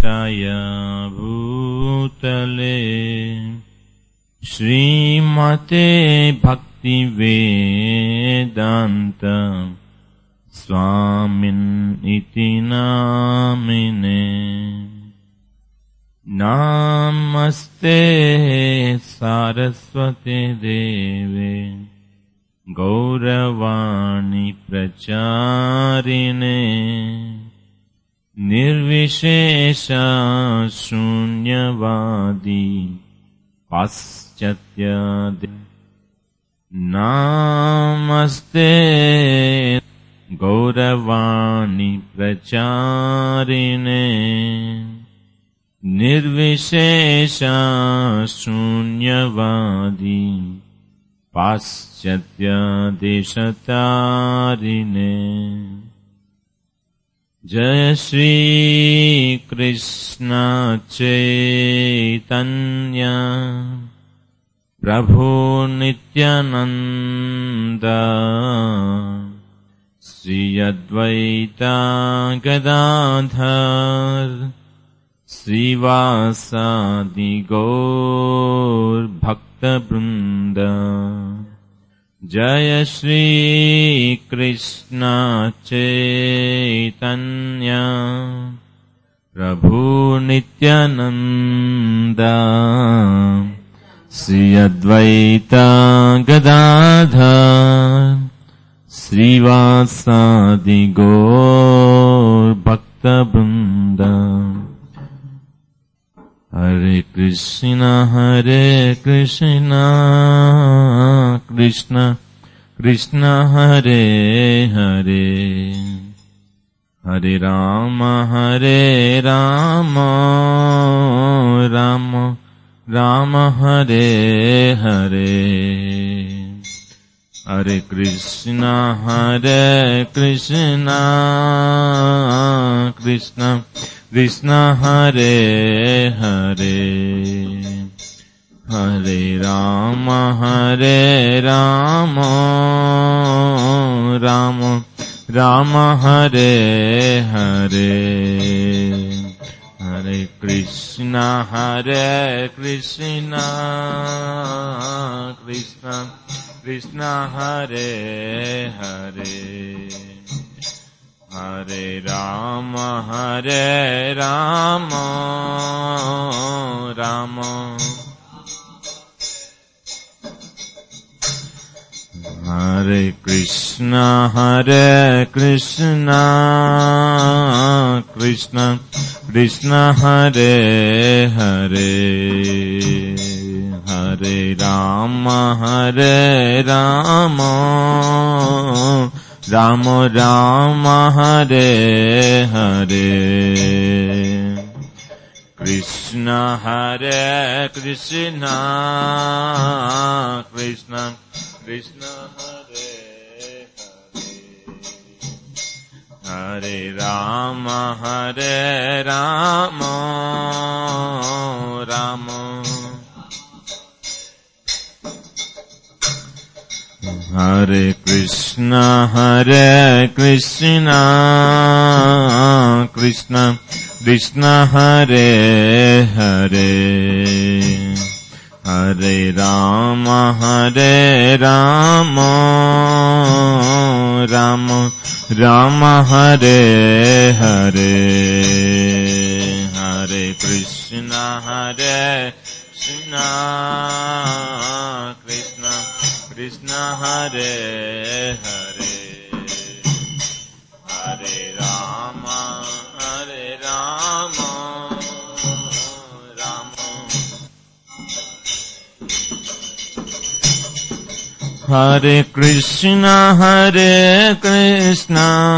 पृष्ठाय भूतले श्रीमते भक्तिवेदान्त स्वामिन् इति नामिने नामस्ते सारस्वते देवे गौरवाणि प्रचारिणे निर्विशेषा शून्यवादी पाश्चात्यादि नामस्ते गौरवाणि प्रचारिणे निर्विशेषा शून्यवादी पाश्चात्यादिशतारिणे जय श्रीकृष्ण चैतन्य प्रभो नित्यानन्द श्री अद्वैता गदाधर श्रीवासादि गौर्भक्तवृन्द जय श्रीकृष्ण चैतन्य प्रभु नित्यानन्द श्री अद्वैता गदाधर श्रीवासादि गौर्भक्तवृन्द हरे कृष्ण हरे कृष्ण कृष्ण कृष्ण हरे हरे हरे राम हरे राम राम राम हरे हरे हरे कृष्ण हरे कृष्ण कृष्ण कृष्ण हरे हरे हरे राम हरे राम राम राम हरे हरे हरे कृष्ण हरे कृष्ण कृष्ण कृष्ण हरे हरे हरे राम हरे राम राम हरे कृष्ण हरे कृष्ण कृष्ण कृष्ण हरे हरे हरे राम हरे राम राम राम हरे हरे कृष्ण हरे कृष्ण कृष्ण कृष्ण हरे हरे हरे राम हरे राम राम हरे कृष्ण हरे कृष्ण कृष्ण कृष्ण हरे हरे हरे राम हरे राम राम राम हरे हरे हरे कृष्ण हरे कृष्ण कृष्ण कृष्ण हरे हरे हरे राम हरे राम राम हरे कृष्ण हरे कृष्ण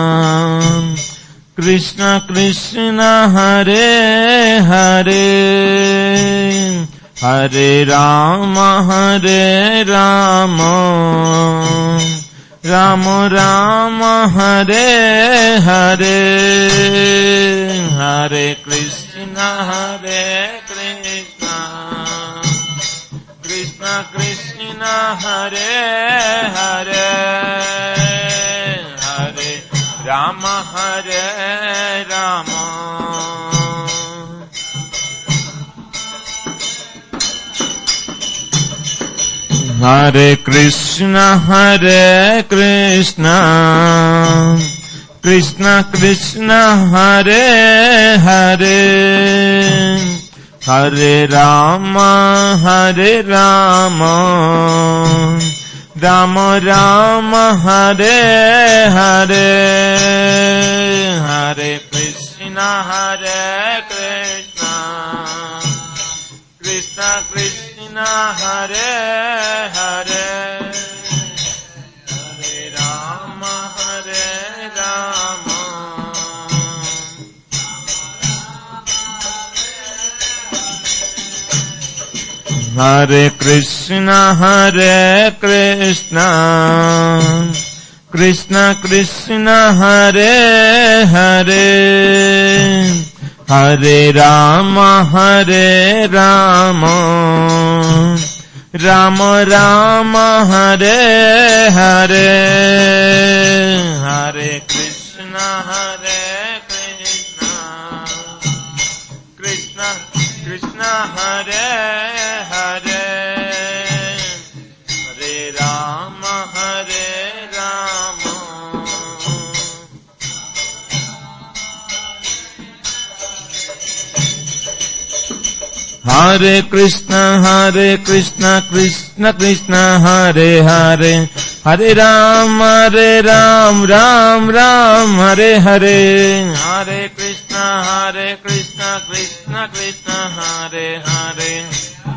कृष्ण कृष्ण हरे हरे हरे राम हरे राम राम राम हरे हरे हरे कृष्ण हरे कृष्ण कृष्ण कृष्ण हरे हरे हरे राम हरे Ram Hare Krishna, Hare Krishna, Krishna Krishna, Hare Hare, Hare Rama, Hare Rama, Rama Rama, Hare Hare, Hare Krishna, Hare Krishna. Krishna Krishna Hare Hare Hare Rama Hare Rama Hare Krishna Hare Krishna Krishna Krishna Hare Hare Hare Rama Hare Rama Rama Rama Hare Hare Hare Krishna Hare Krishna Krishna Krishna Hare Hare Hare Rama Hare Rama Hare Krishna, Hare Krishna, Krishna Krishna, Hare Hare, Hare Ram, Hare Ram, Ram Ram, Hare Hare, Hare Krishna, Hare Krishna, Krishna Krishna, Hare Hare.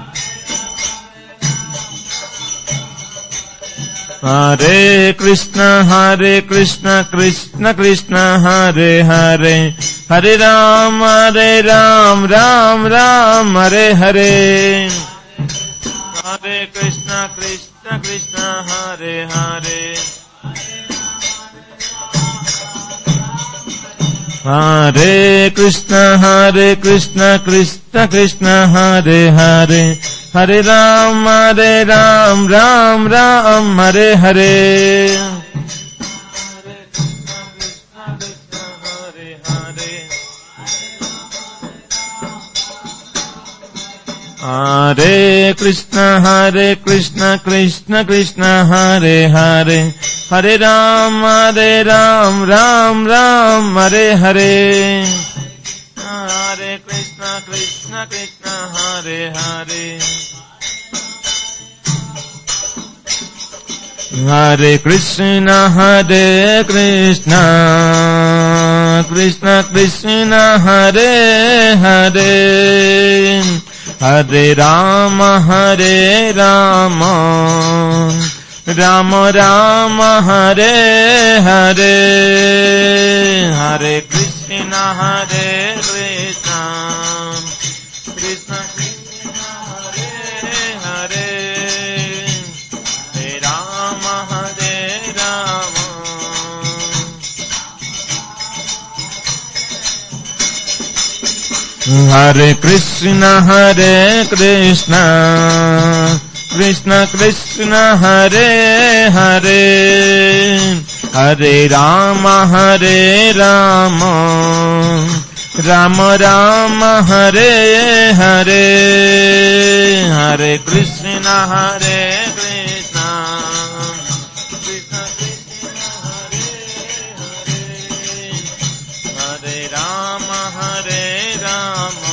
Hare Krishna, Hare Krishna, Krishna Krishna, Hare Hare, Hare Ram, Hare Ram, Ram Ram, Hare Hare. Hare Krishna, Krishna Krishna, Hare Hare. Hare Krishna, Hare Krishna, Krishna Krishna, Hare Hare, Hare Ram, Hare Ram, Ram Ram, Hare Hare. Hare Krishna, Krishna Krishna, Hare Hare. Hare Krishna, Hare Krishna, Krishna Krishna, Hare Hare, Hare Ram, Hare Ram, Ram Ram, Hare Hare. Hare Krishna, Krishna Krishna, Hare Hare. Hare Krishna, Hare Krishna, Krishna Krishna, Hare Hare, Hare Rama, Hare Rama, Rama Rama, Hare Hare, Hare Krishna, Hare Krishna, Krishna Krishna, Hare Hare, Hare Rama, Hare Rama. Hare Krishna, Hare Krishna, Krishna Krishna, Hare Hare, Hare Rama, Hare Rama, Rama Rama, Hare Hare, Hare Krishna, Hare Krishna, Krishna Krishna, Hare Hare, Hare Rama, Hare Rama.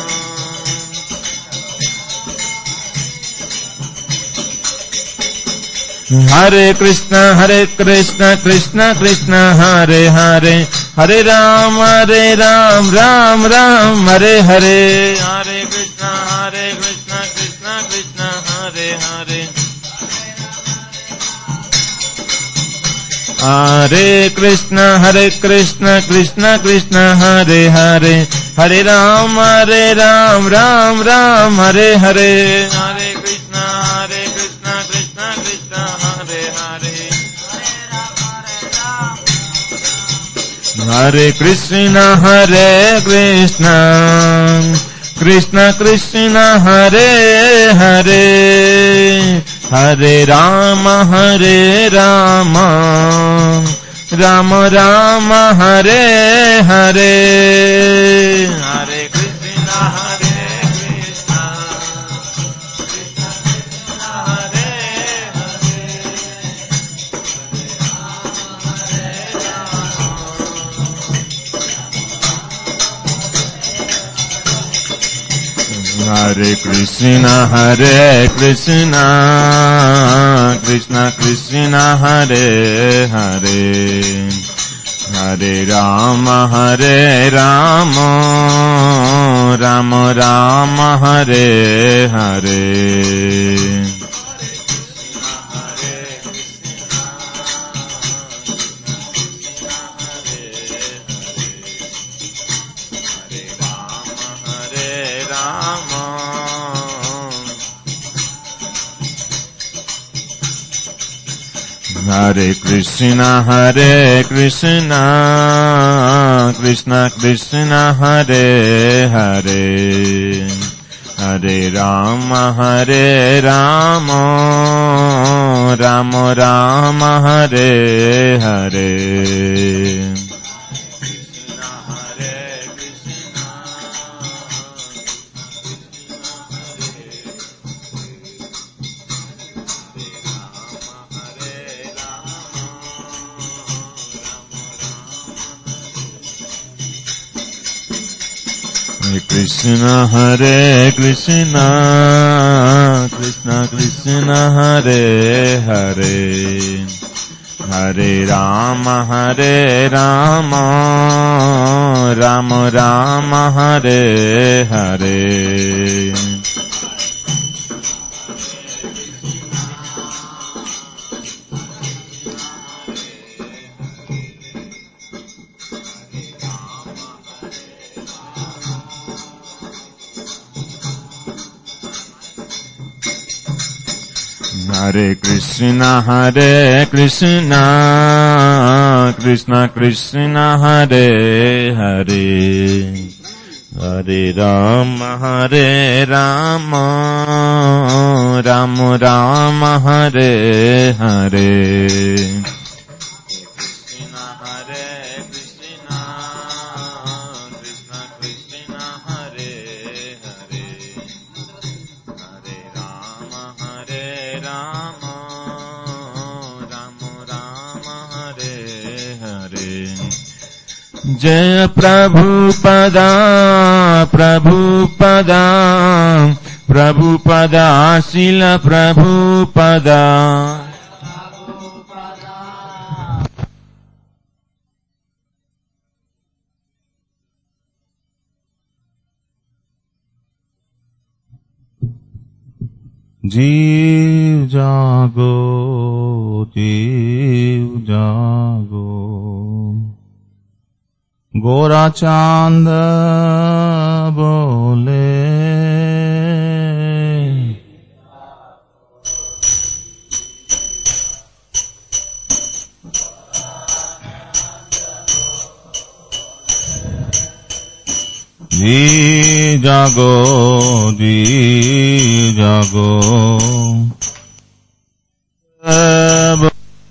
Hare Krishna, Hare Krishna, Krishna Krishna, Hare Hare, Hare Ram, Hare Ram, Ram Ram, Hare Hare, Hare Krishna, Hare Krishna, Krishna Krishna, Hare Hare. Hare Krishna, Hare Krishna, Krishna Krishna, Hare Hare, Hare Ram, Hare Ram, Ram Ram, Hare Hare, Hare Krishna, Hare Krishna, Krishna Krishna, Hare Hare. Hare Krishna, Hare Krishna, Krishna Krishna, Hare Hare, Hare Rama, Hare Rama, Rama Rama, Hare Hare, Hare Krishna, Hare Krishna, Krishna Krishna, Hare Hare Krishna, Hare Krishna, Krishna Krishna, Hare Hare, Hare Rama, Hare Rama, Rama Rama, Hare Hare. Hare Rama. Hare Krishna, Hare Krishna, Krishna Krishna, Hare Hare. Hare Rama, Hare Rama, Rama Rama, Hare Hare. Hare Krishna, Hare Krishna, Krishna Krishna, Hare Hare. Hare Rama, Hare Rama, Rama Rama, Hare Hare. Hare Krishna, Hare Krishna, Krishna Krishna, Hare Hare. Hare Rama, Hare Rama, Rama Rama, Hare Hare. Krishna, Hare Krishna, Krishna Krishna, Hare Hare. Hare Rama, Hare Rama, Rama Rama, Hare Hare. Jaya Prabhupada, Prabhupada, Prabhupada, Sila Prabhupada. जीव जागो जीव जागो गोरा चांद बोले जी जागो जी जागो अब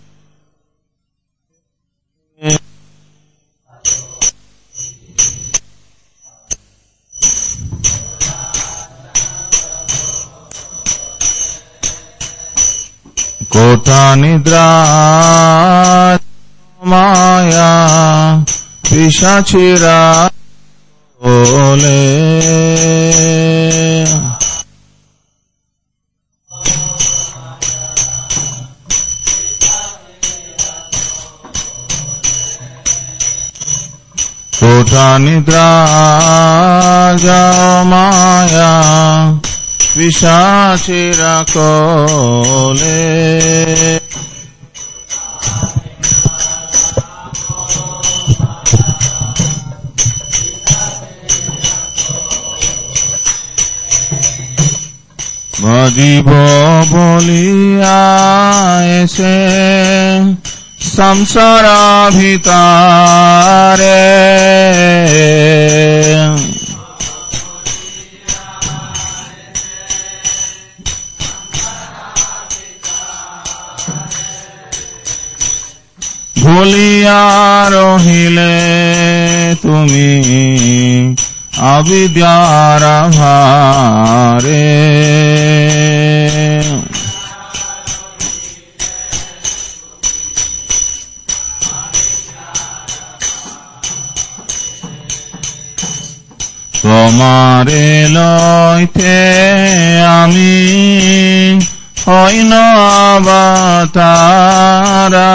कोटा निद्रा माया पिशाचिरा बोले कोटा निद्रा माया पिशाचिरा कोले ভজিব বলিয়া এসে সংসার ভিতারে ভুলিয়া রহিলে তুমি অবিদ্যার ভারে তোমারে লইতে আমি হইন অবতারা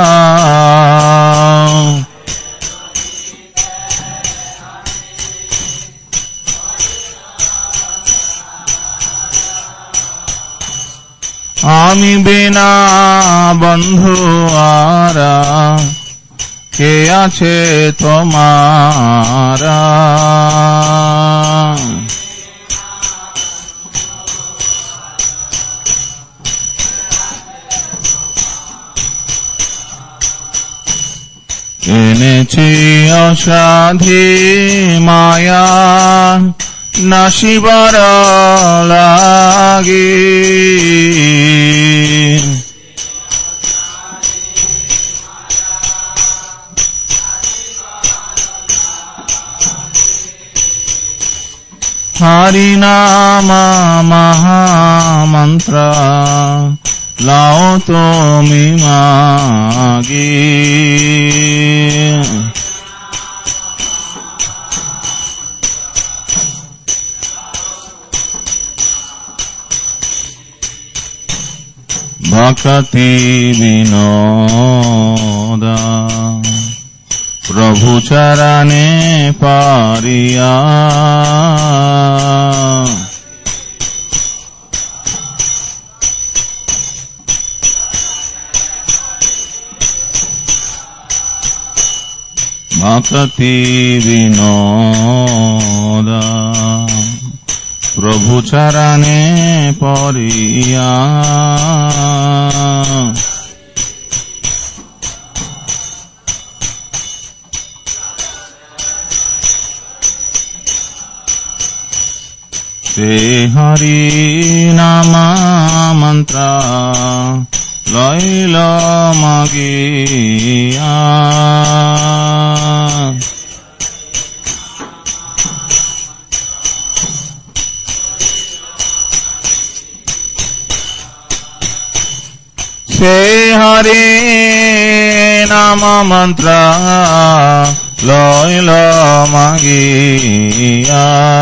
আমি বিনা বন্ধু আরা কে আছে তোমারা এনেছি অসাধি মায়া নাসিবার লাগি হরিনামা মহামন্ত্র লাও তুমি মাগি ভক্তি বিনোদা প্রভু চরণে পারিয়া ভক্তি বিনোদা প্রভু চরণে পরিয়া ସେ ହରି ନାମ ମନ୍ତ୍ର ଲଇଲ ମଗିଆ ସେ ହରି ନାମ ମନ୍ତ୍ର ଲଇଲ ମଗିଆ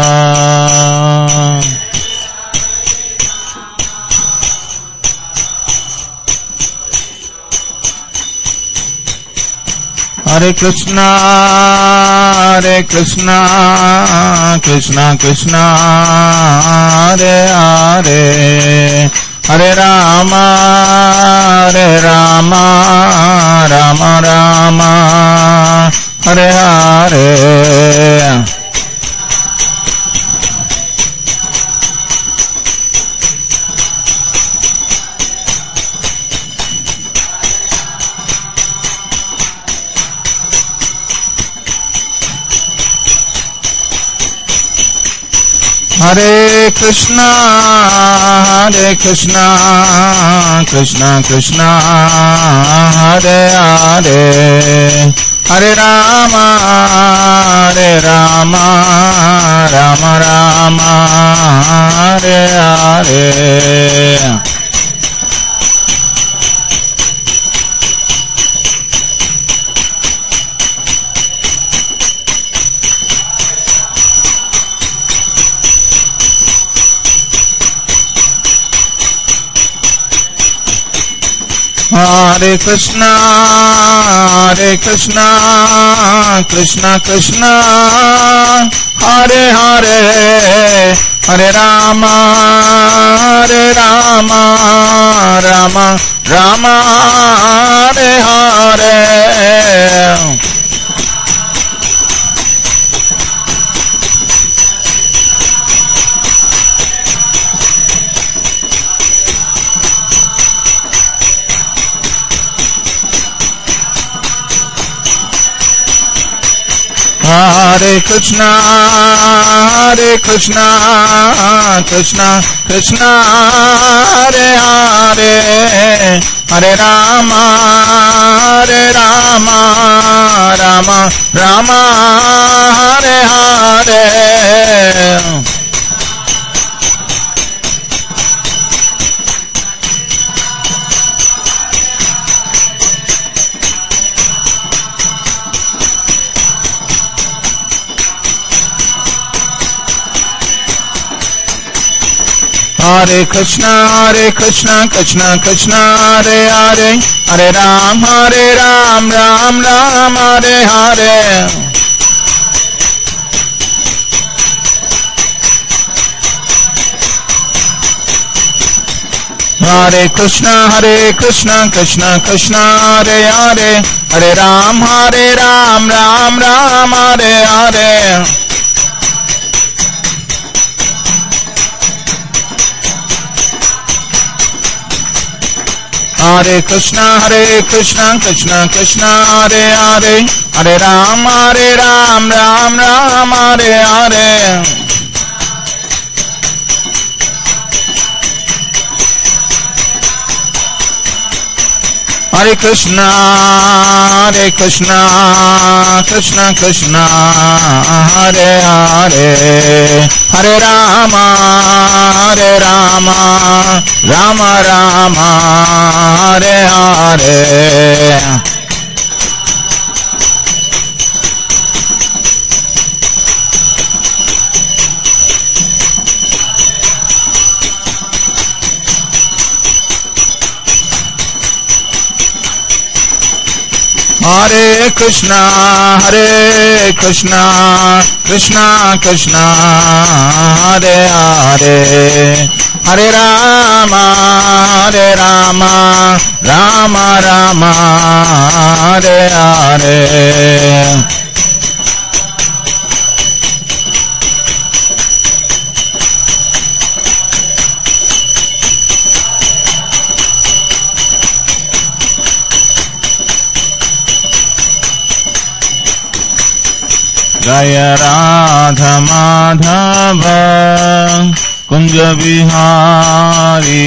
Hare Krishna, Hare Krishna, Krishna Krishna, Hare Hare, Hare Rama, Hare Rama, Rama Rama, Hare Hare. Hare Krishna, Hare Krishna, Krishna Krishna, Hare Hare, Hare Rama, Hare Rama, Rama Rama, Hare Hare. Hare Krishna, Hare Krishna, Krishna Krishna, Hare Hare, Hare Rama, Hare Rama, Rama Rama, Hare Hare. Hare Krishna, Hare Krishna, Krishna Krishna, Hare Hare, Hare Rama, Hare Rama, Rama Rama, Hare Hare. Hare Krishna, Hare Krishna, Krishna Krishna, Hare Hare, Hare Ram, Hare Ram, Ram Ram, Hare Hare. Hare Krishna, Hare Krishna, Krishna Krishna, Hare Hare, Hare Ram, Hare Ram, Ram Ram, Hare Hare. Hare Krishna, Hare Krishna, Krishna Krishna, Hare Hare, Hare Ram, Hare Ram, Ram Ram, Hare Hare. Hare Krishna, Hare Krishna, Krishna Krishna, Hare Hare, Hare Rama, Hare Rama, Rama Rama, Hare Hare. Hare Krishna, Hare Krishna, Krishna Krishna, Hare Hare, Hare Rama, Hare Rama, Rama Rama, Hare Hare. जय राध माधव कुंज बिहारी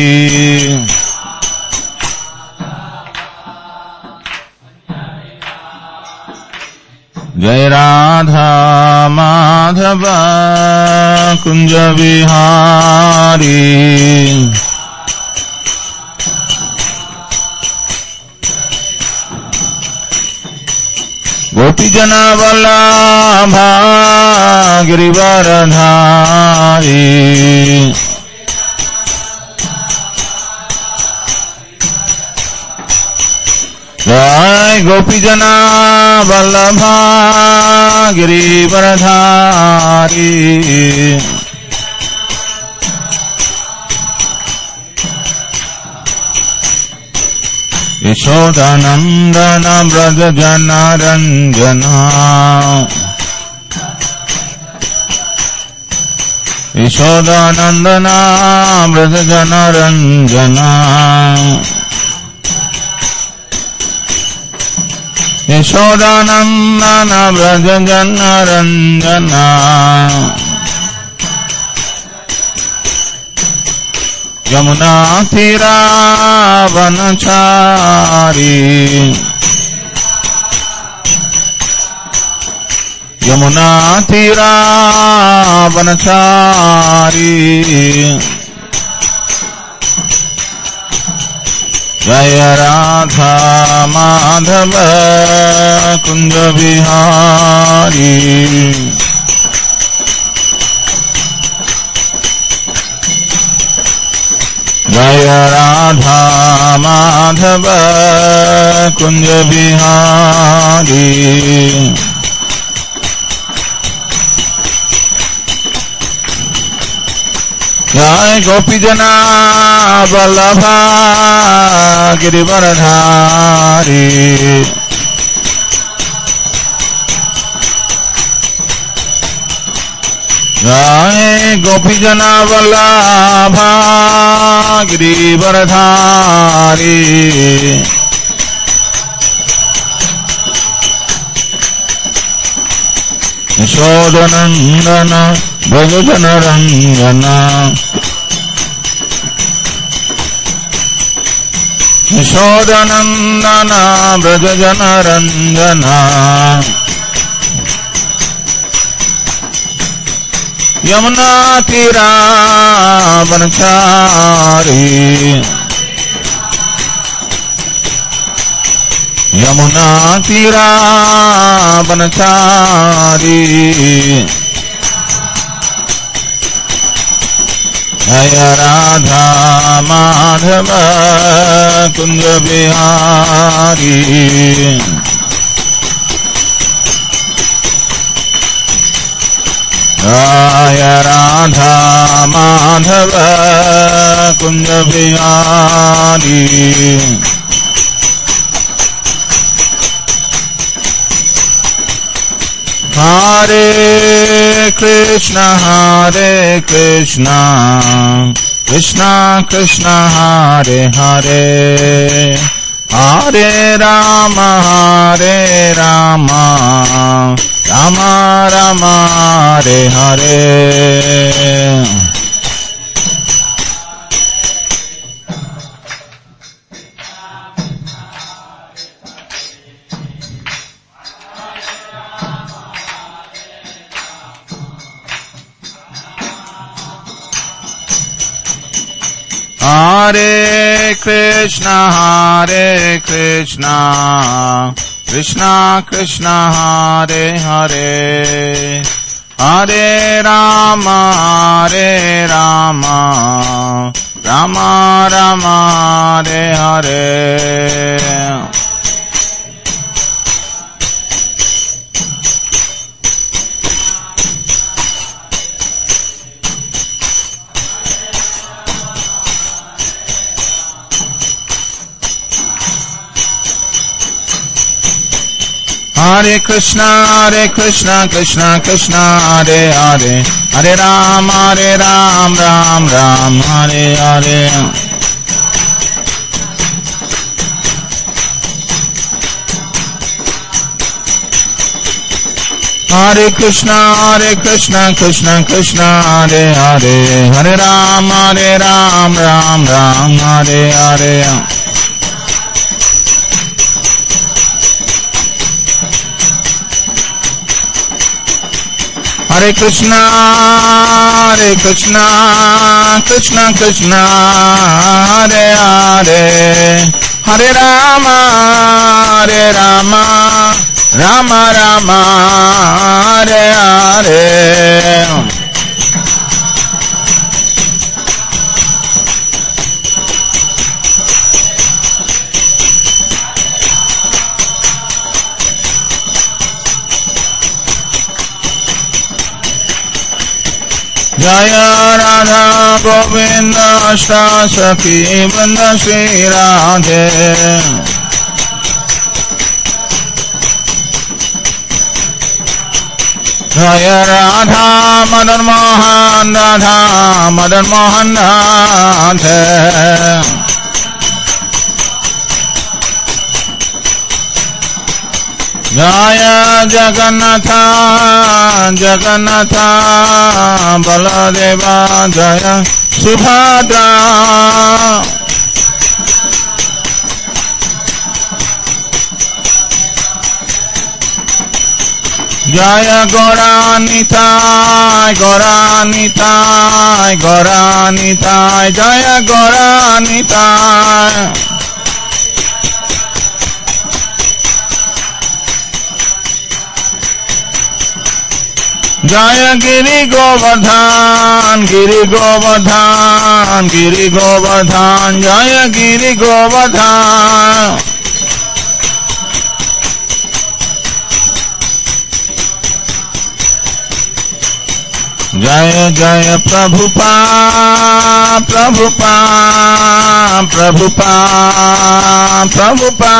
जय राधा माधव कुंज बिहारी गोपीजन वल्लभा गिरिवरधारी जय गोपीजन वल्लभा गिरिवरधारी यशोदानन्दन व्रज जनरञ्जना यशोदानन्दना व्रज जनरञ्जना यशोदानन्दन व्रज जनरञ्जना यमुना तीरावनचारी यमुना तीरावनचारी जय राधा माधव कुंज बिहारी जय राधा माधव कुंज बिहारी जय गोपी जना बल्लभा गिरिवरधारी जय गोपी जना बल्लभा गिरिवरधारी यशोदनन्दन भजनरञ्जन यशोदनन्दन व्रजजनरञ्जन यमुना तीरावनचारी यमुना तीरावनचारी जय राधा माधव कुंज बिहारी जय राधा माधव कुंज Bihari Hare Krishna, Hare Krishna, Krishna Krishna, Hare Hare, Hare Rama, Hare Rama, Rama Rama, Hare Hare. Hare Krishna, Hare Krishna, Krishna Krishna, Hare Hare, Hare Rama, Hare Rama, Rama Rama, Hare Hare. Hare Krishna, Hare Krishna, Krishna Krishna, Hare Hare, Hare Ram, Hare Ram, Ram Ram, Hare Hare. Hare Krishna, Hare Krishna, Krishna Krishna, Hare Hare, Hare Ram, Hare Ram, Ram Ram, Hare Hare. Hare Krishna, Hare Krishna, Krishna Krishna, Hare Hare, Hare Rama, Hare Rama, Rama Rama, Hare Hare. जय राधा गोविंद अष्टा सखी one Shri Radhe जय राधा मदन मोहन राधा मदन मोहन राधे जय जगन्नाथ जगन्नाथ बलदेवा जय सुभद्रा जय गौरानिताय गौरानिताय गौरानिताय जय गौरानिताय जय गिरि गोवर्धन गिरि गोवर्धन गिरि गोवर्धन जय गिरि गोवर्धन जय जय प्रभुपा प्रभुपा प्रभुपा प्रभुपा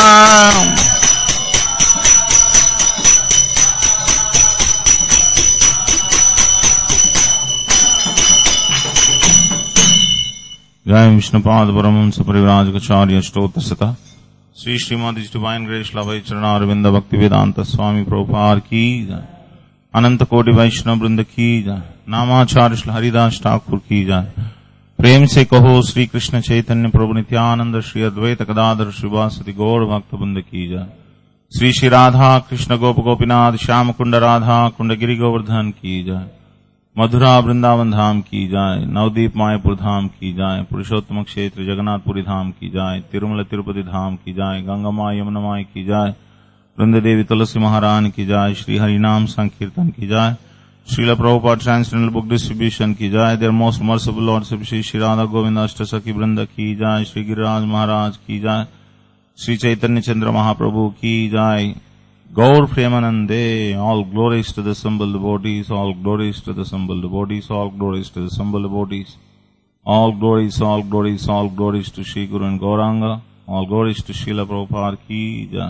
जय विष्णुपाद परमहंस परिव्राजकाचार्य स्त्रोत्र सता श्री श्रीमद डिवाइन ग्रेस लवय चरणारविंद भक्ति वेदांत स्वामी प्रभुपाद की जय अनंत कोटि वैष्णव वृंद की जय नामाचार्य श्री हरिदास ठाकुर की जय प्रेम से कहो श्री कृष्ण चैतन्य प्रभु नित्यानंद श्री अद्वैत कदाधर शिवासति गौर भक्त बुंद की जय श्री श्री राधा कृष्ण गोप गोपीनाथ श्याम कुंड राधा कुंड गिरि गोवर्धन की जय मधुरा वृंदावन धाम की जाय नवदीप मायापुर धाम की जाय पुरुषोत्तम क्षेत्र जगन्नाथपुरी धाम की जाय तिरुमल तिरुपति धाम की जाय गंगा माँ यमुना माई की जाय वृंद देवी तुलसी महारानी की जाय श्री हरिनाम संकीर्तन की जाय Srila Prabhupada Transcendental Book Distribution ki jai, their most merciful Lordship Shri Shri Radha Govinda Ashtasaki Vrinda ki jai, Shri Giriraj Maharaj ki jai, Sri Chaitanya Chandra Mahaprabhu ki jai, Gaur Premanande, all glories to the assembled devotees, all glories to the assembled devotees, all glories to the assembled devotees, all glories, all glories, all glories to Shri Guru and Gauranga, all glories to Srila Prabhupada ki jai.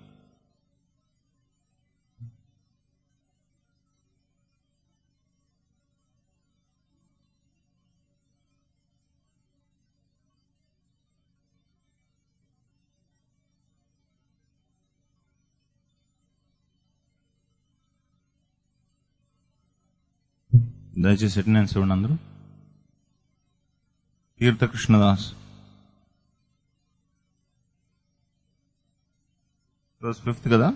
దయచేసి attendance ఇవ్వండి అందరూ తీర్థకృష్ణదాస్ రోజు fifth కదా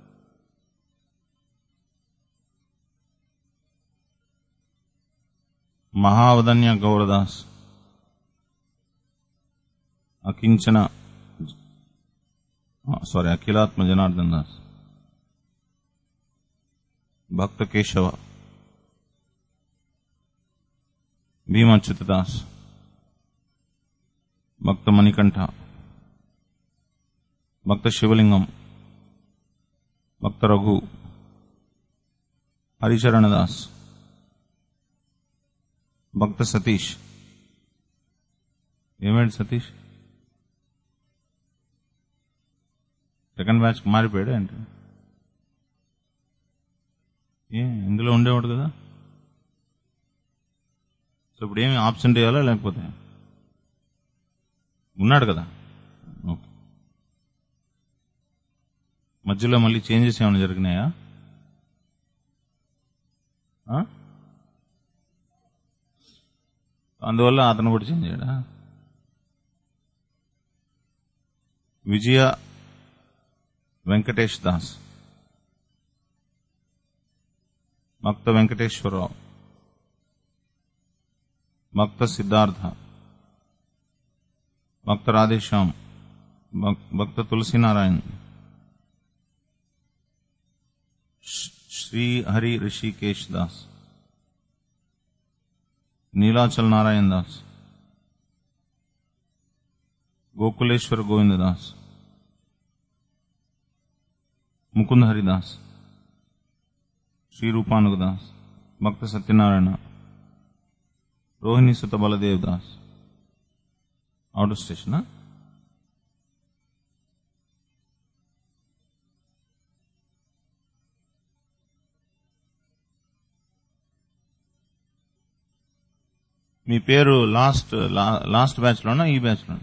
Mahavadanya Gauradas Akinchana sorry Akhilatma Janardan Das భక్త కేశవ భీమచ్యుత దాస్ భక్త మణికంఠ భక్త శివలింగం భక్త రఘు హరిచరణ దాస్ భక్త సతీష్ ఏమేంటి సతీష్ సెకండ్ బ్యాచ్ మారిపోయాడు ఏంటి ఏ ఇందులో ఉండేవాడు కదా సో ఇప్పుడు ఏమి ఆప్షన్ చేయాలా లేకపోతే ఉన్నాడు కదా ఓకే మధ్యలో మళ్ళీ చేంజెస్ ఏమైనా జరిగినాయా ఆ? అందువల్ల అతను కూడా చేంజ్ చేయడా విజయ వెంకటేష్ దాస్ భక్త వెంకటేశ్వరరావు భక్త సిద్ధార్థ భక్త రాధేశ్యామ్ భక్- భక్త తులసీనారాయణ శ్రీ- శ్రీ హరి ऋषिकेश दास नीलाचल नारायण दास गोकुलेश्वर गोविंद दास मुकुंद हरिदास श्री रूपानुग दास भक्त सत्यनारायण రోహిణి సుత బలదేవ్ దాస్ అవుట్ స్టేషన్ మీ పేరు లాస్ట్ లాస్ట్ బ్యాచ్ లోనా ఈ బ్యాచ్ లో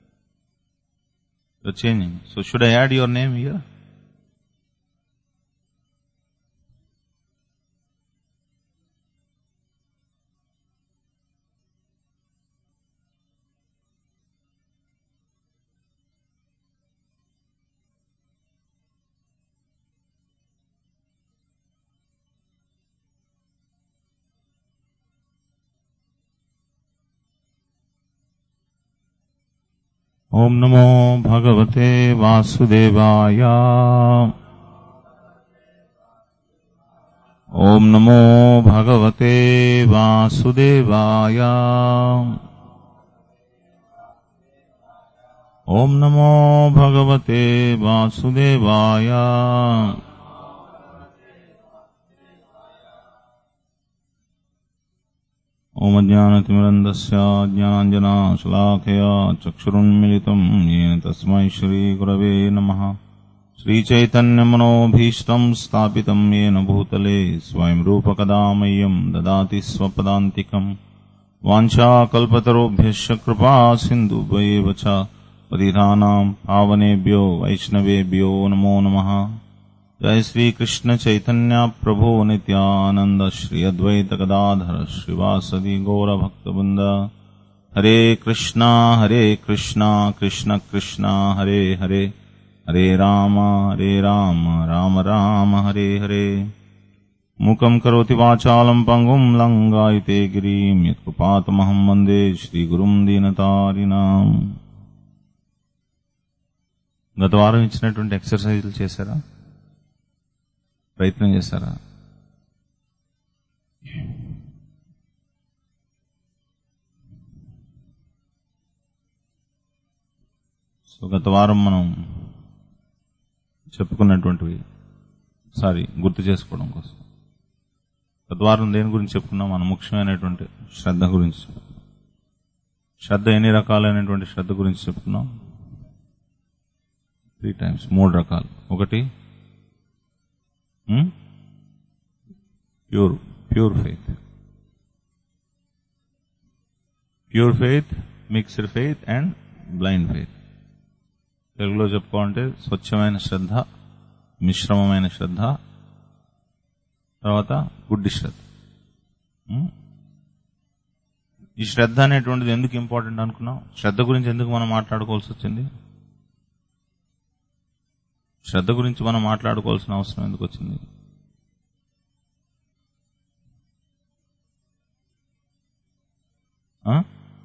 changing so should I add your name here ఓం నమో భగవతే వాసుదేవాయ ఓం నమో భగవతే వాసుదేవాయ ఓం నమో భగవతే వాసుదేవాయ ఓం అజ్ఞానతిమిరంధస్య జ్ఞానాంజనాశలాఖయా చక్షురున్మిళితం येन తస్మై శ్రీగురవే నమః శ్రీచైతన్యమనోభీష్టం స్థాపితం येन భూతలే స్వయం రూపకదా మह्यं దదాతి స్వపదాంతికం వాञ्छाकल्पतरुभ्यश्च कृपा सिन्धुभ्येव च पतितानाम् पावनेभ्यो वैष्णवेभ्यो नमो नमः जय श्री कृष्ण चैतन्य प्रभु नित्यानंद श्री अद्वैत गदाधर श्रीवासदि गौर भक्तवृंद हरे कृष्णा हरे कृष्णा कृष्ण कृष्णा हरे हरे हरे राम हरे राम राम राम हरे हरे मूकम् करोति वाचालम् पङ्गुम् लङ्गायते गिरिम् यत्कृपातमहम् वन्दे श्रीगुरुम् దీనతారిణాం గత వారం ఇచ్చినటువంటి ఎక్సర్సైజులు చేశారా ప్రయత్నం చేశారా సో గత వారం మనం చెప్పుకున్నటువంటివి సారీ గుర్తు చేసుకోవడం కోసం గత వారం దేని గురించి చెప్పుకున్నాం మన ముఖ్యమైనటువంటి శ్రద్ధ గురించి శ్రద్ధ ఎన్ని రకాలైనటువంటి శ్రద్ధ గురించి చెప్పుకున్నాం త్రీ టైమ్స్ మూడు రకాలు ఒకటి pure pure faith pure faith mixed faith and blind faith తెలుగులో చెప్పుకోవాలంటే స్వచ్ఛమైన శ్రద్ధ మిశ్రమమైన శ్రద్ధ తర్వాత గుడ్డి శ్రద్ధ ఉం? ఈ శ్రద్ధ అనేటువంటిది ఎందుకు ఇంపార్టెంట్ అనుకున్నాం శ్రద్ధ గురించి ఎందుకు మనం మాట్లాడుకోవాల్సి వచ్చింది శ్రద్ధ గురించి మనం మాట్లాడుకోవాల్సిన అవసరం ఎందుకు వచ్చింది ఆ?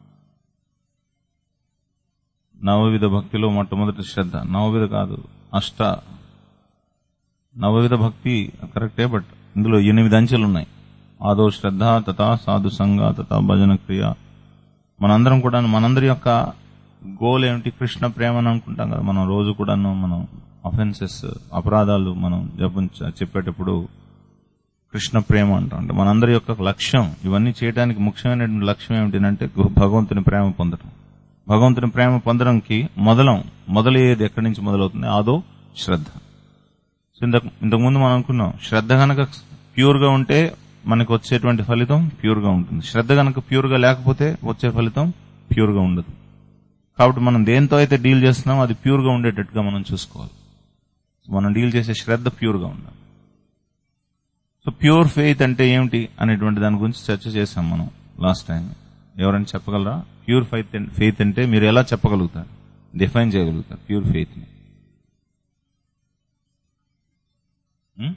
నవవిధ భక్తిలో మొట్టమొదటి శ్రద్ధ నవవిధ కాదు అష్ట నవవిధ భక్తి కరెక్టే బట్ ఇందులో ఎనిమిది అంచెలు ఉన్నాయి ఆదో శ్రద్ధ తథా సాధు సంగ తథా భజన క్రియ మనందరం కూడా మనందరి యొక్క గోల్ ఏమిటి కృష్ణ ప్రేమ అని అనుకుంటాం కదా మనం రోజు కూడాను మనం అఫెన్సెస్ అపరాధాలు మనం జపించ చెప్పేటప్పుడు కృష్ణ ప్రేమ అంటాం అంటే మనందరి యొక్క లక్ష్యం ఇవన్నీ చేయడానికి ముఖ్యమైనటువంటి లక్ష్యం ఏమిటంటే భగవంతుని ప్రేమ పొందడం భగవంతుని ప్రేమ పొందడంకి మొదలం మొదలయ్యేది ఎక్కడి నుంచి మొదలవుతుంది ఆదో శ్రద్ధ సో ఇంతకు ఇంతకుముందు మనం అనుకున్నాం శ్రద్ధ గనక ప్యూర్ గా ఉంటే మనకు వచ్చేటువంటి ఫలితం ప్యూర్ గా ఉంటుంది శ్రద్ధ గనక ప్యూర్ గా లేకపోతే వచ్చే ఫలితం ప్యూర్ గా ఉండదు కాబట్టి మనం దేంతో అయితే డీల్ చేస్తున్నామో అది ప్యూర్ గా ఉండేటట్టుగా మనం చూసుకోవాలి మనం డీల్ చేసే శ్రద్ధ ప్యూర్ గా ఉండాలి సో ప్యూర్ ఫెయిత్ అంటే ఏమిటి అనేటువంటి దాని గురించి చర్చ చేశాం మనం లాస్ట్ టైం ఎవరైనా చెప్పగలరా ప్యూర్ ఫెయిత్ ఫెయిత్ అంటే మీరు ఎలా చెప్పగలుగుతారు డిఫైన్ చేయగలుగుతారు ప్యూర్ ఫెయిత్ ని ఉం?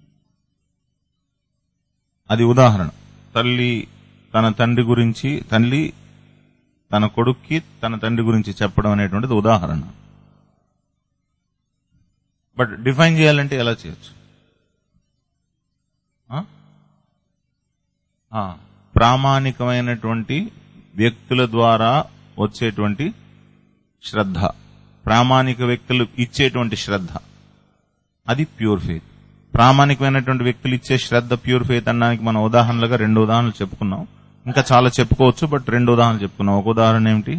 అది ఉదాహరణ తల్లి తన తండ్రి గురించి తల్లి తన కొడుక్కి తన తండ్రి గురించి చెప్పడం అనేటువంటిది ఉదాహరణ బట్ డిఫైన్ చేయాలంటే ఎలా చేయొచ్చు ఆ? ఆ, ప్రామాణికమైనటువంటి వ్యక్తుల ద్వారా వచ్చేటువంటి శ్రద్ధ ప్రామాణిక వ్యక్తులు ఇచ్చేటువంటి శ్రద్ధ అది ప్యూర్ ఫెయిత్ ప్రామాణికమైనటువంటి వ్యక్తులు ఇచ్చే శ్రద్ధ ప్యూర్ ఫెయిత్ అనడానికి మనం ఉదాహరణలుగా రెండు ఉదాహరణలు చెప్పుకున్నాం ఇంకా చాలా చెప్పుకోవచ్చు బట్ రెండు ఉదాహరణలు చెప్పుకున్నాం ఒక ఉదాహరణ ఏమిటి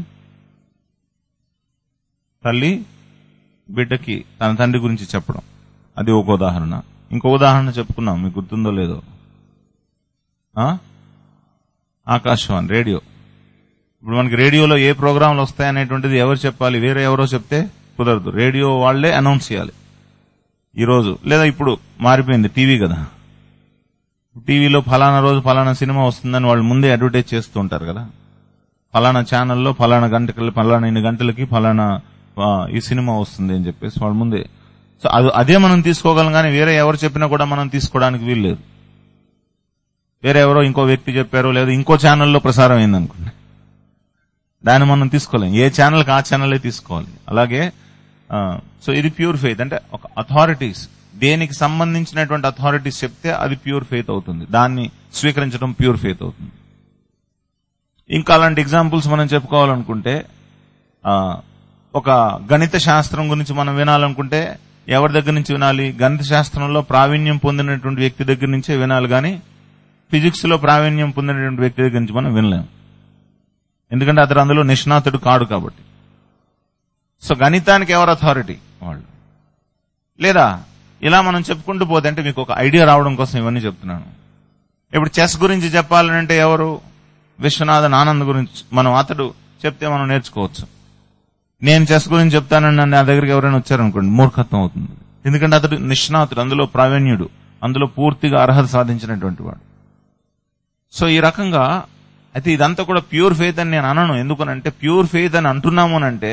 తల్లి బిడ్డకి తన తండ్రి గురించి చెప్పడం అది ఒక ఉదాహరణ ఇంకో ఉదాహరణ చెప్పుకున్నాం మీకు గుర్తుందో లేదో ఆ? ఆకాశవాణి రేడియో ఇప్పుడు మనకి రేడియోలో ఏ ప్రోగ్రాంలు వస్తాయనేటువంటిది ఎవరు చెప్పాలి వేరే ఎవరో చెప్తే కుదరదు రేడియో వాళ్లే అనౌన్స్ చేయాలి ఈ రోజు లేదా ఇప్పుడు మారిపోయింది టీవీ కదా టీవీలో ఫలానా రోజు ఫలానా సినిమా వస్తుందని వాళ్ళు ముందే అడ్వర్టైజ్ చేస్తూ ఉంటారు కదా ఫలానా ఛానల్లో ఫలానా గంటకి ఫలానా ఇన్ని గంటలకి ఫలానా ఆ, ఈ సినిమా వస్తుంది అని చెప్పేసి వాళ్ళ ముందే సో అది అదే మనం తీసుకోగలం కానీ వేరే ఎవరు చెప్పినా కూడా మనం తీసుకోవడానికి వీలు లేదు వేరే ఎవరో ఇంకో వ్యక్తి చెప్పారో లేదా ఇంకో ఛానల్లో ప్రసారం అయింది అనుకోండి దాన్ని మనం తీసుకోలేం ఏ ఛానల్కి ఆ ఛానలే తీసుకోవాలి అలాగే ఆ, సో ఇది ప్యూర్ ఫెయిత్ అంటే ఒక అథారిటీస్ దేనికి సంబంధించినటువంటి అథారిటీస్ చెప్తే అది ప్యూర్ ఫెయిత్ అవుతుంది దాన్ని స్వీకరించడం ప్యూర్ ఫెయిత్ అవుతుంది ఇంకా అలాంటి ఎగ్జాంపుల్స్ మనం చెప్పుకోవాలనుకుంటే ఆ, ఒక గణిత శాస్త్రం గురించి మనం వినాలనుకుంటే ఎవరి దగ్గర నుంచి వినాలి గణిత శాస్త్రంలో ప్రావీణ్యం పొందినటువంటి వ్యక్తి దగ్గర నుంచే వినాలి కానీ ఫిజిక్స్ లో ప్రావీణ్యం పొందినటువంటి వ్యక్తి దగ్గర నుంచి మనం వినలేం ఎందుకంటే అతడు అందులో నిష్ణాతుడు కాడు కాబట్టి సో గణితానికి ఎవరు అథారిటీ వాళ్ళు లేదా ఇలా మనం చెప్పుకుంటూ పోతే అంటే మీకు ఒక ఐడియా రావడం కోసం ఇవన్నీ చెప్తున్నాను ఇప్పుడు చెస్ గురించి చెప్పాలంటే ఎవరు విశ్వనాథన్ ఆనంద్ గురించి మనం అతడు చెప్తే మనం నేర్చుకోవచ్చు నేను చెస్ గురించి చెప్తానని నన్ను నా దగ్గరికి ఎవరైనా వచ్చారనుకోండి మూర్ఖత్వం అవుతుంది ఎందుకంటే అతడు నిష్ణాతుడు అందులో ప్రావీణ్యుడు అందులో పూర్తిగా అర్హత సాధించినటువంటి వాడు సో ఈ రకంగా అయితే ఇదంతా కూడా ప్యూర్ ఫెయిత్ అని నేను అనను ఎందుకనంటే ప్యూర్ ఫెయిత్ అని అంటున్నాము అంటే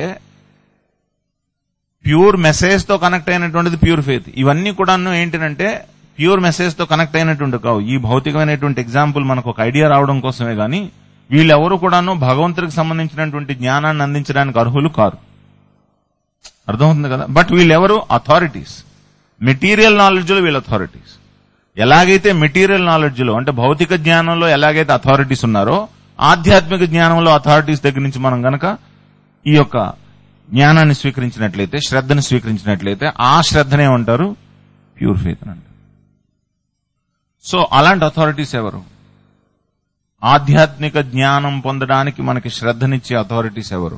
ప్యూర్ మెసేజ్ తో కనెక్ట్ అయినటువంటిది ప్యూర్ ఫెయిత్ ఇవన్నీ కూడాను ఏంటంటే ప్యూర్ మెసేజ్ తో కనెక్ట్ అయినటువంటి కావు ఈ భౌతికమైనటువంటి ఎగ్జాంపుల్ మనకు ఒక ఐడియా రావడం కోసమే గాని వీళ్ళెవరు కూడాను భగవంతుడికి సంబంధించినటువంటి జ్ఞానాన్ని అందించడానికి అర్హులు కారు అర్థమవుతుంది కదా బట్ వీళ్ళెవరు అథారిటీస్ మెటీరియల్ నాలెడ్జ్ లో వీళ్ళ అథారిటీస్ ఎలాగైతే మెటీరియల్ నాలెడ్జ్ లో అంటే భౌతిక జ్ఞానంలో ఎలాగైతే అథారిటీస్ ఉన్నారో ఆధ్యాత్మిక జ్ఞానంలో అథారిటీస్ దగ్గర నుంచి మనం గనక ఈ యొక్క జ్ఞానాన్ని స్వీకరించినట్లయితే శ్రద్ధను స్వీకరించినట్లయితే ఆ శ్రద్ధనే ఉంటారు ప్యూర్ ఫెయిత్ అని అంటారు సో అలాంటి అథారిటీస్ ఎవరు ఆధ్యాత్మిక జ్ఞానం పొందడానికి మనకి శ్రద్ధనిచ్చే అథారిటీస్ ఎవరు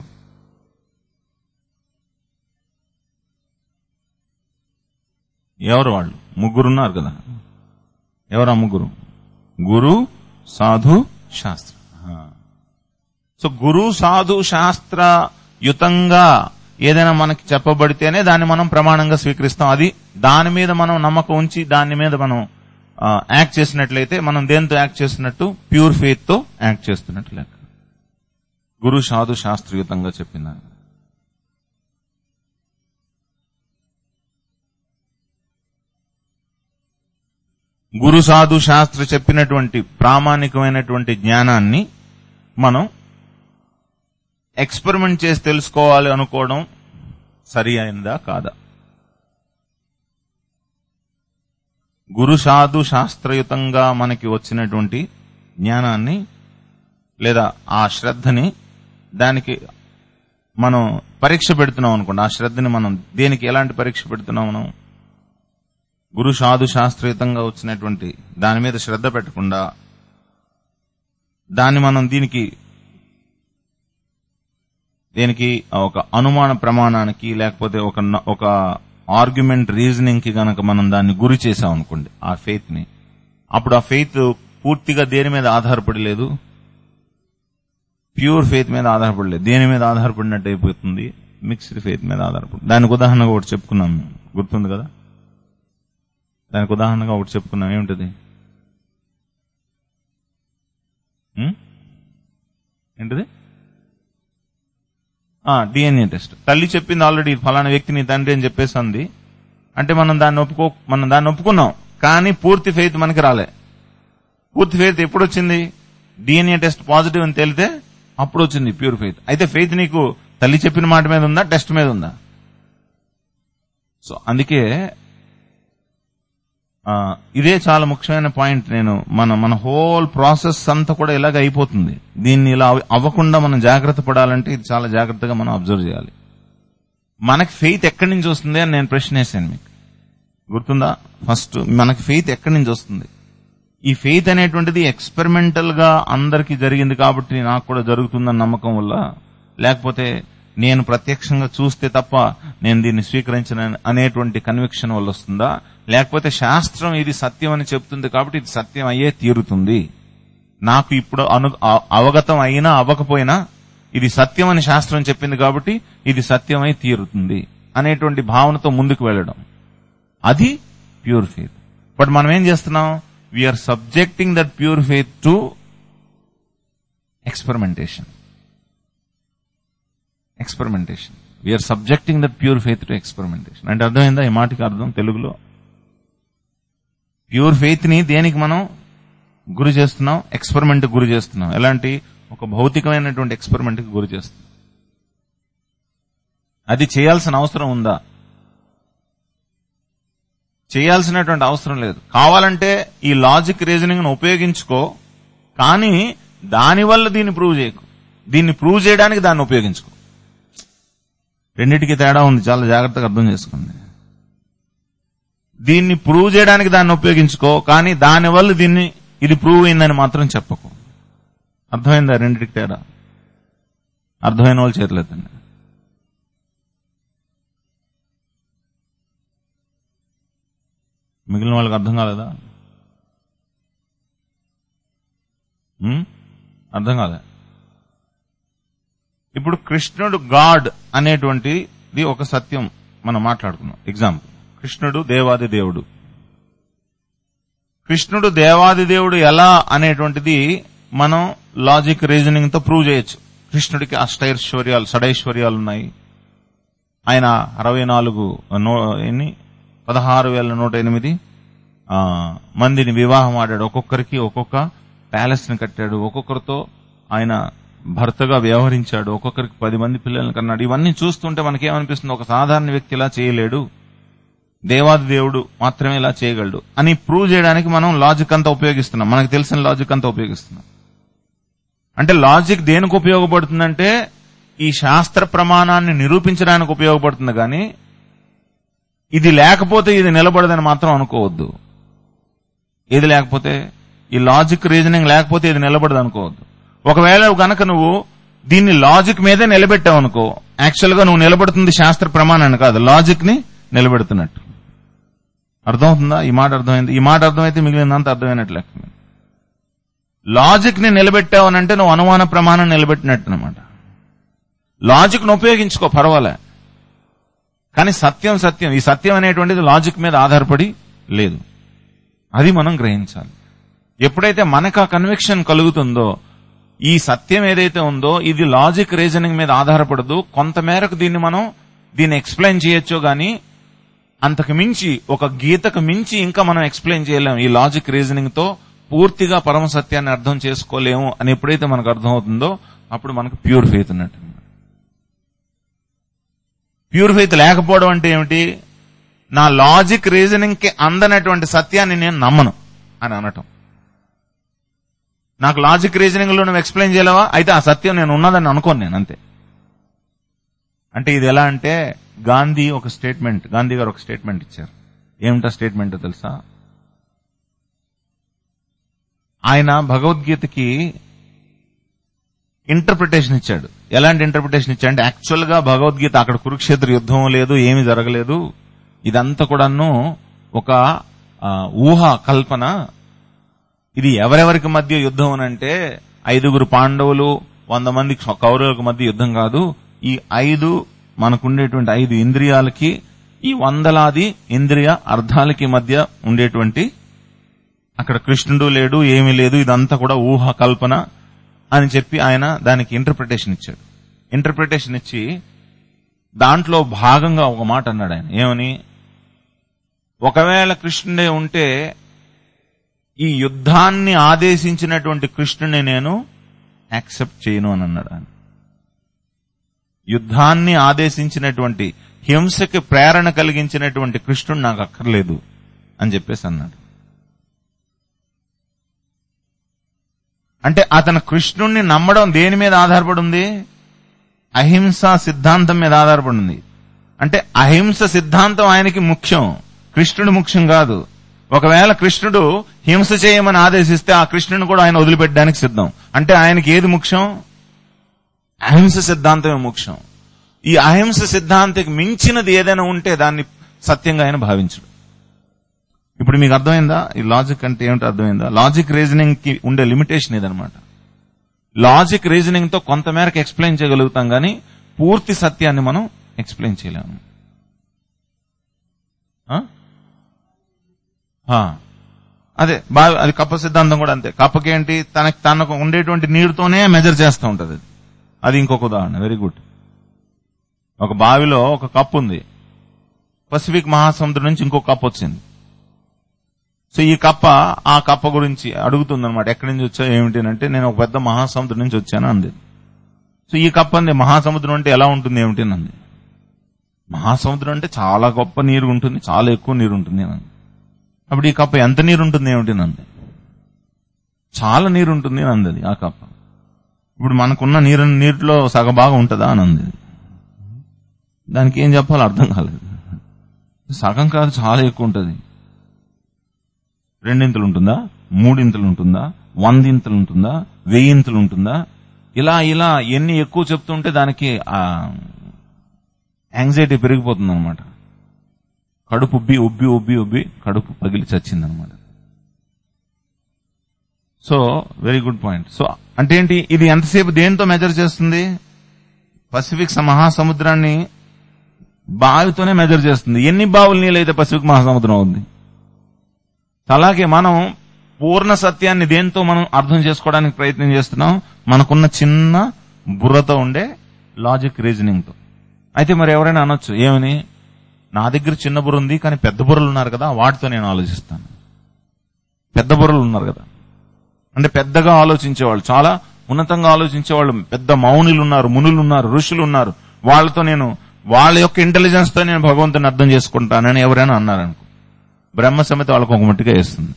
ఎవరు వాళ్ళు ముగ్గురు ఉన్నారు కదా ఎవరు ఆ ముగ్గురు గురు సాధు శాస్త్ర ఆ. సో గురు సాధు శాస్త్ర యుతంగా ఏదైనా మనకి చెప్పబడితేనే దాన్ని మనం ప్రమాణంగా స్వీకరిస్తాం అది దాని మీద మనం నమ్మకం ఉంచి దాని మీద మనం ఆ, యాక్ట్ చేసినట్లయితే మనం దేంతో యాక్ట్ చేస్తున్నట్టు ప్యూర్ ఫెయిత్ తో యాక్ట్ చేస్తున్నట్టు లెక్క గురు సాధు శాస్త్రయుతంగా చెప్పింది గురు సాధు శాస్త్ర చెప్పినటువంటి ప్రామాణికమైనటువంటి జ్ఞానాన్ని మనం ఎక్స్పెరిమెంట్ చేసి తెలుసుకోవాలి అనుకోవడం సరి అయిందా కాదా గురు సాధు శాస్త్రయుతంగా మనకి వచ్చినటువంటి జ్ఞానాన్ని లేదా ఆ శ్రద్ధని దానికి మనం పరీక్ష పెడుతున్నాం అనుకోండి ఆ శ్రద్ధని మనం దేనికి ఎలాంటి పరీక్ష పెడుతున్నాం మనం గురు సాధు శాస్త్రయుతంగా వచ్చినటువంటి దాని మీద శ్రద్ధ పెట్టకుండా దాన్ని మనం దీనికి దీనికి ఒక అనుమాన ప్రమాణానికి లేకపోతే ఒక న- ఒక ఆర్గ్యుమెంట్ రీజనింగ్ కి గనక మనం దాన్ని గురి చేసాం అనుకోండి ఆ ఫెయిత్ ని అప్పుడు ఆ ఫెయిత్ పూర్తిగా దేని మీద ఆధారపడి లేదు ప్యూర్ ఫెయిత్ మీద ఆధారపడలేదు దేని మీద ఆధారపడినట్టు అయిపోతుంది మిక్స్డ్ ఫెయిత్ మీద ఆధారపడి దానికి ఉదాహరణగా ఒకటి చెప్పుకున్నాం మేము. గుర్తుంది కదా దానికి ఉదాహరణగా ఒకటి చెప్పుకున్నాం ఏమిటది ఉం? ఏంటిది డిఎన్ఏ టెస్ట్ తల్లి చెప్పింది ఆల్రెడీ ఫలానా వ్యక్తి నీ తండ్రి అని చెప్పేసి అంది అంటే మనం దాన్ని ఒప్పుకో మనం దాన్ని ఒప్పుకున్నాం కానీ పూర్తి ఫెయిత్ మనకి రాలే పూర్తి ఫెయిత్ ఎప్పుడు వచ్చింది డిఎన్ఏ టెస్ట్ పాజిటివ్ అని తేలితే అప్పుడు వచ్చింది ప్యూర్ ఫెయిత్ అయితే ఫెయిత్ నీకు తల్లి చెప్పిన మాట మీద ఉందా టెస్ట్ మీద ఉందా సో అందుకే ఆ, ఇదే చాలా ముఖ్యమైన పాయింట్ నేను మన మన హోల్ ప్రాసెస్ అంతా కూడా ఇలాగ అయిపోతుంది దీన్ని ఇలా అవ- అవ్వకుండా మనం జాగ్రత్త పడాలంటే ఇది చాలా జాగ్రత్తగా మనం అబ్జర్వ్ చేయాలి మనకి ఫెయిత్ ఎక్కడి నుంచి వస్తుంది అని నేను ప్రశ్న వేసాను మీకు గుర్తుందా ఫస్ట్ మనకి ఫెయిత్ ఎక్కడి నుంచి వస్తుంది ఈ ఫెయిత్ అనేటువంటిది ఎక్స్పెరిమెంటల్ గా అందరికి జరిగింది కాబట్టి నాకు కూడా జరుగుతుందన్న నమ్మకం వల్ల లేకపోతే నేను ప్రత్యక్షంగా చూస్తే తప్ప నేను దీన్ని స్వీకరించిన అనేటువంటి కన్విక్షన్ వల్ల వస్తుందా లేకపోతే శాస్త్రం ఇది సత్యం అని చెప్తుంది కాబట్టి ఇది సత్యం అయ్యే తీరుతుంది నాకు ఇప్పుడు అను అ- అవగతం అయినా అవ్వకపోయినా ఇది సత్యం అని శాస్త్రం చెప్పింది కాబట్టి ఇది సత్యమై తీరుతుంది అనేటువంటి భావనతో ముందుకు వెళ్ళడం అది ప్యూర్ ఫెయిత్ బట్ మనం ఏం చేస్తున్నాం we're subjecting that pure faith to experimentation experimentation we're subjecting that pure faith to experimentation అంటే అర్థమైందా ఈ మాటకి అర్థం తెలుగులో ప్యూర్ ఫెయిత్ ని దేనికి మనం గురి చేస్తున్నాం ఎక్స్పెరిమెంట్ గురి చేస్తున్నాం ఎలాంటి ఒక భౌతికమైనటువంటి ఎక్స్పెరిమెంట్ కి గురి చేస్తున్నాం అది చేయాల్సిన అవసరం ఉందా చేయాల్సినటువంటి అవసరం లేదు కావాలంటే ఈ లాజిక్ రీజనింగ్ ఉపయోగించుకో కానీ దానివల్ల దీన్ని ప్రూవ్ చేయకు దీన్ని ప్రూవ్ చేయడానికి దాన్ని ఉపయోగించుకో రెండింటికి తేడా ఉంది చాలా జాగ్రత్తగా అర్థం చేసుకోండి దీన్ని ప్రూవ్ చేయడానికి దాన్ని ఉపయోగించుకో కానీ దానివల్ల దీన్ని ఇది ప్రూవ్ అయిందని మాత్రం చెప్పకు అర్థమైందా రెండింటికి తేడా అర్థమైన వాళ్ళు చేరలేదండి మిగిలిన వాళ్ళకి అర్థం కాలేదా ఉం? అర్థం కాలే ఇప్పుడు కృష్ణుడు గాడ్ అనేటువంటిది ఒక సత్యం మనం మాట్లాడుకున్నాం ఎగ్జాంపుల్ కృష్ణుడు దేవాది దేవుడు కృష్ణుడు దేవాది దేవుడు ఎలా అనేటువంటిది మనం లాజిక్ రీజనింగ్ తో ప్రూవ్ చేయొచ్చు కృష్ణుడికి అష్టైశ్వర్యాలు షడైశ్వర్యాలు ఉన్నాయి ఆయన అరవై నాలుగు నూ- ఎన్ని పదహారు వేల నూట ఎనిమిది ఆ, మందిని వివాహం ఆడాడు ఒక్కొక్కరికి ఒక్కొక్క ప్యాలెస్ ని కట్టాడు ఒక్కొక్కరితో ఆయన భర్తగా వ్యవహరించాడు ఒక్కొక్కరికి పది మంది పిల్లల్ని కన్నాడు ఇవన్నీ చూస్తుంటే మనకేమనిపిస్తుంది ఒక సాధారణ వ్యక్తి ఇలా చేయలేడు దేవాది దేవుడు మాత్రమే ఇలా చేయగలడు అని ప్రూవ్ చేయడానికి మనం లాజిక్ అంతా ఉపయోగిస్తున్నాం మనకు తెలిసిన లాజిక్ అంతా ఉపయోగిస్తున్నాం అంటే లాజిక్ దేనికి ఉపయోగపడుతుందంటే ఈ శాస్త్ర ప్రమాణాన్ని నిరూపించడానికి ఉపయోగపడుతుంది కానీ ఇది లేకపోతే ఇది నిలబడదని మాత్రం అనుకోవద్దు ఏది లేకపోతే ఈ లాజిక్ రీజనింగ్ లేకపోతే ఇది నిలబడదు అనుకోవద్దు ఒకవేళ గనక నువ్వు దీన్ని లాజిక్ మీదే నిలబెట్టావు అనుకో యాక్చువల్ గా నువ్వు నిలబడుతుంది శాస్త్ర ప్రమాణాన్ని కాదు లాజిక్ ని నిలబెడుతున్నట్టు అర్థమవుతుందా ఈ మాట అర్థమైంది ఈ మాట అర్థమైతే మిగిలినంత అర్థమైనట్లు లెక్క లాజిక్ ని నిలబెట్టావు అని అంటే నువ్వు అనుమాన ప్రమాణం నిలబెట్టినట్టు అనమాట లాజిక్ ను ఉపయోగించుకో పర్వాలే కానీ సత్యం సత్యం ఈ సత్యం అనేటువంటిది లాజిక్ మీద ఆధారపడి లేదు అది మనం గ్రహించాలి ఎప్పుడైతే మనకు ఆ కన్విక్షన్ కలుగుతుందో ఈ సత్యం ఏదైతే ఉందో ఇది లాజిక్ రీజనింగ్ మీద ఆధారపడదు కొంతమేరకు దీన్ని మనం దీన్ని ఎక్స్ప్లెయిన్ చేయొచ్చో గాని అంతకు మించి ఒక గీతకు మించి ఇంకా మనం ఎక్స్ప్లెయిన్ చేయలేము ఈ లాజిక్ రీజనింగ్ తో పూర్తిగా పరమ సత్యాన్ని అర్థం చేసుకోలేము అని ఎప్పుడైతే మనకు అర్థమవుతుందో అప్పుడు మనకు ప్యూర్ ఫెయిత్ ఉన్నట్టు ప్యూర్ ఫెయిత్ లేకపోవడం అంటే ఏమిటి నా లాజిక్ రీజనింగ్ కి అందనటువంటి సత్యాన్ని నేను నమ్మను అని అనటం నాకు లాజిక్ రీజనింగ్ లో నువ్వు ఎక్స్ప్లెయిన్ చేయలేవా అయితే ఆ సత్యం నేను ఉన్నదని అనుకోను నేను అంతే అంటే ఇది ఎలా అంటే గాంధీ ఒక స్టేట్మెంట్ గాంధీ గారు ఒక స్టేట్మెంట్ ఇచ్చారు ఏమిటా స్టేట్మెంట్ తెలుసా ఆయన భగవద్గీతకి ఇంటర్ప్రిటేషన్ ఇచ్చాడు ఎలాంటి ఇంటర్ప్రిటేషన్ ఇచ్చాడు అంటే యాక్చువల్ గా భగవద్గీత అక్కడ కురుక్షేత్ర యుద్ధం లేదు ఏమీ జరగలేదు ఇదంతా కూడాను ఒక ఆ, ఊహ కల్పన ఇది ఎవరెవరికి మధ్య యుద్ధం అని అంటే ఐదుగురు పాండవులు వంద మంది కౌరవులకు మధ్య యుద్ధం కాదు ఈ ఐదు మనకుండేటువంటి ఐదు ఇంద్రియాలకి ఈ వందలాది ఇంద్రియ అర్థాలకి మధ్య ఉండేటువంటి అక్కడ కృష్ణుడు లేడు ఏమీ లేదు ఇదంతా కూడా ఊహ కల్పన అని చెప్పి ఆయన దానికి ఇంటర్ప్రిటేషన్ ఇచ్చాడు ఇంటర్ప్రిటేషన్ ఇచ్చి దాంట్లో భాగంగా ఒక మాట అన్నాడు ఆయన ఏమని ఒకవేళ కృష్ణుడే ఉంటే ఈ యుద్ధాన్ని ఆదేశించినటువంటి కృష్ణుని నేను యాక్సెప్ట్ చేయను అని అన్నాడు ఆయన యుద్ధాన్ని ఆదేశించినటువంటి హింసకి ప్రేరణ కలిగించినటువంటి కృష్ణుడు నాకు అక్కర్లేదు అని చెప్పేసి అన్నాడు అంటే అతను కృష్ణుణ్ణి నమ్మడం దేని మీద ఆధారపడి ఉంది అహింస సిద్ధాంతం మీద ఆధారపడి ఉంది అంటే అహింస సిద్ధాంతం ఆయనకి ముఖ్యం కృష్ణుడు ముఖ్యం కాదు ఒకవేళ కృష్ణుడు హింస చేయమని ఆదేశిస్తే ఆ కృష్ణుని కూడా ఆయన వదిలిపెట్టడానికి సిద్ధం అంటే ఆయనకి ఏది ముఖ్యం అహింస సిద్ధాంతమే ముఖ్యం ఈ అహింస సిద్ధాంతకి మించినది ఏదైనా ఉంటే దాన్ని సత్యంగా ఆయన భావించడు ఇప్పుడు మీకు అర్థమైందా ఈ లాజిక్ అంటే ఏమిటో అర్థమైందా లాజిక్ రీజనింగ్ కి ఉండే లిమిటేషన్ ఇదనమాట లాజిక్ రీజనింగ్ తో కొంతమేరకు ఎక్స్ప్లెయిన్ చేయగలుగుతాం కానీ పూర్తి సత్యాన్ని మనం ఎక్స్ప్లెయిన్ చేయలేము ఆ? ఆ. అదే బావి అది కప్ప సిద్ధాంతం కూడా అంతే కప్పకి ఏంటి తనకి తనకు ఉండేటువంటి నీరుతోనే మెజర్ చేస్తూ ఉంటది అది. అది ఇంకొక ఉదాహరణ వెరీ గుడ్ ఒక బావిలో ఒక కప్పు ఉంది పసిఫిక్ మహాసముద్రం నుంచి ఇంకో కప్పు వచ్చింది సో ఈ కప్ప ఆ కప్ప గురించి అడుగుతుంది అనమాట ఎక్కడి నుంచి వచ్చావు ఏమిటి అని అంటే నేను ఒక పెద్ద మహాసముద్రం నుంచి వచ్చాను అంది సో ఈ కప్ప అంది మహాసముద్రం అంటే ఎలా ఉంటుంది ఏమిటి అని అంది మహాసముద్రం అంటే చాలా గొప్ప నీరు ఉంటుంది చాలా ఎక్కువ నీరు ఉంటుంది అని అంది అప్పుడు ఈ కప్ప ఎంత నీరు ఉంటుంది ఏమిటి అని అంది చాలా నీరు ఉంటుంది అని అంది అది ఆ కప్ప ఇప్పుడు మనకున్న నీరు నీటిలో సగభాగం ఉంటుందా అని అంది దానికి ఏం చెప్పాలో అర్థం కాలేదు సగం కాదు చాలా ఎక్కువ ఉంటుంది రెండింతలు ఉంటుందా మూడింతలు ఉంటుందా వందింతలు ఉంటుందా వెయ్యింతలు ఉంటుందా ఇలా ఇలా ఎన్ని ఎక్కువ చెప్తుంటే దానికి ఆ యాంగ్జైటీ పెరిగిపోతుంది అనమాట కడుపు ఉబ్బి ఉబ్బి ఉబ్బి ఉబ్బి కడుపు పగిలి చచ్చింది అనమాట so very good point so అంటే ఏంటి ఇది ఎంతసేపు దేంతో మెజర్ చేస్తుంది పసిఫిక్ స- మహాసముద్రాన్ని బావితోనే మెజర్ చేస్తుంది ఎన్ని బావులు నీళ్ళైతే పసిఫిక్ మహాసముద్రం ఉంది అలాగే మనం పూర్ణ సత్యాన్ని దేంతో మనం అర్థం చేసుకోవడానికి ప్రయత్నం చేస్తున్నాం మనకున్న చిన్న బుర్రతో ఉండే లాజిక్ రీజనింగ్ తో అయితే మరి ఎవరైనా అనొచ్చు ఏమని నా దగ్గర చిన్న బుర్ర ఉంది కానీ పెద్ద బుర్రలు ఉన్నారు కదా వాటితో నేను ఆలోచిస్తాను పెద్ద బుర్రలు ఉన్నారు కదా అంటే పెద్దగా ఆలోచించేవాళ్ళు చాలా ఉన్నతంగా ఆలోచించేవాళ్ళు పెద్ద మౌనులు ఉన్నారు మునులు ఉన్నారు ఋషులు ఉన్నారు వాళ్ళతో నేను వాళ్ళ యొక్క ఇంటెలిజెన్స్ తో నేను భగవంతుని అర్థం చేసుకుంటానని ఎవరైనా అన్నారనుకో బ్రహ్మ సమితి వాళ్ళకు ఒక మట్టిగా వేస్తుంది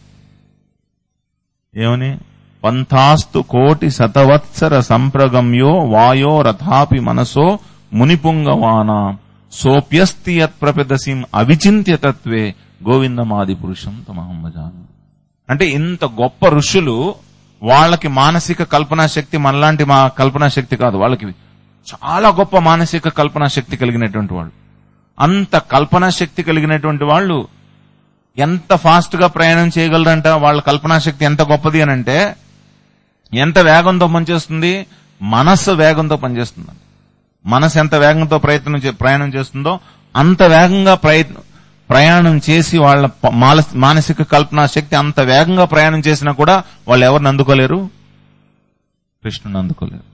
ఏమని పంథాస్తు కోటి శతవత్సర సంప్రగమ్యో వాయో రథాపి మనసో మునిపుంగవాన సోప్యస్తి యత్ ప్రపెదసిం అవిచింత్య తత్వే గోవిందమాది పురుషం తమహమ్మజాను అంటే ఇంత గొప్ప ఋషులు వాళ్ళకి మానసిక కల్పనా శక్తి మనలాంటి మా కల్పనా శక్తి కాదు వాళ్ళకి చాలా గొప్ప మానసిక కల్పనా శక్తి కలిగినటువంటి వాళ్ళు అంత కల్పనా శక్తి కలిగినటువంటి వాళ్ళు ఎంత ఫాస్ట్ గా ప్రయాణం చేయగలరంట వాళ్ళ కల్పనా శక్తి ఎంత గొప్పది అని అంటే ఎంత వేగంతో పనిచేస్తుంది మనస్సు వేగంతో పనిచేస్తుంది మనసు ఎంత వేగంతో ప్రయత్నం చే- ప్రయాణం చేస్తుందో అంత వేగంగా ప్రయత్నం ప్రయాణం చేసి వాళ్ళ ప- మాల- మానసిక కల్పనా శక్తి అంత వేగంగా ప్రయాణం చేసినా కూడా వాళ్ళు ఎవరిని అందుకోలేరు కృష్ణుని అందుకోలేరు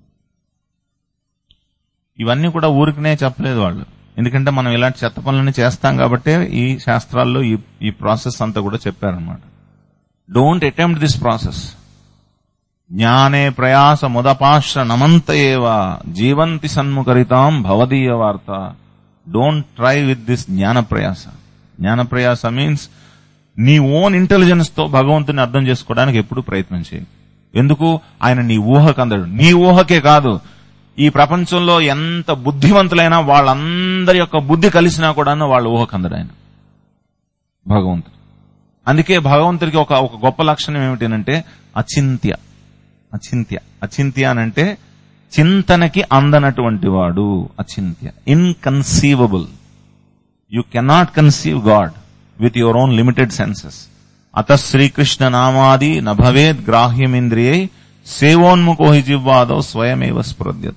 ఇవన్నీ కూడా ఊరికనే చెప్పలేదు వాళ్ళు ఎందుకంటే మనం ఇలాంటి చెత్త పనులన్నీ చేస్తాం కాబట్టి ఈ శాస్త్రాల్లో ఈ ఈ ప్రాసెస్ అంతా కూడా చెప్పారనమాట డోంట్ అటెంప్ట్ దిస్ ప్రాసెస్ జ్ఞానే ప్రయాస ముదపాశ్ర నమంత ఏవ జీవంతి సన్ముఖరితాం భవదీయ వార్త డోంట్ ట్రై విత్ దిస్ జ్ఞాన ప్రయాస జ్ఞాన ప్రయాస మీన్స్ నీ ఓన్ ఇంటెలిజెన్స్ తో భగవంతుని అర్థం చేసుకోవడానికి ఎప్పుడు ప్రయత్నం చేయి ఎందుకు ఆయన నీ ఊహకు అందడు నీ ఊహకే కాదు ఈ ప్రపంచంలో ఎంత బుద్ధివంతులైనా వాళ్ళందరి యొక్క బుద్ధి కలిసినా కూడాను వాళ్ళ ఊహకు అందడు ఆయన భగవంతుడు అందుకే భగవంతుడికి ఒక ఒక గొప్ప లక్షణం ఏమిటంటే అచింత్య అచింత్య అచింత్య అనంటే చింతనకి అందనటువంటి వాడు అచింత్య inconceivable you cannot conceive God with your own limited senses అత శ్రీకృష్ణ నామాది నభవేద్ గ్రాహ్యమింద్రియై సేవోన్ముఖో హి జివ్వాదో స్వయమేవ స్పృద్యత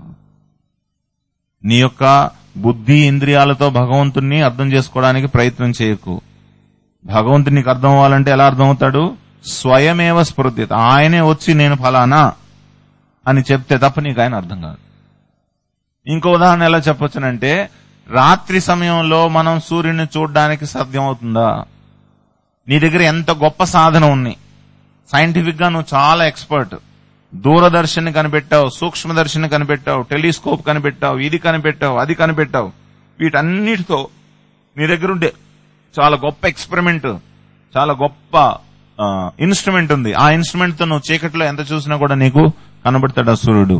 నీ యొక్క బుద్ధి ఇంద్రియాలతో భగవంతుణ్ణి అర్థం చేసుకోవడానికి ప్రయత్నం చేయకు భగవంతుడు నీకు అర్థం అవ్వాలంటే ఎలా అర్థం అవుతాడు స్వయమేవ స్ఫృత్యత ఆయనే వచ్చి నేను ఫలానా అని చెప్తే తప్ప నీకు ఆయన అర్థం కాదు ఇంకో ఉదాహరణ ఎలా చెప్పొచ్చునంటే రాత్రి సమయంలో మనం సూర్యుడిని చూడడానికి సాధ్యం అవుతుందా నీ దగ్గర ఎంత గొప్ప సాధన ఉంది సైంటిఫిక్ గా నువ్వు చాలా ఎక్స్పర్ట్ దూరదర్శన్ కనిపెట్టావు సూక్ష్మదర్శిని కనిపెట్టావు టెలిస్కోప్ కనిపెట్టావు ఇది కనిపెట్టావు అది కనిపెట్టావు వీటన్నిటితో నీ దగ్గర ఉండే చాలా గొప్ప ఎక్స్పెరిమెంట్ చాలా గొప్ప ఇన్స్ట్రుమెంట్ ఉంది ఆ ఇన్స్ట్రుమెంట్ తో నువ్వు చీకట్లో ఎంత చూసినా కూడా నీకు కనబడతాడు ఆ సూర్యుడు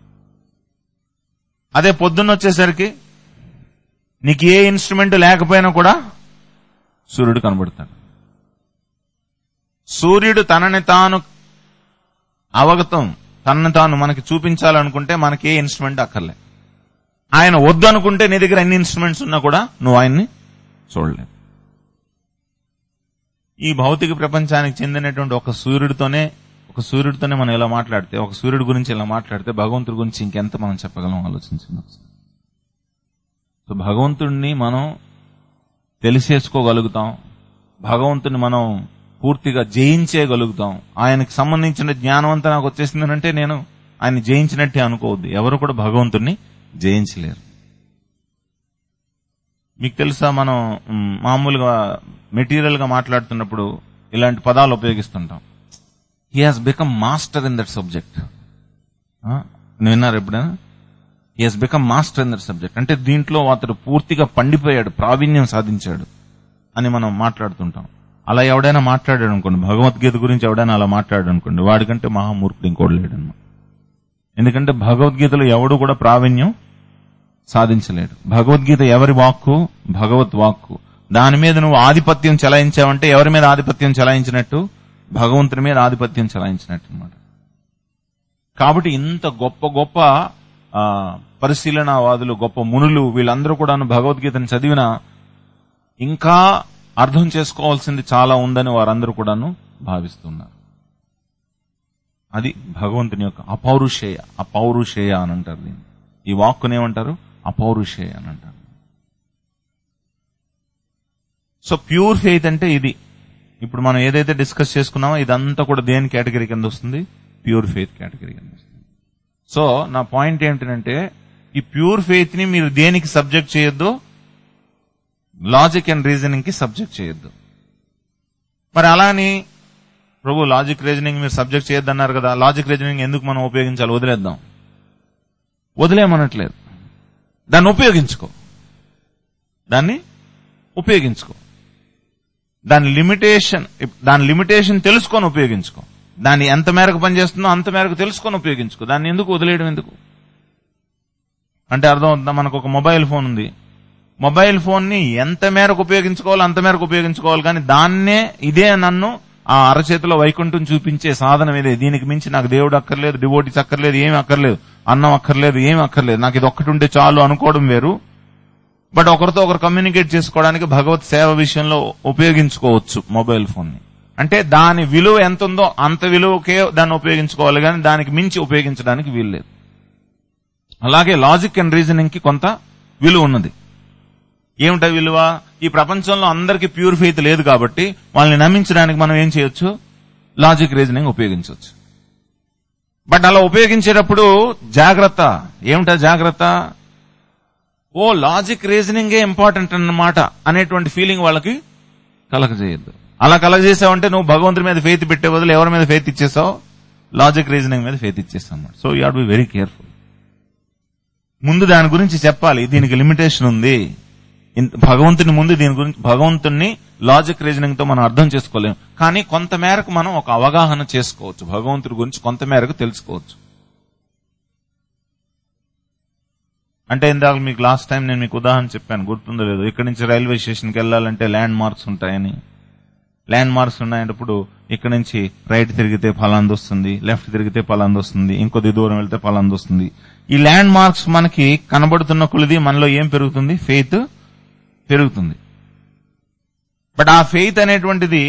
అదే పొద్దున్న వచ్చేసరికి నీకు ఏ ఇన్స్ట్రుమెంట్ లేకపోయినా కూడా సూర్యుడు కనబడతాడు సూర్యుడు తనని తాను అవగతం తనని తాను మనకి చూపించాలనుకుంటే మనకి ఏ ఇన్స్ట్రుమెంట్ అక్కర్లే ఆయన వద్దు అనుకుంటే నీ దగ్గర ఎన్ని ఇన్స్ట్రుమెంట్స్ ఉన్నా కూడా నువ్వు ఆయన్ని చూడలేవు ఈ భౌతిక ప్రపంచానికి చెందినటువంటి ఒక సూర్యుడితోనే ఒక సూర్యుడితోనే మనం ఇలా మాట్లాడితే ఒక సూర్యుడి గురించి ఇలా మాట్లాడితే భగవంతుడి గురించి ఇంకెంత మనం చెప్పగలం ఆలోచించండి ఒకసారి సో భగవంతుడిని మనం తెలిసేసుకోగలుగుతాం భగవంతుని మనం పూర్తిగా జయించేయగలుగుతాం ఆయనకి సంబంధించిన జ్ఞానం అంతా నాకు వచ్చేసిందనంటే నేను ఆయన జయించినట్టే అనుకోవద్దు ఎవరు కూడా భగవంతుడిని జయించలేరు మీకు తెలుసా మనం మ్, మామూలుగా మెటీరియల్ గా మాట్లాడుతున్నప్పుడు ఇలాంటి పదాలు ఉపయోగిస్తుంటాం he has become master in that subject విన్నారు ఎప్పుడైనా he has become master in that subject అంటే దీంట్లో అతడు పూర్తిగా పండిపోయాడు ప్రావీణ్యం సాధించాడు అని మనం మాట్లాడుతుంటాం అలా ఎవడైనా మాట్లాడాడు అనుకోండి భగవద్గీత గురించి ఎవడైనా అలా మాట్లాడాడు అనుకోండి వాడికంటే మహామూర్ఖుడు ఇంకోటి లేడు అన్నమాట ఎందుకంటే భగవద్గీతలో ఎవడు కూడా ప్రావీణ్యం సాధించలేడు భగవద్గీత ఎవరి వాక్కు భగవత్ వాక్కు దాని మీద నువ్వు ఆధిపత్యం చెలాయించావంటే ఎవరి మీద ఆధిపత్యం చెలాయించినట్టు భగవంతుని మీద ఆధిపత్యం చెలాయించినట్టు అనమాట కాబట్టి ఇంత గొప్ప గొప్ప ఆ, పరిశీలనావాదులు గొప్ప మునులు వీళ్ళందరూ కూడాను భగవద్గీతను చదివిన ఇంకా అర్థం చేసుకోవాల్సింది చాలా ఉందని వారందరూ కూడాను భావిస్తున్నారు అది భగవంతుని యొక్క అపౌరుషేయ అపౌరుషేయ అని అంటారు దీన్ని ఈ వాక్కుని ఏమంటారు అపౌరుషేయ అని అంటారు సో ప్యూర్ ఫెయిత్ అంటే ఇది ఇప్పుడు మనం ఏదైతే డిస్కస్ చేసుకున్నామో ఇదంతా కూడా దేని కేటగిరీ కింద వస్తుంది ప్యూర్ ఫెయిత్ కేటగిరీ కింద వస్తుంది సో నా పాయింట్ ఏంటంటే ఈ ప్యూర్ ఫెయిత్ ని మీరు దేనికి సబ్జెక్ట్ చేయొద్దు లాజిక్ అండ్ రీజనింగ్ కి సబ్జెక్ట్ చేయొద్దు మరి అలాని ప్రభు లాజిక్ రీజనింగ్ మీరు సబ్జెక్ట్ చేయొద్దు అన్నారు కదా లాజిక్ రీజనింగ్ ఎందుకు మనం ఉపయోగించాలి వదిలేద్దాం వదిలేమనట్లేదు దాన్ని ఉపయోగించుకో దాన్ని ఉపయోగించుకో దాని లిమిటేషన్ దాని లిమిటేషన్ తెలుసుకొని ఉపయోగించుకో దాన్ని ఎంత మేరకు పనిచేస్తుందో అంత మేరకు తెలుసుకొని ఉపయోగించుకో దాన్ని ఎందుకు వదిలేయడం ఎందుకు అంటే అర్థం అవుతుందా మనకు ఒక మొబైల్ ఫోన్ ఉంది మొబైల్ ఫోన్ ని ఎంత మేరకు ఉపయోగించుకోవాలో అంత మేరకు ఉపయోగించుకోవాలి కానీ దాన్నే ఇదే నన్ను ఆ అరచేతిలో వైకుంఠం చూపించే సాధనం ఇదే దీనికి మించి నాకు దేవుడు అక్కర్లేదు డివోటీస్ అక్కర్లేదు ఏమి అక్కర్లేదు అన్నం అక్కర్లేదు ఏమి అక్కర్లేదు నాకు ఇది ఒక్కటి ఉంటే చాలు అనుకోవడం వేరు బట్ ఒకరితో ఒకరు కమ్యూనికేట్ చేసుకోవడానికి భగవత్ సేవ విషయంలో ఉపయోగించుకోవచ్చు మొబైల్ ఫోన్ ని అంటే దాని విలువ ఎంత ఉందో అంత విలువకే దాన్ని ఉపయోగించుకోవాలి కానీ దానికి మించి ఉపయోగించడానికి వీల్లేదు అలాగే లాజిక్ అండ్ రీజనింగ్ కి కొంత విలువ ఉన్నది ఏమిటా విలువ ఈ ప్రపంచంలో అందరికీ ప్యూర్ ఫెయిత్ లేదు కాబట్టి వాళ్ళని నమ్మించడానికి మనం ఏం చేయొచ్చు లాజిక్ రీజనింగ్ ఉపయోగించవచ్చు బట్ అలా ఉపయోగించేటప్పుడు జాగ్రత్త ఏమిటా జాగ్రత్త ఓ లాజిక్ రీజనింగే ఇంపార్టెంట్ అన్నమాట అనేటువంటి ఫీలింగ్ వాళ్ళకి కలగజేయద్దు అలా కలగజేసావంటే నువ్వు భగవంతుడి మీద ఫెయిత్ పెట్టే బదులు ఎవరి మీద ఫెయిత్ ఇచ్చేసావు లాజిక్ రీజనింగ్ మీద ఫెయిత్ ఇచ్చేస్తావు అన్నమాట so you are be very careful ముందు దాని గురించి చెప్పాలి దీనికి లిమిటేషన్ ఉంది ఇంత- భగవంతుని ముందు దీని గురించి భగవంతుణ్ణి లాజిక్ రీజనింగ్ తో మనం అర్థం చేసుకోలేం కానీ కొంత మేరకు మనం ఒక అవగాహన చేసుకోవచ్చు భగవంతుడి గురించి కొంత మేరకు తెలుసుకోవచ్చు అంటే ఇందాక మీకు లాస్ట్ టైం నేను మీకు ఉదాహరణ చెప్పాను గుర్తుందో లేదో ఇక్కడి నుంచి రైల్వే స్టేషన్కి వెళ్ళాలంటే ల్యాండ్ మార్క్స్ ఉంటాయని ల్యాండ్ మార్క్స్ ఉన్నాయంటప్పుడు ఇక్కడ నుంచి రైట్ తిరిగితే ఫలాంది వస్తుంది లెఫ్ట్ తిరిగితే ఫలాంది వస్తుంది ఇంకొద్ది దూరం వెళ్తే ఫలాంది వస్తుంది ఈ ల్యాండ్ మార్క్స్ మనకి కనబడుతున్న కొలిది మనలో ఏం పెరుగుతుంది ఫెయిత్ పెరుగుతుంది బట్ ఆ ఫెయిత్ అనేటువంటిది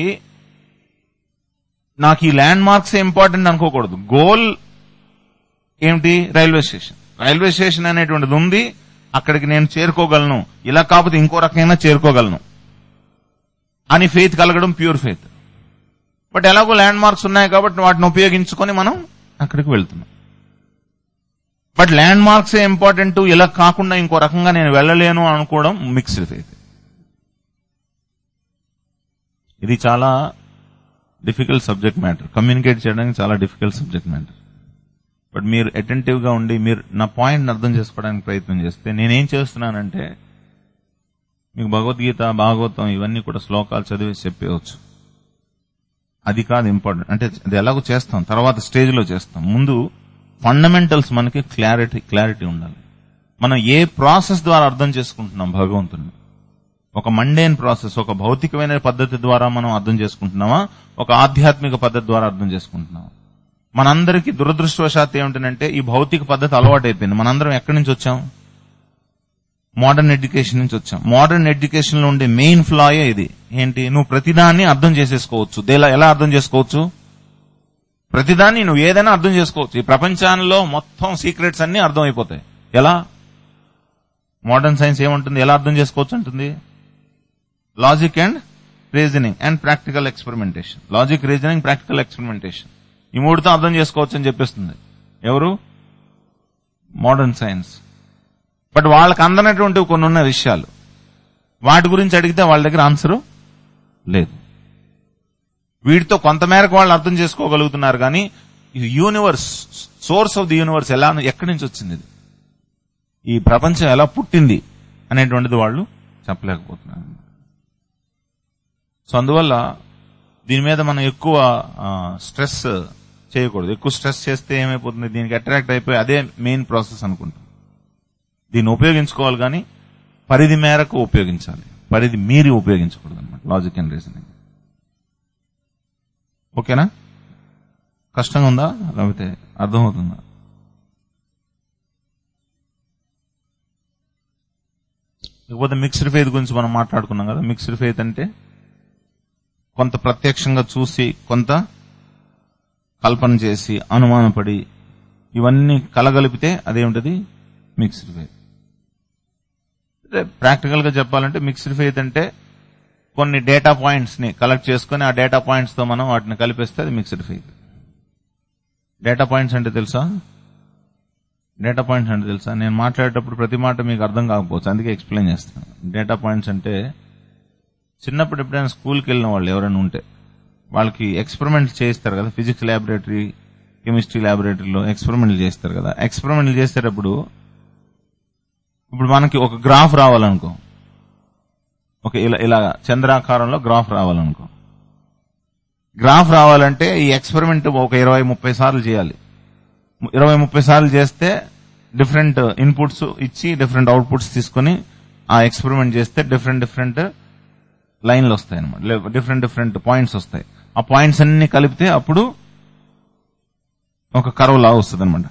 నాకు ఈ ల్యాండ్ మార్క్స్ ఇంపార్టెంట్ అనుకోకూడదు గోల్ ఏమిటి రైల్వే స్టేషన్ రైల్వే స్టేషన్ అనేటువంటిది ఉంది అక్కడికి నేను చేరుకోగలను ఇలా కాకపోతే ఇంకో రకమైన చేరుకోగలను అని ఫెయిత్ కలగడం ప్యూర్ ఫెయిత్ బట్ ఎలాగో ల్యాండ్ మార్క్స్ ఉన్నాయి కాబట్టి వాటిని ఉపయోగించుకొని మనం అక్కడికి వెళ్తున్నాం బట్ ల్యాండ్ మార్క్స్ ఇంపార్టెంట్ ఇలా కాకుండా ఇంకో రకంగా నేను వెళ్ళలేను అనుకోవడం మిక్స్డ్ ఫెయిత్ ఇది చాలా డిఫికల్ట్ సబ్జెక్ట్ మ్యాటర్ కమ్యూనికేట్ చేయడానికి చాలా డిఫికల్ట్ సబ్జెక్ట్ మ్యాటర్ బట్ మీరు అటెంటివ్ గా ఉండి మీరు నా పాయింట్ అర్థం చేసుకోవడానికి ప్రయత్నం చేస్తే నేనేం చేస్తున్నానంటే మీకు భగవద్గీత భాగవతం ఇవన్నీ కూడా శ్లోకాలు చదివి చెప్పేయచ్చు అది కాదు ఇంపార్టెంట్ అంటే అది ఎలాగో చేస్తాం తర్వాత స్టేజ్ లో చేస్తాం ముందు ఫండమెంటల్స్ మనకి క్లారిటీ క్లారిటీ ఉండాలి మనం ఏ ప్రాసెస్ ద్వారా అర్థం చేసుకుంటున్నాం భగవంతుని ఒక మండేన్ ప్రాసెస్ ఒక భౌతికమైన పద్ధతి ద్వారా మనం అర్థం చేసుకుంటున్నామా ఒక ఆధ్యాత్మిక పద్ధతి ద్వారా అర్థం చేసుకుంటున్నామా మనందరికీ దురదృష్టవశాత్తు ఏమిటంటే ఈ భౌతిక పద్ధతి అలవాటైపోయింది మనందరం ఎక్కడి నుంచి వచ్చాం మోడర్న్ ఎడ్యుకేషన్ నుంచి వచ్చాం మోడర్న్ ఎడ్యుకేషన్ లో ఉండే మెయిన్ ఫ్లాయే ఇది ఏంటి నువ్వు ప్రతిదాన్ని అర్థం చేసేసుకోవచ్చు దేలా ఎలా అర్థం చేసుకోవచ్చు ప్రతిదాన్ని నువ్వు ఏదైనా అర్థం చేసుకోవచ్చు ఈ ప్రపంచంలో మొత్తం సీక్రెట్స్ అన్ని అర్థం అయిపోతాయి ఎలా మోడర్న్ సైన్స్ ఏమంటుంది ఎలా అర్థం చేసుకోవచ్చు అంటుంది logic and reasoning and practical experimentation logic reasoning practical experimentation ఈ మూడుతో అర్థం చేసుకోవచ్చు అని చెప్పేస్తుంది ఎవరు మోడర్న్ సైన్స్ బట్ వాళ్ళకి అందనటువంటి కొన్ని ఉన్న విషయాలు వాటి గురించి అడిగితే వాళ్ళ దగ్గర ఆన్సరు లేదు వీటితో కొంతమేరకు వాళ్ళు అర్థం చేసుకోగలుగుతున్నారు కానీ ఈ universe source of the universe ఎలా ఎక్కడి నుంచి వచ్చింది ఇది ఈ ప్రపంచం ఎలా పుట్టింది అనేటువంటిది వాళ్ళు చెప్పలేకపోతున్నారు సో అందువల్ల దీని మీద మనం ఎక్కువ స్ట్రెస్ చేయకూడదు ఎక్కువ స్ట్రెస్ చేస్తే ఏమైపోతుంది దీనికి అట్రాక్ట్ అయిపోయి అదే మెయిన్ ప్రాసెస్ అనుకుంటాం దీన్ని ఉపయోగించుకోవాలి కానీ పరిధి మేరకు ఉపయోగించాలి పరిధి మీరి ఉపయోగించకూడదు అనమాట లాజిక్ అండ్ రీజనింగ్ ఓకేనా కష్టంగా ఉందా లేకపోతే అర్థమవుతుందా లేకపోతే మిక్స్డ్ ఫెయిత్ గురించి మనం మాట్లాడుకున్నాం కదా మిక్స్డ్ ఫెయిత్ అంటే కొంత ప్రత్యక్షంగా చూసి కొంత కల్పన చేసి అనుమానపడి ఇవన్నీ కలగలిపితే అదేమిటది మిక్స్డ్ ఫెయిత్ ప్రాక్టికల్ గా చెప్పాలంటే మిక్స్డ్ ఫెయిత్ అంటే కొన్ని డేటా పాయింట్స్ ని కలెక్ట్ చేసుకుని ఆ డేటా పాయింట్స్ తో మనం వాటిని కలిపేస్తే అది మిక్స్డ్ ఫెయిత్ డేటా పాయింట్స్ అంటే తెలుసా డేటా పాయింట్స్ అంటే తెలుసా నేను మాట్లాడేటప్పుడు ప్రతి మాట మీకు అర్థం కాకపోవచ్చు అందుకే ఎక్స్ప్లెయిన్ చేస్తున్నాను డేటా పాయింట్స్ అంటే చిన్నప్పుడు ఎప్పుడైనా స్కూల్కి వెళ్ళిన వాళ్ళు ఎవరైనా ఉంటే వాళ్ళకి ఎక్స్పెరిమెంట్ చేయిస్తారు కదా ఫిజిక్స్ ల్యాబొరేటరీ కెమిస్ట్రీ ల్యాబొరేటరీలో ఎక్స్పెరిమెంట్లు చేస్తారు కదా ఎక్స్పెరిమెంట్లు చేసేటప్పుడు ఇప్పుడు మనకి ఒక గ్రాఫ్ రావాలనుకో ఒక ఇలా ఇలా చంద్రాకారంలో గ్రాఫ్ రావాలనుకో గ్రాఫ్ రావాలంటే ఈ ఎక్స్పెరిమెంట్ ఒక ఇరవై ముప్పై సార్లు చేయాలి ఇరవై ముప్పై సార్లు చేస్తే డిఫరెంట్ ఇన్పుట్స్ ఇచ్చి డిఫరెంట్ అవుట్పుట్స్ తీసుకొని ఆ ఎక్స్పెరిమెంట్ చేస్తే డిఫరెంట్ డిఫరెంట్ లైన్లు వస్తాయి అనమాట డిఫరెంట్ డిఫరెంట్ పాయింట్స్ వస్తాయి ఆ పాయింట్స్ అన్ని కలిపితే అప్పుడు ఒక కరువు లా వస్తుంది అనమాట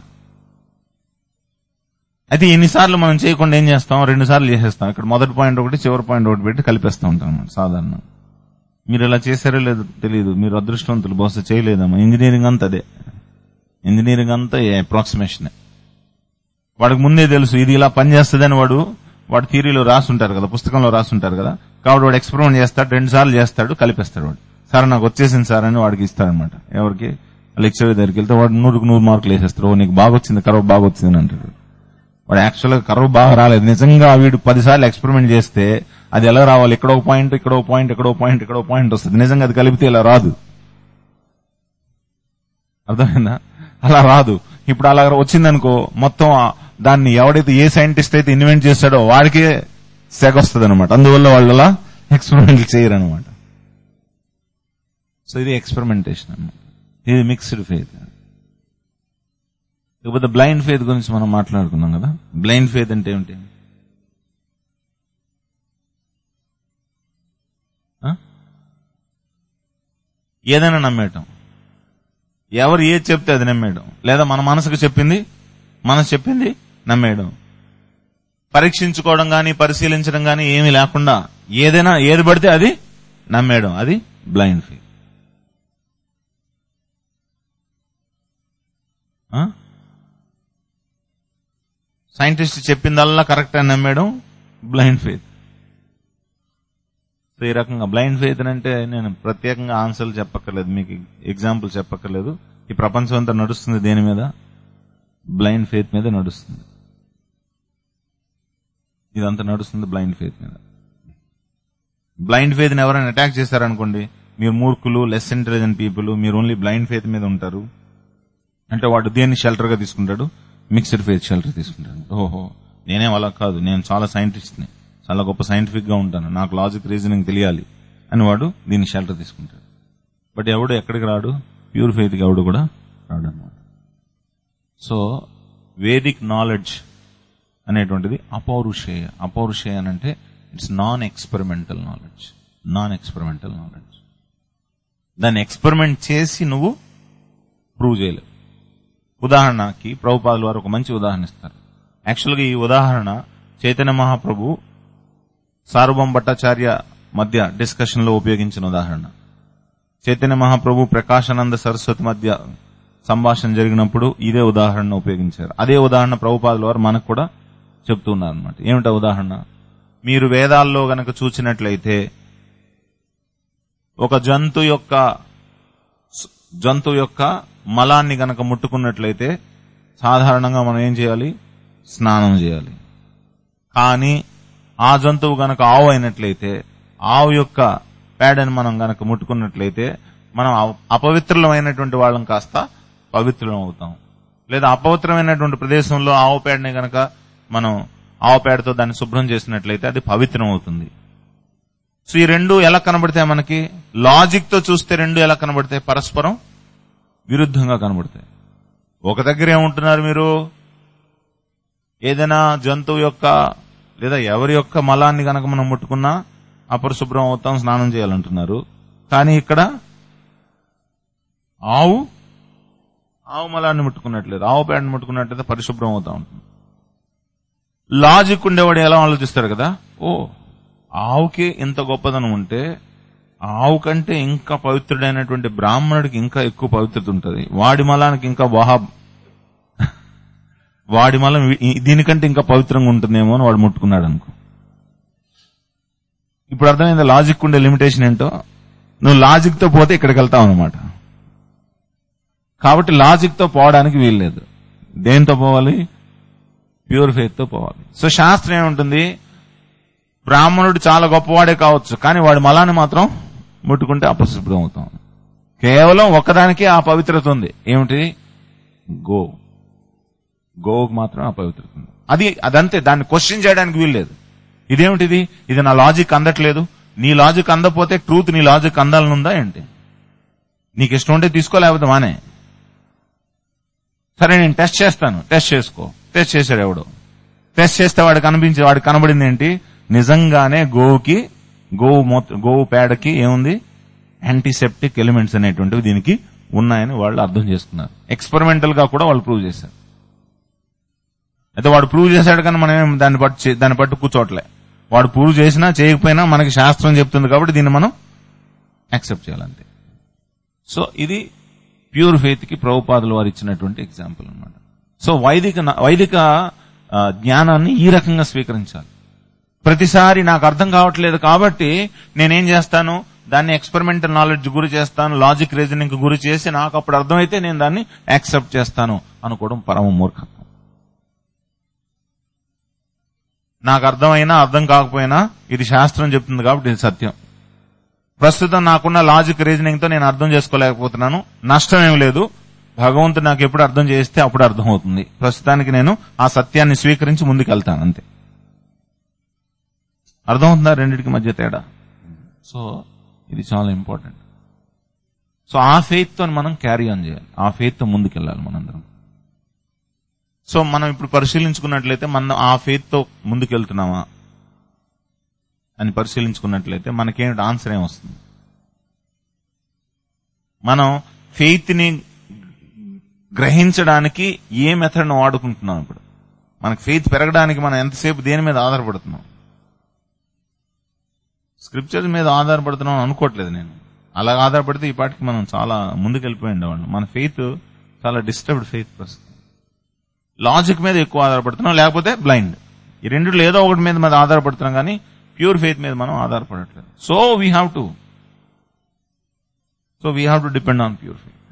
అయితే ఎన్నిసార్లు మనం చేయకుండా ఏం చేస్తాం రెండు సార్లు చేసేస్తాం ఇక్కడ మొదటి పాయింట్ ఒకటి చివరి పాయింట్ ఒకటి పెట్టి కలిపేస్తూ ఉంటాం అనమాట సాధారణ మీరు ఇలా చేశారో లేదో తెలియదు మీరు అదృష్టవంతులు బహుశా చేయలేదమ్మా ఇంజనీరింగ్ అంతా అదే ఇంజనీరింగ్ అంతా అప్రాక్సిమేషన్ వాడికి ముందే తెలుసు ఇది ఇలా పనిచేస్తుందని వాడు వాడు థియరీలో రాసుంటారు కదా పుస్తకంలో రాసుంటారు కదా కాబట్టి వాడు ఎక్స్పెరిమెంట్ చేస్తాడు రెండు సార్లు చేస్తాడు కలిపేస్తాడు వాడు సార్ నాకు వచ్చేసింది సార్ అని వాడికి ఇస్తాడనమాట ఎవరికి లెక్చర్ దగ్గరికి వెళ్తే వాడు నూరుకు నూరు మార్కులు వేసేస్తారు ఓ నీకు బాగా వచ్చింది కరవ బాగా వచ్చింది అని అంటాడు వాడు యాక్చువల్ గా కరవ బాగా రాలేదు నిజంగా వీడు పదిసార్లు ఎక్స్పెరిమెంట్ చేస్తే అది ఎలా రావాలి ఇక్కడ ఒక పాయింట్ ఇక్కడ ఒక పాయింట్ ఇక్కడ ఒక పాయింట్ ఇక్కడ ఒక పాయింట్ వస్తుంది నిజంగా అది కలిపితే ఇలా రాదు అర్థమైందా అలా రాదు ఇప్పుడు అలా వచ్చిందనుకో మొత్తం ఆ- దాన్ని ఎవడైతే ఏ సైంటిస్ట్ అయితే ఇన్వెంట్ చేశాడో వాడికే సెగ వస్తుంది అనమాట అందువల్ల వాళ్ళు అలా ఎక్స్పెరిమెంట్ చేయరు అనమాట సో ఇది ఎక్స్పెరిమెంటేషన్ అన్నమాట ఇది మిక్స్డ్ ఫెయిత్ ఇకపోతే బ్లైండ్ ఫెయిత్ గురించి మనం మాట్లాడుకున్నాం కదా బ్లైండ్ ఫెయిత్ అంటే ఏమిటి ఆ? ఏదైనా నమ్మేయటం ఎవరు ఏది చెప్తే అది నమ్మేయడం లేదా మన మనసుకు చెప్పింది మనసు చెప్పింది నమ్మేయడం పరీక్షించుకోవడం గాని పరిశీలించడం గాని ఏమీ లేకుండా ఏదైనా ఏది పడితే అది నమ్మేయడం అది బ్లైండ్ ఫెయిత్ సైంటిస్ట్ చెప్పిందల్లా కరెక్ట్ అని నమ్మేయడం బ్లైండ్ ఫెయిత్ సో ఈ రకంగా బ్లైండ్ ఫెయిత్ అంటే నేను ప్రత్యేకంగా ఆన్సర్లు చెప్పక్కర్లేదు మీకు ఎగ్జాంపుల్ చెప్పక్కర్లేదు ఈ ప్రపంచం అంతా నడుస్తుంది దేని మీద బ్లైండ్ ఫెయిత్ మీద నడుస్తుంది ఇదంతా నడుస్తుంది బ్లైండ్ ఫెయిత్ మీద బ్లైండ్ ఫెయిత్ ని ఎవరైనా అటాక్ చేశారనుకోండి మీరు మూర్ఖులు లెస్ ఇంటెలిజెంట్ పీపుల్ మీరు ఓన్లీ బ్లైండ్ ఫెయిత్ మీద ఉంటారు అంటే వాడు దేన్ని షెల్టర్ గా తీసుకుంటాడు మిక్స్డ్ ఫెయిత్ షెల్టర్ తీసుకుంటాడు ఓహో నేనేం అలా కాదు నేను చాలా సైంటిస్ట్ ని చాలా గొప్ప సైంటిఫిక్ గా ఉంటాను నాకు లాజిక్ రీజనింగ్ తెలియాలి అని వాడు దీన్ని షెల్టర్ తీసుకుంటాడు బట్ ఎవడు ఎక్కడికి రాడు ప్యూర్ ఫెయిత్ కి ఎవడు కూడా రాడు అనమాట సో వేదిక్ నాలెడ్జ్ అనేటువంటిది అపౌరుషేయ అపౌరుషేయ అని అంటే it's non experimental knowledge non experimental knowledge దాన్ని ఎక్స్పెరిమెంట్ చేసి నువ్వు ప్రూవ్ చేయలేవు ఉదాహరణకి ప్రభుపాదుల వారు ఒక మంచి ఉదాహరణ ఇస్తారు యాక్చువల్గా ఈ ఉదాహరణ చైతన్య మహాప్రభు సార్వభౌమ భట్టాచార్య మధ్య డిస్కషన్ లో ఉపయోగించిన ఉదాహరణ చైతన్య మహాప్రభు ప్రకాశానంద సరస్వతి మధ్య సంభాషణ జరిగినప్పుడు ఇదే ఉదాహరణ ఉపయోగించారు అదే ఉదాహరణ ప్రభుపాదుల వారు మనకు కూడా చెప్తున్నారు అనమాట ఏమిటా ఉదాహరణ మీరు వేదాల్లో గనక చూసినట్లయితే ఒక జంతు యొక్క జంతువు యొక్క మలాన్ని గనక ముట్టుకున్నట్లయితే సాధారణంగా మనం ఏం చేయాలి స్నానం చేయాలి కానీ ఆ జంతువు గనక ఆవు అయినట్లయితే ఆవు యొక్క పేడని మనం గనక ముట్టుకున్నట్లయితే మనం అవ- అపవిత్రులమైనటువంటి వాళ్ళం కాస్త పవిత్రులం అవుతాం లేదా అపవిత్రమైనటువంటి ప్రదేశంలో ఆవు పేడని గనక మనం ఆవు పేడతో దాన్ని శుభ్రం చేసినట్లయితే అది పవిత్రం అవుతుంది సో ఈ రెండు ఎలా కనబడతాయి మనకి లాజిక్ తో చూస్తే రెండు ఎలా కనబడతాయి పరస్పరం విరుద్ధంగా కనబడతాయి ఒక దగ్గర ఏముంటున్నారు మీరు ఏదైనా జంతువు యొక్క లేదా ఎవరి యొక్క మలాన్ని గనక మనం ముట్టుకున్నా అపరిశుభ్రం అవుతాం స్నానం చేయాలంటున్నారు కానీ ఇక్కడ ఆవు ఆవు మలాన్ని ముట్టుకున్నట్లేదు ఆవు పేడని ముట్టుకున్నట్లయితే పరిశుభ్రం అవుతా ఉంటుంది లాజిక్ ఉండేవాడు ఎలా ఆలోచిస్తాడు కదా ఓ ఆవుకి ఇంత గొప్పదనం ఉంటే ఆవు కంటే ఇంకా పవిత్రుడైనటువంటి బ్రాహ్మణుడికి ఇంకా ఎక్కువ పవిత్రత ఉంటుంది వాడి మలానికి ఇంకా బాగా వాడి మలం ఈ- దీనికంటే ఇంకా పవిత్రంగా ఉంటుందేమో అని వాడు ముట్టుకున్నాడు అనుకో ఇప్పుడు అర్థమైంది లాజిక్ ఉండే లిమిటేషన్ ఏంటో నువ్వు లాజిక్ తో పోతే ఇక్కడికి వెళ్తావు అనమాట కాబట్టి లాజిక్ తో పోవడానికి వీల్లేదు దేంతో పోవాలి ప్యూర్ ఫెయిత్ తో పోవాలి సో శాస్త్రం ఏముంటుంది బ్రాహ్మణుడు చాలా గొప్పవాడే కావచ్చు కానీ వాడి మలాన్ని మాత్రం ముట్టుకుంటే అపశుభ్రం అవుతాం కేవలం ఒక్కదానికి ఆ పవిత్రత ఉంది ఏమిటి గో గోవుకు మాత్రం అపవిత్రత ఉంది అది అదంతే దాన్ని క్వశ్చన్ చేయడానికి వీల్లేదు ఇదేమిటిది ఇది నా లాజిక్ అందట్లేదు నీ లాజిక్ అందపోతే ట్రూత్ నీ లాజిక్ అందాలనుందా ఏంటి నీకు ఇష్టం ఉంటే తీసుకో లేకపోతే మానే సరే నేను టెస్ట్ చేస్తాను టెస్ట్ చేసుకో టెస్ట్ చేశాడు ఎవడు టెస్ట్ చేస్తే వాడికి కనిపించి వాడికి కనబడింది ఏంటి నిజంగానే గోవుకి గోవు మూత గోవు పేడకి ఏముంది యాంటీసెప్టిక్ ఎలిమెంట్స్ అనేటువంటివి దీనికి ఉన్నాయని వాళ్ళు అర్థం చేసుకున్నారు ఎక్స్పెరిమెంటల్ గా కూడా వాళ్ళు ప్రూవ్ చేశారు అయితే వాడు ప్రూవ్ చేశాడు కానీ మనం ఏం దాన్ని పట్టు చే- దాన్ని పట్టు కూర్చోట్లే వాడు ప్రూవ్ చేసినా చేయకపోయినా మనకి శాస్త్రం చెప్తుంది కాబట్టి దీన్ని మనం యాక్సెప్ట్ చేయాలంతే సో ఇది ప్యూర్ ఫెయిత్ కి ప్రభుపాదులు వారు ఇచ్చినటువంటి ఎగ్జాంపుల్ అన్నమాట సో వైదిక న- వైదిక ఆ, జ్ఞానాన్ని ఈ రకంగా స్వీకరించాలి ప్రతిసారి నాకు అర్థం కావట్లేదు కాబట్టి నేనేం చేస్తాను దాన్ని ఎక్స్పెరిమెంటల్ నాలెడ్జ్ గురి చేస్తాను లాజిక్ రీజనింగ్ గురి చేసి నాకు అప్పుడు అర్థమైతే నేను దాన్ని యాక్సెప్ట్ చేస్తాను అనుకోవడం పరమ మూర్ఖత్వం నాకు అర్థమైనా అర్థం కాకపోయినా ఇది శాస్త్రం చెప్తుంది కాబట్టి ఇది సత్యం ప్రస్తుతం నాకున్న లాజిక్ రీజనింగ్ తో నేను అర్థం చేసుకోలేకపోతున్నాను నష్టం ఏం లేదు భగవంతుడు నాకు ఎప్పుడు అర్థం చేస్తే అప్పుడు అర్థం అవుతుంది ప్రస్తుతానికి నేను ఆ సత్యాన్ని స్వీకరించి ముందుకెళ్తాను అంతే అర్థమవుతుందా రెండింటికి మధ్య తేడా సో ఇది చాలా ఇంపార్టెంట్ సో ఆ ఫెయిత్ తో మనం క్యారీ ఆన్ చేయాలి ఆ ఫెయిత్ తో ముందుకెళ్ళాలి మనందరం సో మనం ఇప్పుడు పరిశీలించుకున్నట్లయితే మనం ఆ ఫెయిత్ తో ముందుకెళ్తున్నామా అని పరిశీలించుకున్నట్లయితే మనకేమిటి ఆన్సర్ ఏమొస్తుంది మనం ఫెయిత్ ని గ్రహించడానికి ఏ మెథడ్ వాడుకుంటున్నాం ఇప్పుడు మనకి ఫెయిత్ పెరగడానికి మనం ఎంతసేపు దేని మీద ఆధారపడుతున్నాం స్క్రిప్చర్స్ మీద ఆధారపడుతున్నాం అని అనుకోవట్లేదు నేను అలా ఆధారపడితే ఈ పాటికి మనం చాలా ముందుకెళ్ళిపోయి ఉండేవాళ్ళం మన ఫెయిత్ చాలా డిస్టర్బ్డ్ ఫెయిత్ ప్రస్తుతం లాజిక్ మీద ఎక్కువ ఆధారపడుతున్నాం లేకపోతే బ్లైండ్ ఈ రెండిట్లో ఏదో ఒకటి మీద మీద ఆధారపడుతున్నాం కానీ ప్యూర్ ఫెయిత్ మీద మనం ఆధారపడట్లేదు so we have to so we have to depend on pure faith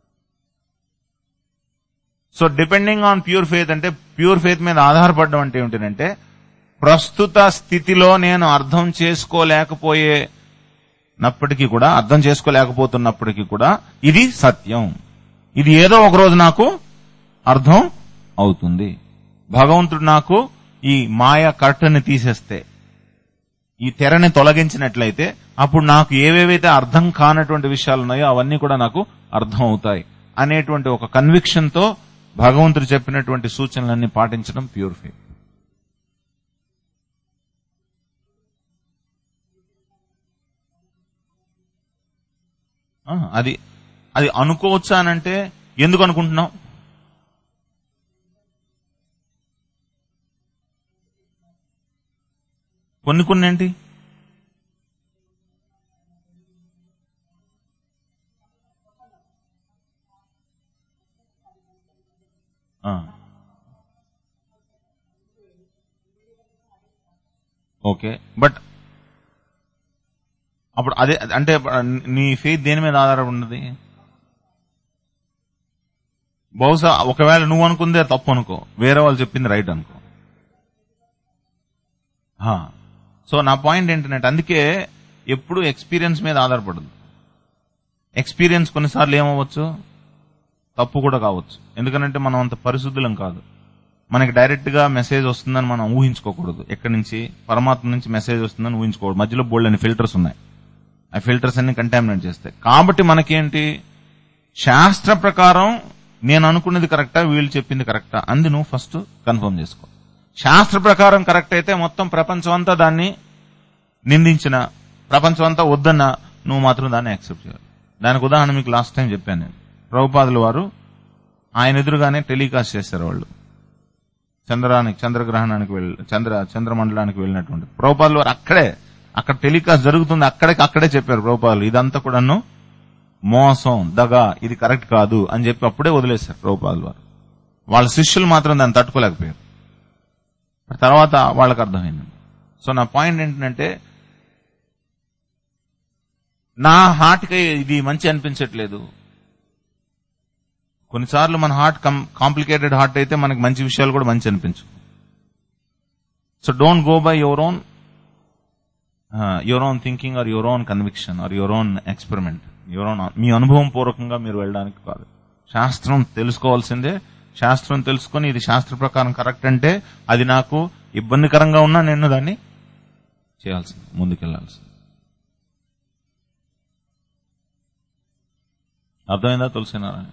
so depending on pure faith అంటే ప్యూర్ ఫెయిత్ మీద ఆధారపడడం అంటే ఏమిటంటే ప్రస్తుత స్థితిలో నేను అర్థం చేసుకోలేకపోయే నప్పటికీ కూడా అర్థం చేసుకోలేకపోతున్నప్పటికీ కూడా ఇది సత్యం ఇది ఏదో ఒక రోజు నాకు అర్థం అవుతుంది భగవంతుడు నాకు ఈ మాయ కర్టన్ని తీసేస్తే ఈ తెరని తొలగించినట్లయితే అప్పుడు నాకు ఏవేవైతే అర్థం కానటువంటి విషయాలు ఉన్నాయో అవన్నీ కూడా నాకు అర్థం అవుతాయి అనేటువంటి ఒక కన్విక్షన్ తో భగవంతుడు చెప్పినటువంటి సూచనలన్నీ పాటించడం ప్యూర్ ఫెయిత్ ఆ, అది అది అనుకోవచ్చా అనంటే ఎందుకు అనుకుంటున్నావు కొన్ని కొన్ని ఏంటి ఆ. ఓకే బట్ అప్పుడు అదే అంటే నీ ఫెయిత్ దేని మీద ఆధారపడి ఉన్నది బహుశా ఒకవేళ నువ్వు అనుకుందే తప్పు అనుకో వేరే వాళ్ళు చెప్పింది రైట్ అనుకో హా. సో నా పాయింట్ ఏంటంటే అందుకే ఎప్పుడు ఎక్స్పీరియన్స్ మీద ఆధారపడదు ఎక్స్పీరియన్స్ కొన్నిసార్లు ఏమవ్వచ్చు తప్పు కూడా కావచ్చు ఎందుకంటే మనం అంత పరిశుద్ధులం కాదు మనకి డైరెక్ట్ గా మెసేజ్ వస్తుందని మనం ఊహించుకోకూడదు ఎక్కడి నుంచి పరమాత్మ నుంచి మెసేజ్ వస్తుందని ఊహించుకోకూడదు మధ్యలో బోల్డ్ అని ఫిల్టర్స్ ఉన్నాయి ఆ ఫిల్టర్స్ అన్ని కంటామినేట్ చేస్తాయి కాబట్టి మనకేంటి శాస్త్ర ప్రకారం నేను అనుకున్నది కరెక్టా వీళ్ళు చెప్పింది కరెక్టా అంది నువ్వు ఫస్ట్ కన్ఫర్మ్ చేసుకో శాస్త్ర ప్రకారం కరెక్ట్ అయితే మొత్తం ప్రపంచం అంతా దాన్ని నిందించిన ప్రపంచం అంతా వద్దన్నా నువ్వు మాత్రం దాన్ని యాక్సెప్ట్ చేయాలి దానికి ఉదాహరణ మీకు లాస్ట్ టైం చెప్పాను నేను ప్రభుపాదుల వారు ఆయన ఎదురుగానే టెలికాస్ట్ చేశారు వాళ్ళు చంద్రానికి చంద్రగ్రహణానికి వెళ్ళి చంద్ర చంద్రమండలానికి వెళ్ళినటువంటి ప్రభుపాదుల వారు అక్కడే అక్కడ టెలికాస్ట్ జరుగుతుంది అక్కడికి అక్కడే చెప్పారు ప్రభుపాదులు ఇదంతా కూడాను మోసం దగ ఇది కరెక్ట్ కాదు అని చెప్పి అప్పుడే వదిలేశారు ప్రభుపాదుల వారు వాళ్ళ శిష్యులు మాత్రం దాన్ని తట్టుకోలేకపోయారు తర్వాత వాళ్ళకి అర్థమైంది సో నా పాయింట్ ఏంటంటే నా హార్ట్కి ఇది మంచి అనిపించట్లేదు కొన్నిసార్లు మన హార్ట్ కాంప్లికేటెడ్ హార్ట్ అయితే మనకి మంచి విషయాలు కూడా మంచి అనిపించు so don't go by your own your own thinking or your own conviction or your own experiment your own మీ అనుభవం పూర్వకంగా మీరు వెళ్ళడానికి కాదు శాస్త్రం తెలుసుకోవాల్సిందే శాస్త్రం తెలుసుకొని ఇది శాస్త్ర ప్రకారం కరెక్ట్ అంటే అది నాకు ఇబ్బందికరంగా ఉన్నా నేను దాన్ని చేయాల్సింది ముందుకెళ్లాల్సింది అర్థమైందా తులసినారాయణ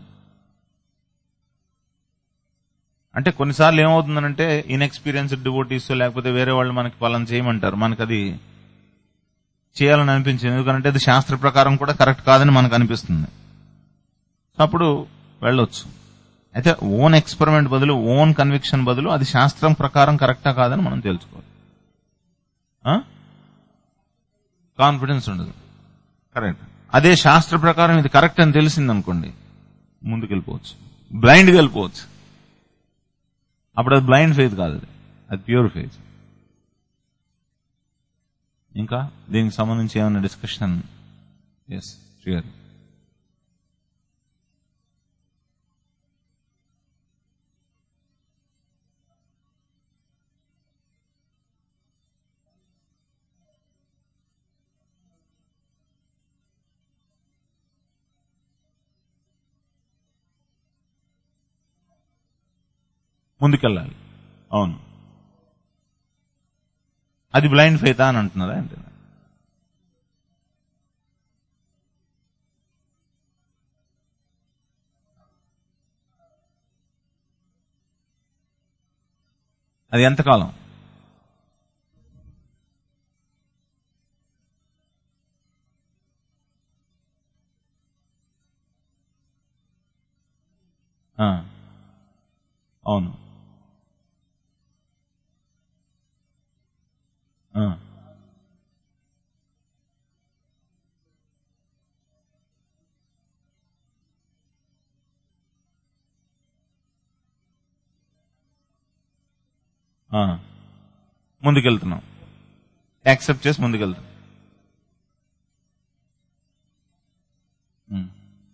అంటే కొన్నిసార్లు ఏమవుతుందనంటే ఇన్ఎక్స్పీరియన్స్డ్ డివోటీస్ లేకపోతే వేరే వాళ్ళు మనకి పలానా చేయమంటారు మనకు అది చేయాలని అనిపించింది ఎందుకంటే అది శాస్త్ర ప్రకారం కూడా కరెక్ట్ కాదని మనకు అనిపిస్తుంది అప్పుడు వెళ్ళొచ్చు అయితే ఓన్ ఎక్స్పెరిమెంట్ బదులు ఓన్ కన్విక్షన్ బదులు అది శాస్త్రం ప్రకారం కరెక్టా కాదని మనం తెలుసుకోవాలి కాన్ఫిడెన్స్ ఉండదు కరెక్ట్ అదే శాస్త్ర ప్రకారం ఇది కరెక్ట్ అని తెలిసింది అనుకోండి ముందుకెళ్ళిపోవచ్చు బ్లైండ్గా వెళ్ళిపోవచ్చు అప్పుడు అది బ్లైండ్ ఫెయిత్ కాదు అది అది ప్యూర్ ఫెయిత్ ఇంకా దీనికి సంబంధించి ఏమైనా డిస్కషన్ ఎస్ శ్రీగారు ముందుకెళ్ళాలి అవును అది బ్లైండ్ ఫెయితా అని అంటున్నారా అంటే అది ఎంతకాలం ఆ, అవును ఆ. ఆ. ముందుకెళ్తున్నాం యాక్సెప్ట్ చేసి ముందుకెళ్తాం ఉమ్.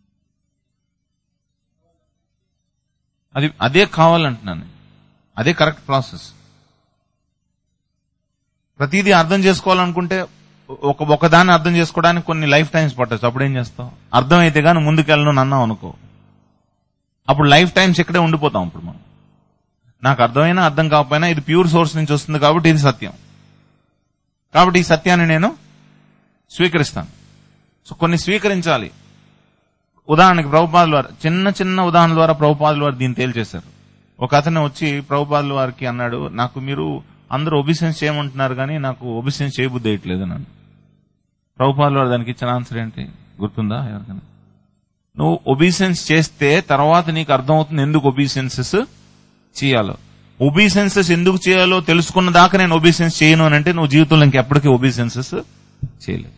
అది అదే కావాలంటున్నాను అదే కరెక్ట్ ప్రాసెస్ ప్రతిదీ అర్థం చేసుకోవాలనుకుంటే ఒక ఒకదాన్ని అర్థం చేసుకోవడానికి కొన్ని లైఫ్ టైమ్స్ పట్టచ్చు అప్పుడు ఏం చేస్తావు అర్థమైతే గానీ ముందుకెళ్ళను అన్నావు అనుకో అప్పుడు లైఫ్ టైమ్స్ ఇక్కడే ఉండిపోతాం అప్పుడు మనం నాకు అర్థమైనా అర్థం కాకపోయినా ఇది ప్యూర్ సోర్స్ నుంచి వస్తుంది కాబట్టి ఇది సత్యం కాబట్టి ఈ సత్యాన్ని నేను స్వీకరిస్తాను సో కొన్ని స్వీకరించాలి ఉదాహరణకి ప్రభుపాదుల వారు చిన్న చిన్న ఉదాహరణ ద్వారా ప్రభుపాదుల వారు దీన్ని తేల్చేశారు ఒక అతను వచ్చి ప్రభుపాదుల వారికి అన్నాడు నాకు మీరు అందరూ ఒబిసెన్స్ చేయమంటున్నారు కానీ నాకు ఒబిసెన్స్ చేయబుద్ధి వేయట్లేదు అన్నాను ప్రభుపాదుల వారు దానికి ఇచ్చిన ఆన్సర్ ఏంటి గుర్తుందా ఎవరికైనా నువ్వు ఒబీసెన్స్ చేస్తే తర్వాత నీకు అర్థమవుతుంది ఎందుకు ఒబీసెన్సెస్ చేయాలో ఒబీసెన్సెస్ ఎందుకు చేయాలో తెలుసుకున్న దాకా నేను ఒబీసెన్స్ చేయను అని అంటే నువ్వు జీవితంలో ఇంకెప్పటికీ ఒబీసెన్సెస్ చేయలేవు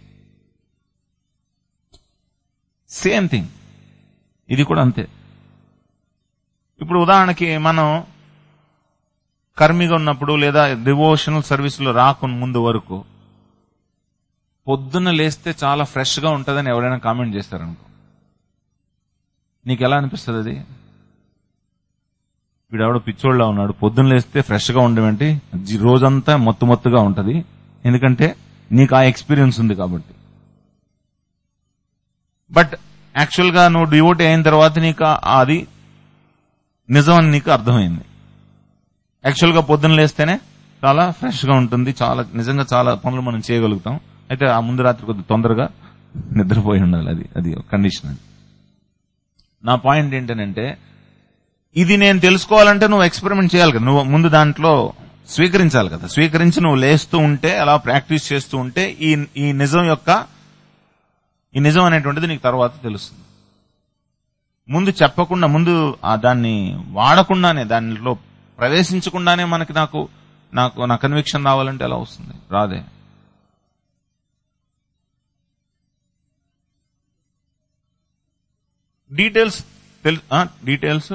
సేమ్ థింగ్ ఇది కూడా అంతే ఇప్పుడు ఉదాహరణకి మనం కర్మిగా ఉన్నప్పుడు లేదా డివోషనల్ సర్వీస్ లో రాకుండా ముందు వరకు పొద్దున్న లేస్తే చాలా ఫ్రెష్ గా ఉంటుందని ఎవరైనా కామెంట్ చేస్తారనుకో నీకు ఎలా అనిపిస్తుంది అది వీడెవడో పిచ్చోళ్ళ ఉన్నాడు పొద్దున్న లేస్తే ఫ్రెష్ గా ఉండమేంటి జీ- రోజంతా మొత్తం మొత్తుగా ఉంటది ఎందుకంటే నీకు ఆ ఎక్స్పీరియన్స్ ఉంది కాబట్టి బట్ యాక్చువల్ గా నువ్వు డివోటీ అయిన తర్వాత నీకు ఆ- అది నిజం అని నీకు అర్థమైంది యాక్చువల్ గా పొద్దున్న లేస్తేనే చాలా ఫ్రెష్ గా ఉంటుంది చాలా నిజంగా చాలా పనులు మనం చేయగలుగుతాం అయితే ఆ ముందు రాత్రి కొద్ది తొందరగా నిద్రపోయి ఉండాలి అది అది కండిషన్ అది నా పాయింట్ ఏంటంటే ఇది నేను తెలుసుకోవాలంటే నువ్వు ఎక్స్పెరిమెంట్ చేయాలి కదా నువ్వు ముందు దాంట్లో స్వీకరించాలి కదా స్వీకరించి నువ్వు లేస్తూ ఉంటే అలా ప్రాక్టీస్ చేస్తూ ఉంటే ఈ ఈ నిజం యొక్క ఈ నిజం అనేటువంటిది నీకు తర్వాత తెలుస్తుంది ముందు చెప్పకుండా ముందు ఆ దాన్ని వాడకుండానే దానిలో ప్రవేశించకుండానే మనకి నాకు నాకు నా కన్విక్షన్ రావాలంటే ఎలా వస్తుంది రాదే డీటెయిల్స్ తెలు డీటెయిల్స్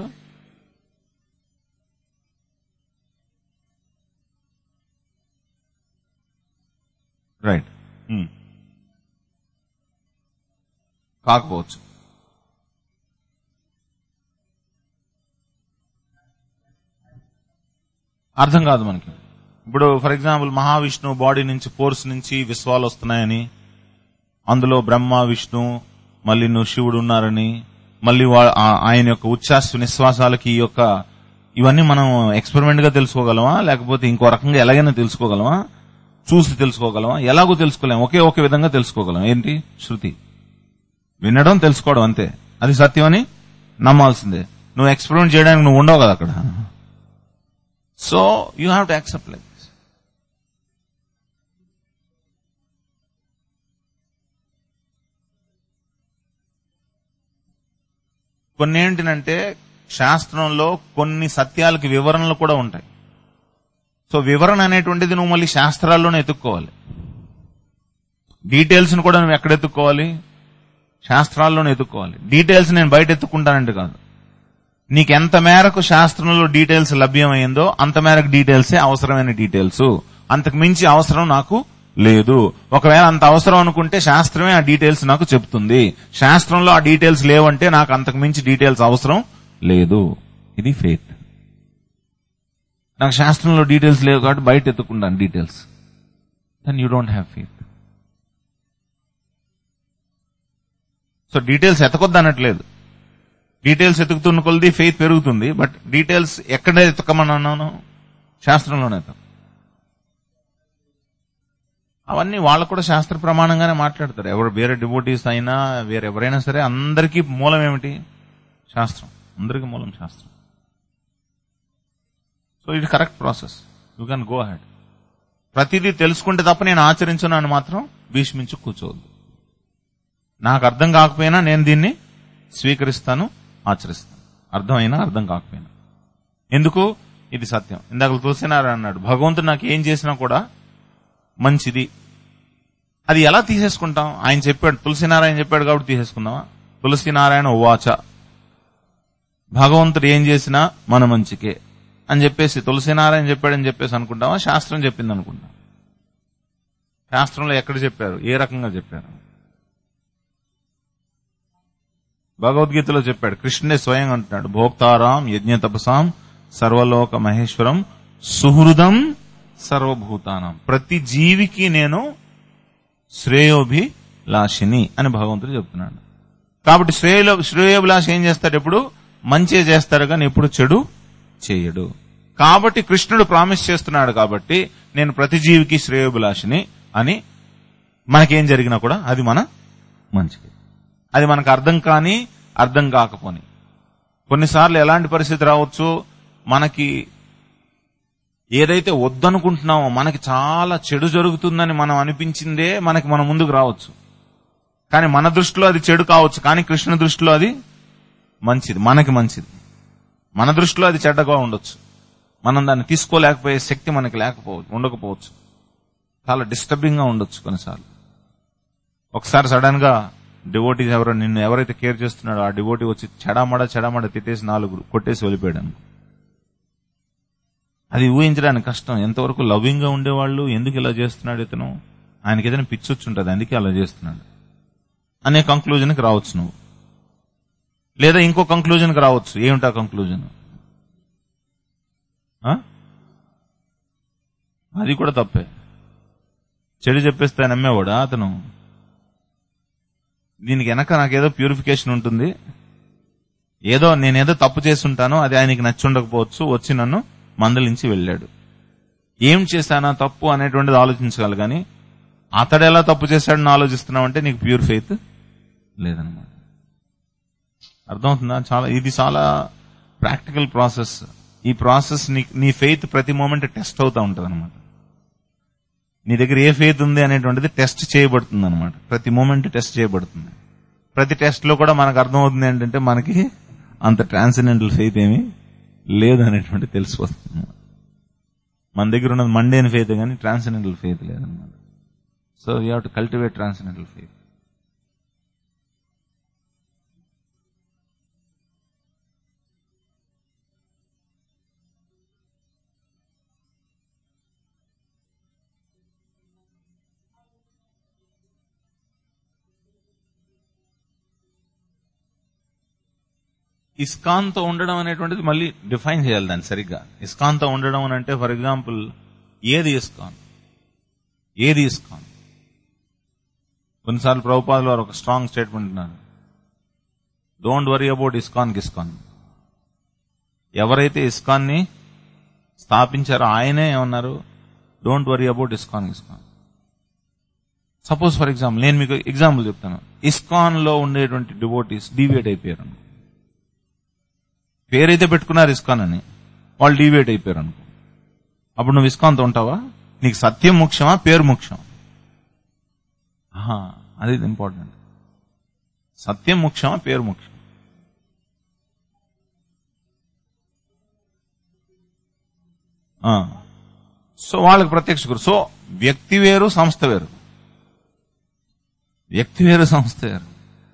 రైట్ కాకపోవచ్చు అర్థం కాదు మనకి ఇప్పుడు ఫర్ ఎగ్జాంపుల్ మహావిష్ణువు బాడీ నుంచి ఫోర్స్ నుంచి విశ్వాలు వస్తున్నాయని అందులో బ్రహ్మ విష్ణు మళ్ళీ నువ్వు శివుడు ఉన్నారని మళ్ళీ వా- ఆ- ఆయన యొక్క ఉచ్ఛ్వాస నిశ్వాసాలకి ఈ యొక్క ఇవన్నీ మనం ఎక్స్పెరిమెంట్ గా తెలుసుకోగలమా లేకపోతే ఇంకో రకంగా ఎలాగైనా తెలుసుకోగలమా చూసి తెలుసుకోగలమా ఎలాగో తెలుసుకోలేం ఒకే ఒకే విధంగా తెలుసుకోగలం ఏంటి శృతి వినడం తెలుసుకోవడం అంతే అది సత్యం అని నమ్మాల్సిందే నువ్వు ఎక్స్పెరిమెంట్ చేయడానికి నువ్వు ఉండవు కదా అక్కడ so you have to accept like this కొన్ని ఏంటినంటే శాస్త్రంలో కొన్ని సత్యాలకి వివరణలు కూడా ఉంటాయి సో వివరణ అనేటువంటిది నువ్వు మళ్ళీ శాస్త్రాల్లోనే ఎత్తుక్కోవాలి డీటెయిల్స్ ను కూడా నువ్వు ఎక్కడ ఎత్తుక్కోవాలి శాస్త్రాల్లోనే ఎత్తుక్కోవాలి డీటెయిల్స్ నేను బయట ఎత్తుకుంటానంటే కాదు నీకు ఎంత మేరకు శాస్త్రంలో డీటెయిల్స్ లభ్యమైందో అంత మేరకు డీటెయిల్సే అవసరమైన డీటెయిల్స్ అంతకు మించి అవసరం నాకు లేదు ఒకవేళ అంత అవసరం అనుకుంటే శాస్త్రమే ఆ డీటెయిల్స్ నాకు చెప్తుంది శాస్త్రంలో ఆ డీటెయిల్స్ లేవంటే నాకు అంతకు మించి డీటెయిల్స్ అవసరం లేదు ఇది ఫెయిత్ నాకు శాస్త్రంలో డీటెయిల్స్ లేవు కాబట్టి బయట ఎత్తుకుంటాను details then you don't have faith so details ఎతకొద్దు అనట్లేదు డీటెయిల్స్ ఎతుకుతున్న కొలది ఫెయిత్ పెరుగుతుంది బట్ డీటెయిల్స్ ఎక్కడ ఎతకమని అన్నాను శాస్త్రంలోనే ఎతక అవన్నీ వాళ్ళు కూడా శాస్త్ర ప్రమాణంగానే మాట్లాడతారు ఎవరు వేరే డివోటీస్ అయినా వేరే ఎవరైనా సరే అందరికీ మూలం ఏమిటి శాస్త్రం అందరికీ మూలం శాస్త్రం సో ఇది correct process you can go ahead ప్రతిదీ తెలుసుకుంటే తప్ప నేను ఆచరించను అని మాత్రం భీష్మించి కూర్చోవద్దు నాకు అర్థం కాకపోయినా నేను దీన్ని స్వీకరిస్తాను ఆచరిస్తాను అర్థమైనా అర్థం కాకపోయినా ఎందుకు ఇది సత్యం ఇందాక తులసినారాయణ అన్నాడు భగవంతుడు నాకు ఏం చేసినా కూడా మంచిది అది ఎలా తీసేసుకుంటాం ఆయన చెప్పాడు తులసినారాయణ చెప్పాడు కాబట్టి తీసేసుకుందామా తులసినారాయణ ఉవాచ భగవంతుడు ఏం చేసినా మన మంచికే అని చెప్పేసి తులసినారాయణ చెప్పాడని చెప్పేసి అనుకుంటామా శాస్త్రం చెప్పింది అనుకుంటాం శాస్త్రంలో ఎక్కడ చెప్పారు ఏ రకంగా చెప్పారు భగవద్గీతలో చెప్పాడు కృష్ణుడే స్వయం అంటున్నాడు భోక్తారాం యజ్ఞ తపసాం సర్వలోక మహేశ్వరం సుహృదం సర్వభూతానం ప్రతి జీవికి నేను శ్రేయోభిలాషిని అని భగవంతుడు చెప్తున్నాడు కాబట్టి శ్రేయలో శ్రేయోభిలాష ఏం చేస్తాడు ఎప్పుడు మంచి చేస్తాడు కానీ ఎప్పుడు చెడు చేయడు కాబట్టి కృష్ణుడు ప్రామిస్ చేస్తున్నాడు కాబట్టి నేను ప్రతి జీవికి శ్రేయోభిలాషిని అని మనకేం జరిగినా కూడా అది మన మంచిది అది మనకు అర్థం కాని అర్థం కాకపోని కొన్నిసార్లు ఎలాంటి పరిస్థితి రావచ్చు మనకి ఏదైతే వద్దనుకుంటున్నామో మనకి చాలా చెడు జరుగుతుందని మనం అనిపించిందే మనకి మన ముందుకు రావచ్చు కానీ మన దృష్టిలో అది చెడు కావచ్చు కానీ కృష్ణ దృష్టిలో అది మంచిది మనకి మంచిది మన దృష్టిలో అది చెడ్డగా ఉండొచ్చు మనం దాన్ని తీసుకోలేకపోయే శక్తి మనకి లేకపోవచ్చు ఉండకపోవచ్చు చాలా డిస్టర్బింగ్ గా ఉండొచ్చు కొన్నిసార్లు ఒకసారి సడన్ గా డివోటీ ఎవరో నిన్ను ఎవరైతే కేర్ చేస్తున్నాడో ఆ డివోటీ వచ్చి చెడామడ చెడామడ తిట్టేసి నాలుగు కొట్టేసి వెళ్ళిపోయాడు అనుకో. అది ఊహించడానికి కష్టం ఎంతవరకు లవింగ్ గా ఉండేవాళ్ళు ఎందుకు ఇలా చేస్తున్నాడు ఇతను ఆయనకి ఏదైనా పిచ్చొచ్చి ఉంటుంది అందుకే అలా చేస్తున్నాడు అనే కంక్లూజన్కి రావచ్చు నువ్వు లేదా ఇంకో కంక్లూజన్కి రావచ్చు ఏమిటా కంక్లూజన్ అది కూడా తప్పే చెడు చెప్పేస్తే నమ్మేవాడా అతను దీనికి వెనక నాకేదో ప్యూరిఫికేషన్ ఉంటుంది ఏదో నేనేదో తప్పు చేస్తుంటానో అది ఆయనకి నచ్చి ఉండకపోవచ్చు వచ్చి నన్ను మందలించి వెళ్ళాడు ఏం చేశానా తప్పు అనేటువంటిది ఆలోచించగలరు కానీ అతడు ఎలా తప్పు చేశాడని ఆలోచిస్తున్నావు అంటే నీకు ప్యూర్ ఫెయిత్ లేదనమాట అర్థమవుతుందా చాలా ఇది చాలా ప్రాక్టికల్ ప్రాసెస్ ఈ ప్రాసెస్ నీ నీ ఫెయిత్ ప్రతి మూమెంట్ టెస్ట్ అవుతా ఉంటది అనమాట నీ దగ్గర ఏ ఫెయిత్ ఉంది అనేటువంటిది టెస్ట్ చేయబడుతుంది అనమాట ప్రతి మూమెంట్ టెస్ట్ చేయబడుతుంది ప్రతి టెస్ట్ లో కూడా మనకు అర్థమవుతుంది ఏంటంటే మనకి అంత ట్రాన్సెండెంటల్ ఫెయిత్ ఏమీ లేదు అనేటువంటి తెలిసిపోతుంది మన దగ్గర ఉన్నది మండేని ఫెయిత్ కానీ ట్రాన్సెండెంటల్ ఫెయిత్ లేదన్నమాట so you have to cultivate transcendental faith ఇస్కాన్తో ఉండడం అనేటువంటిది మళ్ళీ డిఫైన్ చేయాలి దాన్ని సరిగ్గా ఇస్కాన్తో ఉండడం అని అంటే ఫర్ ఎగ్జాంపుల్ ఏది ఇస్కాన్ ఏది ఇస్కాన్ కొన్నిసార్లు ప్రభుపాదులు వారు ఒక స్ట్రాంగ్ స్టేట్మెంట్ ఉన్నారు డోంట్ వరీ అబౌట్ ఇస్కాన్ గిస్కాన్ ఎవరైతే ఇస్కాన్ని స్థాపించారో ఆయనే ఏమన్నారు డోంట్ వరీ అబౌట్ ఇస్కాన్ గిస్కాన్ సపోజ్ ఫర్ ఎగ్జాంపుల్ నేను మీకు ఎగ్జాంపుల్ చెప్తాను ఇస్కాన్ లో ఉండేటువంటి డివోటీస్ డివేట్ అయిపోయారు అనుకో పేరైతే పెట్టుకున్నారు ఇస్కాన్ అని వాళ్ళు డివేట్ అయిపోయారు అనుకో అప్పుడు నువ్వు ఇస్కాన్తో ఉంటావా నీకు సత్యం ముఖ్యమా పేరు ముఖ్యం ఆహా, అది ఇంపార్టెంట్ సత్యం ముఖ్యమా పేరు ముఖ్యం ఆ. సో వాళ్ళకి ప్రత్యక్ష గురు సో వ్యక్తి వేరు సంస్థ వేరు వ్యక్తి వేరు సంస్థ వేరు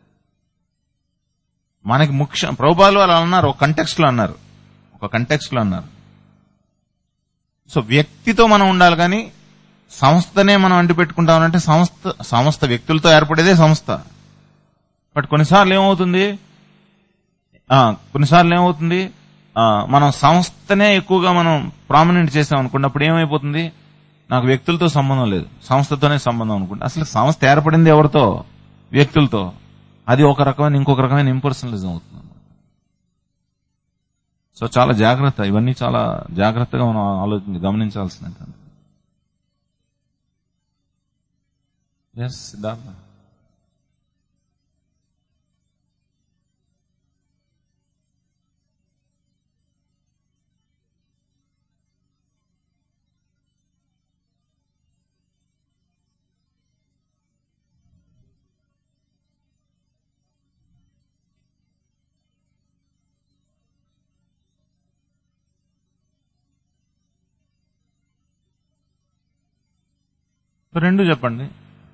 మనకి ముఖ్యం ప్రభుపాలు అలా అన్నారు ఒక కంటెక్స్ట్ లో అన్నారు ఒక కంటెక్స్ట్ లో అన్నారు సో వ్యక్తితో మనం ఉండాలి కానీ సంస్థనే మనం అంటి పెట్టుకుంటామంటే సంస్థ సంస్థ వ్యక్తులతో ఏర్పడేదే సంస్థ బట్ కొన్నిసార్లు ఏమవుతుంది ఆ, కొన్నిసార్లు ఏమవుతుంది ఆ, మనం సంస్థనే ఎక్కువగా మనం ప్రామినెంట్ చేసాం అనుకున్నప్పుడు ఏమైపోతుంది నాకు వ్యక్తులతో సంబంధం లేదు సంస్థతోనే సంబంధం అనుకుంటా అసలు సంస్థ ఏర్పడింది ఎవరితో వ్యక్తులతో అది ఒక రకమైన ఇంకొక రకమైన ఇంపర్సనలిజం అవుతుంది సో చాలా జాగ్రత్త ఇవన్నీ చాలా జాగ్రత్తగా మనం ఆలోచించి గమనించాల్సినట్టు ఎస్ సిద్ధార్థ రెండు చెప్పండి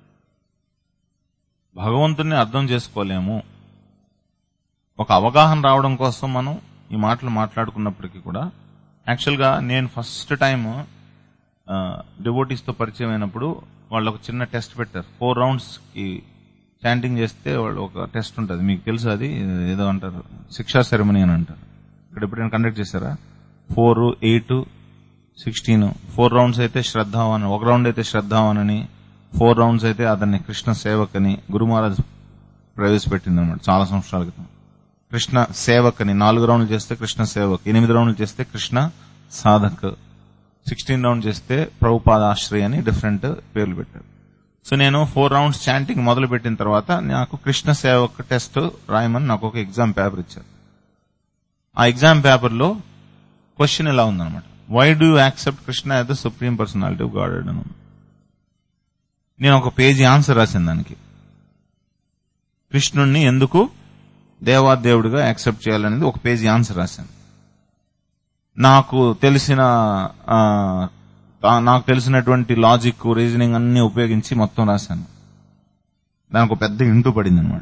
భగవంతుణ్ణి అర్థం చేసుకోలేము ఒక అవగాహన రావడం కోసం మనం ఈ మాటలు మాట్లాడుకున్నప్పటికీ కూడా యాక్చువల్గా నేను ఫస్ట్ టైం డివోటీస్తో పరిచయం అయినప్పుడు వాళ్ళు ఒక చిన్న టెస్ట్ పెట్టారు ఫోర్ రౌండ్స్ కి చాంటింగ్ చేస్తే వాళ్ళు ఒక టెస్ట్ ఉంటుంది మీకు తెలుసు అది ఏదో అంటారు శిక్షా సెరమనీ అని అంటారు ఇక్కడ ఎప్పుడైనా కండక్ట్ చేశారా four eight sixteen four rounds అయితే శ్రద్ధావన్ ఒక రౌండ్ అయితే శ్రద్ధావన్ అని ఫోర్ రౌండ్స్ అయితే అతన్ని కృష్ణ సేవక్ అని గురు మహారాజ్ ప్రవేశపెట్టింది అనమాట చాలా సంవత్సరాల క్రితం కృష్ణ సేవక్ అని నాలుగు రౌండ్లు చేస్తే కృష్ణ సేవక్ ఎనిమిది రౌండ్లు చేస్తే కృష్ణ సాధక్ సిక్స్టీన్ రౌండ్ చేస్తే ప్రభుపాద ఆశ్రయ్ అని డిఫరెంట్ పేర్లు పెట్టారు సో నేను ఫోర్ రౌండ్స్ చాంటింగ్ మొదలు పెట్టిన తర్వాత నాకు కృష్ణ సేవక్ టెస్ట్ రాయమని నాకు ఒక ఎగ్జామ్ పేపర్ ఇచ్చారు ఆ ఎగ్జామ్ పేపర్ లో క్వశ్చన్ ఇలా ఉందన్నమాట why do accept Krishna as the supreme personality of God అని ఉంది. నేను ఒక పేజీ ఆన్సర్ రాశాను దానికి కృష్ణుణ్ణి ఎందుకు దేవాదేవుడిగా యాక్సెప్ట్ చేయాలనేది ఒక పేజీ ఆన్సర్ రాశాను నాకు తెలిసిన ఆ, తా- నాకు తెలిసినటువంటి లాజిక్ రీజనింగ్ అన్ని ఉపయోగించి మొత్తం రాశాను దానికి ఒక పెద్ద ఇంటూ పడింది అనమాట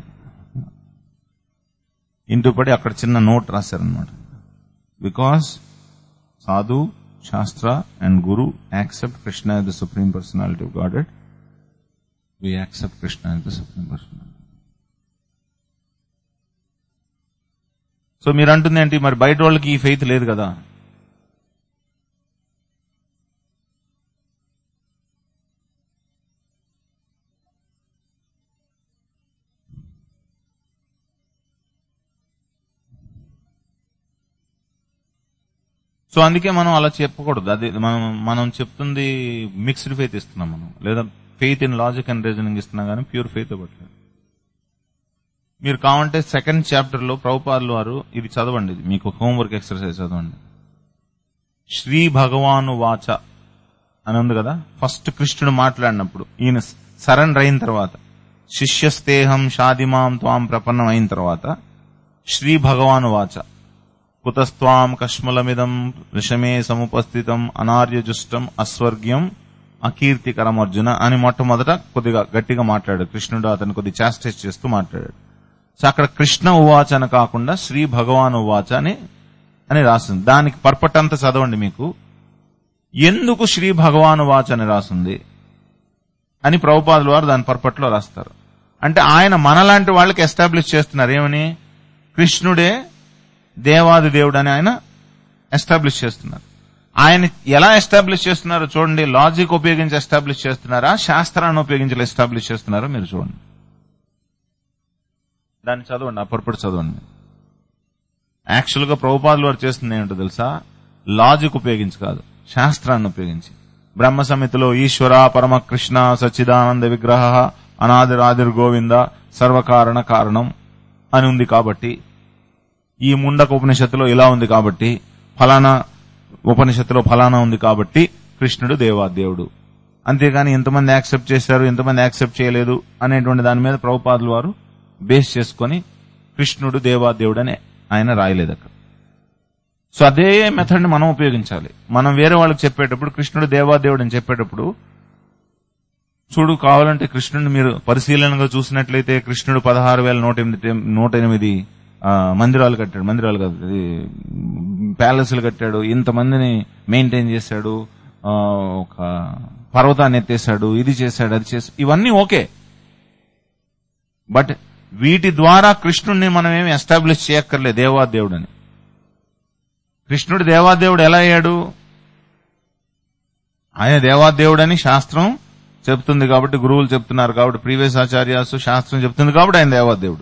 ఇంటూ పడి అక్కడ చిన్న నోట్ రాశారనమాట because sadhu, shastra, and guru accept Krishna as the supreme personality of Godhead. We accept Krishna as the supreme personality. So మీరు అంటుంది ఏంటి మరి బయట వాళ్ళకి ఈ ఫెయిత్ లేదు కదా సో అందుకే మనం అలా చెప్పకూడదు అది మనం మనం చెప్తుంది మిక్స్డ్ ఫెయిత్ ఇస్తున్నాం మనం లేదా faith in logic and reasoning ఇస్తున్నాం కానీ ప్యూర్ ఫెయిత్ ఇవ్వట్లేదు మీరు కావాలంటే సెకండ్ చాప్టర్ లో ప్రభుపాదులు వారు ఇది చదవండి ఇది మీకు హోంవర్క్ ఎక్సర్సైజ్ చదవండి శ్రీ భగవాను వాచ అని ఉంది కదా ఫస్ట్ కృష్ణుడు మాట్లాడినప్పుడు ఈయన సరెండర్ అయిన తర్వాత శిష్యస్తేహం షాదిమాం త్వాం ప్రపన్నం అయిన తర్వాత శ్రీ భగవాను వాచ కుతస్త్వాం కష్మలమిదం విషమే సముపస్థితం అనార్యజుష్టం అస్వర్గ్యం అకీర్తికరం అర్జున అని మొట్టమొదట కొద్దిగా గట్టిగా మాట్లాడాడు కృష్ణుడు అతను కొద్ది చాస్టేజ్ చేస్తూ మాట్లాడాడు సో అక్కడ కృష్ణ ఉవాచ అని కాకుండా శ్రీ భగవాన్ ఉవాచ అని అని రాసింది దానికి పర్పట్ అంతా చదవండి మీకు ఎందుకు శ్రీ భగవాన్ వాచ్ అని రాసింది అని ప్రభుపాదుల వారు దాని పర్పట్లో రాస్తారు అంటే ఆయన మనలాంటి వాళ్ళకి ఎస్టాబ్లిష్ చేస్తున్నారు ఏమని కృష్ణుడే దేవాది దేవుడు అని ఆయన ఎస్టాబ్లిష్ చేస్తున్నారు ఆయన ఎలా ఎస్టాబ్లిష్ చేస్తున్నారో చూడండి లాజిక్ ఉపయోగించి ఎస్టాబ్లిష్ చేస్తున్నారా శాస్త్రాన్ని ఉపయోగించి ఎస్టాబ్లిష్ చేస్తున్నారో మీరు చూడండి దాన్ని చదవండి ఆ పొరపాటు చదవండి యాక్చువల్ గా ప్రభుపాదులు వారు చేస్తుంది ఏంటో తెలుసా లాజిక్ ఉపయోగించి కాదు శాస్త్రాన్ని ఉపయోగించి బ్రహ్మ సమితిలో ఈశ్వర పరమ కృష్ణ సచ్చిదానంద విగ్రహ అనాదిరాదిర్ గోవింద సర్వకారణ కారణం అని ఉంది కాబట్టి ఈ ముండక ఉపనిషత్తులో ఇలా ఉంది కాబట్టి ఫలానా ఉపనిషత్తులో ఫలానా ఉంది కాబట్టి కృష్ణుడు దేవాదేవుడు అంతేగాని ఎంతమంది యాక్సెప్ట్ చేశారు ఎంతమంది యాక్సెప్ట్ చేయలేదు అనేటువంటి దాని మీద ప్రభుపాదులు వారు బేస్ చేసుకొని కృష్ణుడు దేవాదేవుడు అని ఆయన రాయలేదు అక్కడ సో అదే మెథడ్ ని మనం ఉపయోగించాలి మనం వేరే వాళ్ళకి చెప్పేటప్పుడు కృష్ణుడు దేవాదేవుడు అని చెప్పేటప్పుడు చూడు కావాలంటే కృష్ణుడిని మీరు పరిశీలనగా చూసినట్లయితే కృష్ణుడు పదహారు వేల నూట ఎనిమిది నూట ఎనిమిది ఆ, మందిరాలు కట్టాడు మందిరాలు కాదు ఇది ప్యాలెస్లు కట్టాడు ఇంతమందిని మెయింటైన్ చేశాడు ఆ, ఒక పర్వతాన్ని ఎత్తేసాడు ఇది చేశాడు అది చేశాడు ఇవన్నీ ఓకే బట్ వీటి ద్వారా కృష్ణుడిని మనం ఏమి ఎస్టాబ్లిష్ చేయక్కర్లేదు దేవాదేవుడని కృష్ణుడు దేవాదేవుడు ఎలా అయ్యాడు ఆయన దేవాదేవుడని శాస్త్రం చెప్తుంది కాబట్టి గురువులు చెప్తున్నారు కాబట్టి ప్రీవియస్ ఆచార్యాసు శాస్త్రం చెప్తుంది కాబట్టి ఆయన దేవాదేవుడు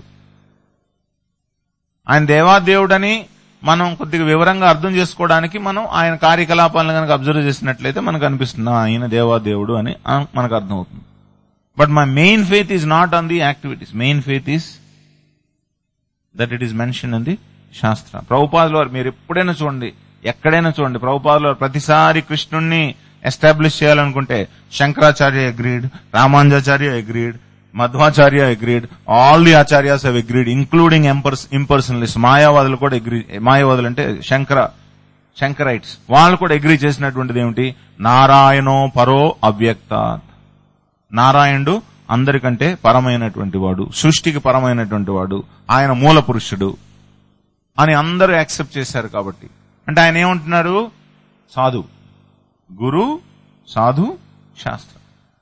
ఆయన దేవాదేవుడని మనం కొద్దిగా వివరంగా అర్థం చేసుకోవడానికి మనం ఆయన కార్యకలాపాలను కనుక అబ్జర్వ్ చేసినట్లయితే మనకు అనిపిస్తుంది "ఆ, ఆయన దేవాదేవుడు అని ఆ, మనకు అర్థమవుతుంది but my main faith is not on the activities main faith is that it is mention in the shastra ప్రభుపాదుల వారు మీరు ఎప్పుడైనా చూడండి ఎక్కడైనా చూడండి ప్రభుపాదుల వారు ప్రతిసారి కృష్ణుణ్ణి ఎస్టాబ్లిష్ చేయాలనుకుంటే Shankaracharya agreed Ramanujacharya agreed Madhvacharya agreed all the acharyas have agreed including impersonalist మాయావాదులు కూడా అగ్రీ మాయావాదులు అంటే శంకర శంకరైట్స్ వాళ్ళు కూడా అగ్రీ చేసినటువంటిది ఏమిటి నారాయణో పరో అవ్యక్తాత్ నారాయణుడు అందరికంటే పరమైనటువంటి వాడు సృష్టికి పరమైనటువంటి వాడు ఆయన మూల పురుషుడు అని అందరూ యాక్సెప్ట్ చేశారు కాబట్టి అంటే ఆయన ఏమంటున్నారు సాధు గురు సాధు శాస్త్రం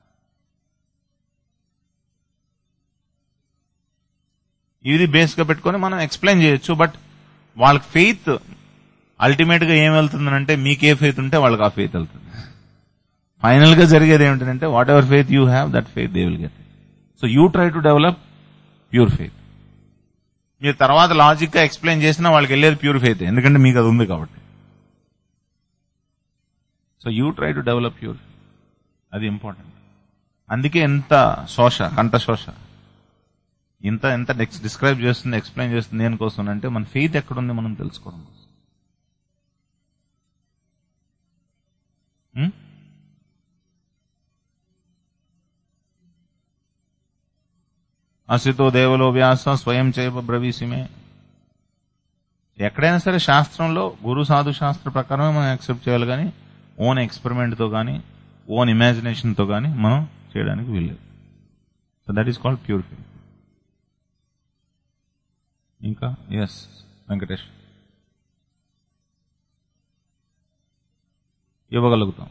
ఇది బేస్ గా పెట్టుకొని మనం ఎక్స్ప్లెయిన్ చేయొచ్చు బట్ వాళ్ళకి ఫెయిత్ అల్టిమేట్ గా ఏం వెళ్తుందంటే మీకు ఏ ఫెయిత్ ఉంటే వాళ్ళకి ఆ ఫెయిత్ వెళ్తుంది ఫైనల్ గా జరిగేది ఏమిటంటే whatever faith you have that faith they will get so you try to develop pure faith మీరు తర్వాత లాజిక్ గా ఎక్స్ప్లెయిన్ చేసినా వాళ్ళకి వెళ్ళేది ప్యూర్ ఫెయిత్ ఎందుకంటే మీకు అది ఉంది కాబట్టి so you try to develop pure అది ఇంపార్టెంట్ అందుకే ఎంత శోష కంఠ శోష ఇంత ఎంత డిస్క్రైబ్ చేస్తుంది ఎక్స్ప్లెయిన్ చేస్తుంది దేనికోసం అంటే మన ఫెయిత్ ఎక్కడుంది మనం తెలుసుకోవడం కోసం హ్మ్? అసితో దేవలో వ్యాస స్వయం చేయ బ్రవీసిమే ఎక్కడైనా సరే శాస్త్రంలో గురు సాధు శాస్త్ర ప్రకారమే మనం యాక్సెప్ట్ చేయాలి కానీ ఓన్ ఎక్స్పెరిమెంట్ తో కానీ ఓన్ ఇమాజినేషన్ తో కానీ మనం చేయడానికి వీల్లేదు so that is called pure faith ఇంకా ఎస్ వెంకటేష్ ఇవ్వగలుగుతాం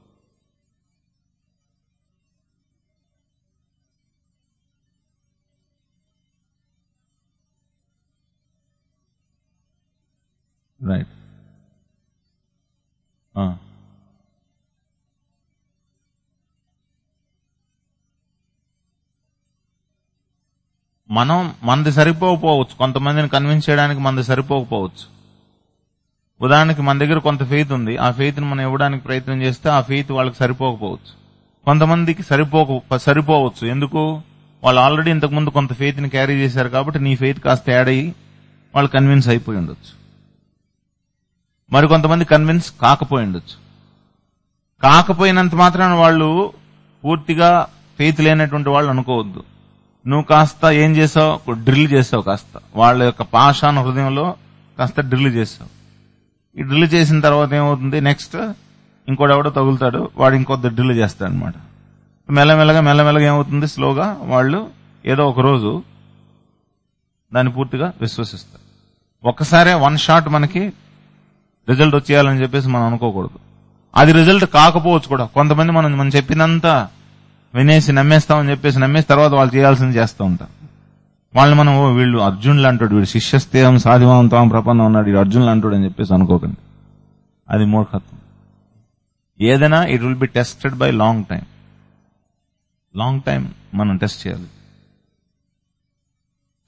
రైట్ మనం మనది సరిపోకపోవచ్చు కొంతమందిని కన్విన్స్ చేయడానికి మనది సరిపోకపోవచ్చు ఉదాహరణకి మన దగ్గర కొంత ఫెయిత్ ఉంది ఆ ఫెయిత్ ని మనం ఇవ్వడానికి ప్రయత్నం చేస్తే ఆ ఫెయిత్ వాళ్ళకి సరిపోకపోవచ్చు కొంతమందికి సరిపోక సరిపోవచ్చు ఎందుకు వాళ్ళు ఆల్రెడీ ఇంతకు ముందు కొంత ఫెయిత్ ని క్యారీ చేశారు కాబట్టి నీ ఫెయిత్ కాస్త యాడ్ అయ్యి వాళ్ళు కన్విన్స్ అయిపోయి ఉండొచ్చు మరి కొంతమంది కన్విన్స్ కాకపోయి ఉండొచ్చు కాకపోయినంత మాత్రాన వాళ్ళు పూర్తిగా ఫెయిత్ లేనటువంటి వాళ్ళు అనుకోవద్దు నువ్వు కాస్త ఏం చేసావు డ్రిల్ చేసావు కాస్త వాళ్ళ యొక్క పాషాణ హృదయంలో కాస్త డ్రిల్ చేసావు ఈ డ్రిల్ చేసిన తర్వాత ఏమవుతుంది నెక్స్ట్ ఇంకోటి ఎవడో తగులుతాడు వాడు ఇంకొద్ది డ్రిల్ చేస్తాడు అనమాట మెల్లమెల్లగా మెల్లమెల్లగా ఏమవుతుంది స్లోగా వాళ్ళు ఏదో ఒక రోజు దాన్ని పూర్తిగా విశ్వసిస్తారు ఒక్కసారే వన్ షాట్ మనకి రిజల్ట్ వచ్చేయాలని చెప్పేసి మనం అనుకోకూడదు అది రిజల్ట్ కాకపోవచ్చు కూడా కొంతమంది మనం మనం చెప్పినంత వినేసి నమ్మేస్తామని చెప్పేసి నమ్మేసి తర్వాత వాళ్ళు చేయాల్సింది చేస్తూ ఉంటారు వాళ్ళు మనం "ఓ, వీళ్ళు అర్జునులు అంటాడు వీడు శిష్యస్థేయం సాధివంతం ప్రపన్నం ఉన్నాడు వీడు అర్జునులు అంటాడు అని చెప్పేసి అనుకోకండి అది మూర్ఖత్వం ఏదైనా it will be tested by long time long time మనం టెస్ట్ చేయాలి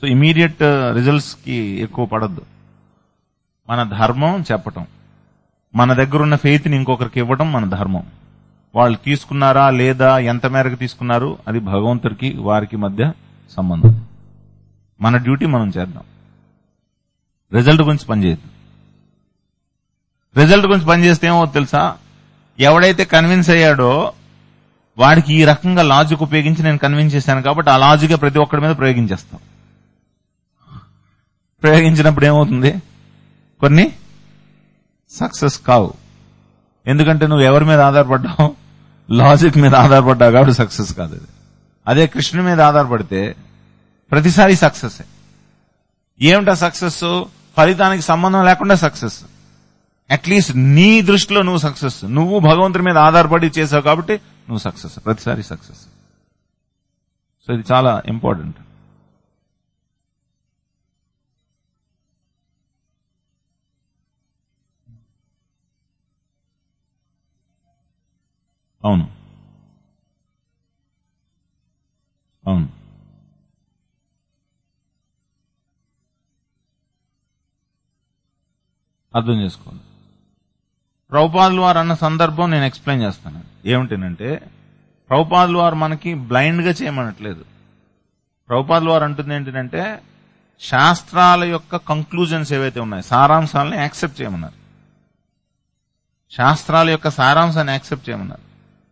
సో ఇమీడియట్ రిజల్ట్స్ కి ఎక్కువ పడద్దు మన ధర్మం చెప్పటం మన దగ్గర ఉన్న faith ని ఇంకొకరికి ఇవ్వడం మన ధర్మం వాళ్ళు తీసుకున్నారా లేదా ఎంత మేరకు తీసుకున్నారు అది భగవంతుడికి వారికి మధ్య సంబంధం మన డ్యూటీ మనం చేద్దాం రిజల్ట్ గురించి పనిచేయద్దు రిజల్ట్ గురించి పనిచేస్తే ఏమో తెలుసా ఎవడైతే కన్విన్స్ అయ్యాడో వాడికి ఈ రకంగా లాజిక్ ఉపయోగించి నేను కన్విన్స్ చేశాను కాబట్టి ఆ లాజిక్ ప్రతి ఒక్కడి మీద ప్రయోగించేస్తాం ప్రయోగించినప్పుడు ఏమవుతుంది కొన్ని సక్సెస్ కావు ఎందుకంటే నువ్వు ఎవరి మీద ఆధారపడ్డావు లాజిక్ మీద ఆధారపడ్డావు కాబట్టి సక్సెస్ కాదు అది అదే కృష్ణుని మీద ఆధారపడితే ప్రతిసారి సక్సెస్ ఏమిటా సక్సెస్ ఫలితానికి సంబంధం లేకుండా సక్సెస్ అట్లీస్ట్ నీ దృష్టిలో నువ్వు సక్సెస్ నువ్వు భగవంతుడి మీద ఆధారపడి చేసావు కాబట్టి నువ్వు సక్సెస్ ప్రతిసారి సక్సెస్ సో ఇది చాలా ఇంపార్టెంట్ అవును అవును అర్థం చేసుకోండి ప్రభుపాదులు వారు అన్న సందర్భం నేను ఎక్స్ప్లెయిన్ చేస్తాను ఏమిటంటే ప్రభుపాదులు వారు మనకి బ్లైండ్ గా చేయమనట్లేదు ప్రభుపాదులు వారు అంటుంది ఏంటంటే శాస్త్రాల యొక్క కంక్లూజన్స్ ఏవైతే ఉన్నాయో సారాంశాలను యాక్సెప్ట్ చేయమన్నారు శాస్త్రాల యొక్క సారాంశాన్ని యాక్సెప్ట్ చేయమన్నారు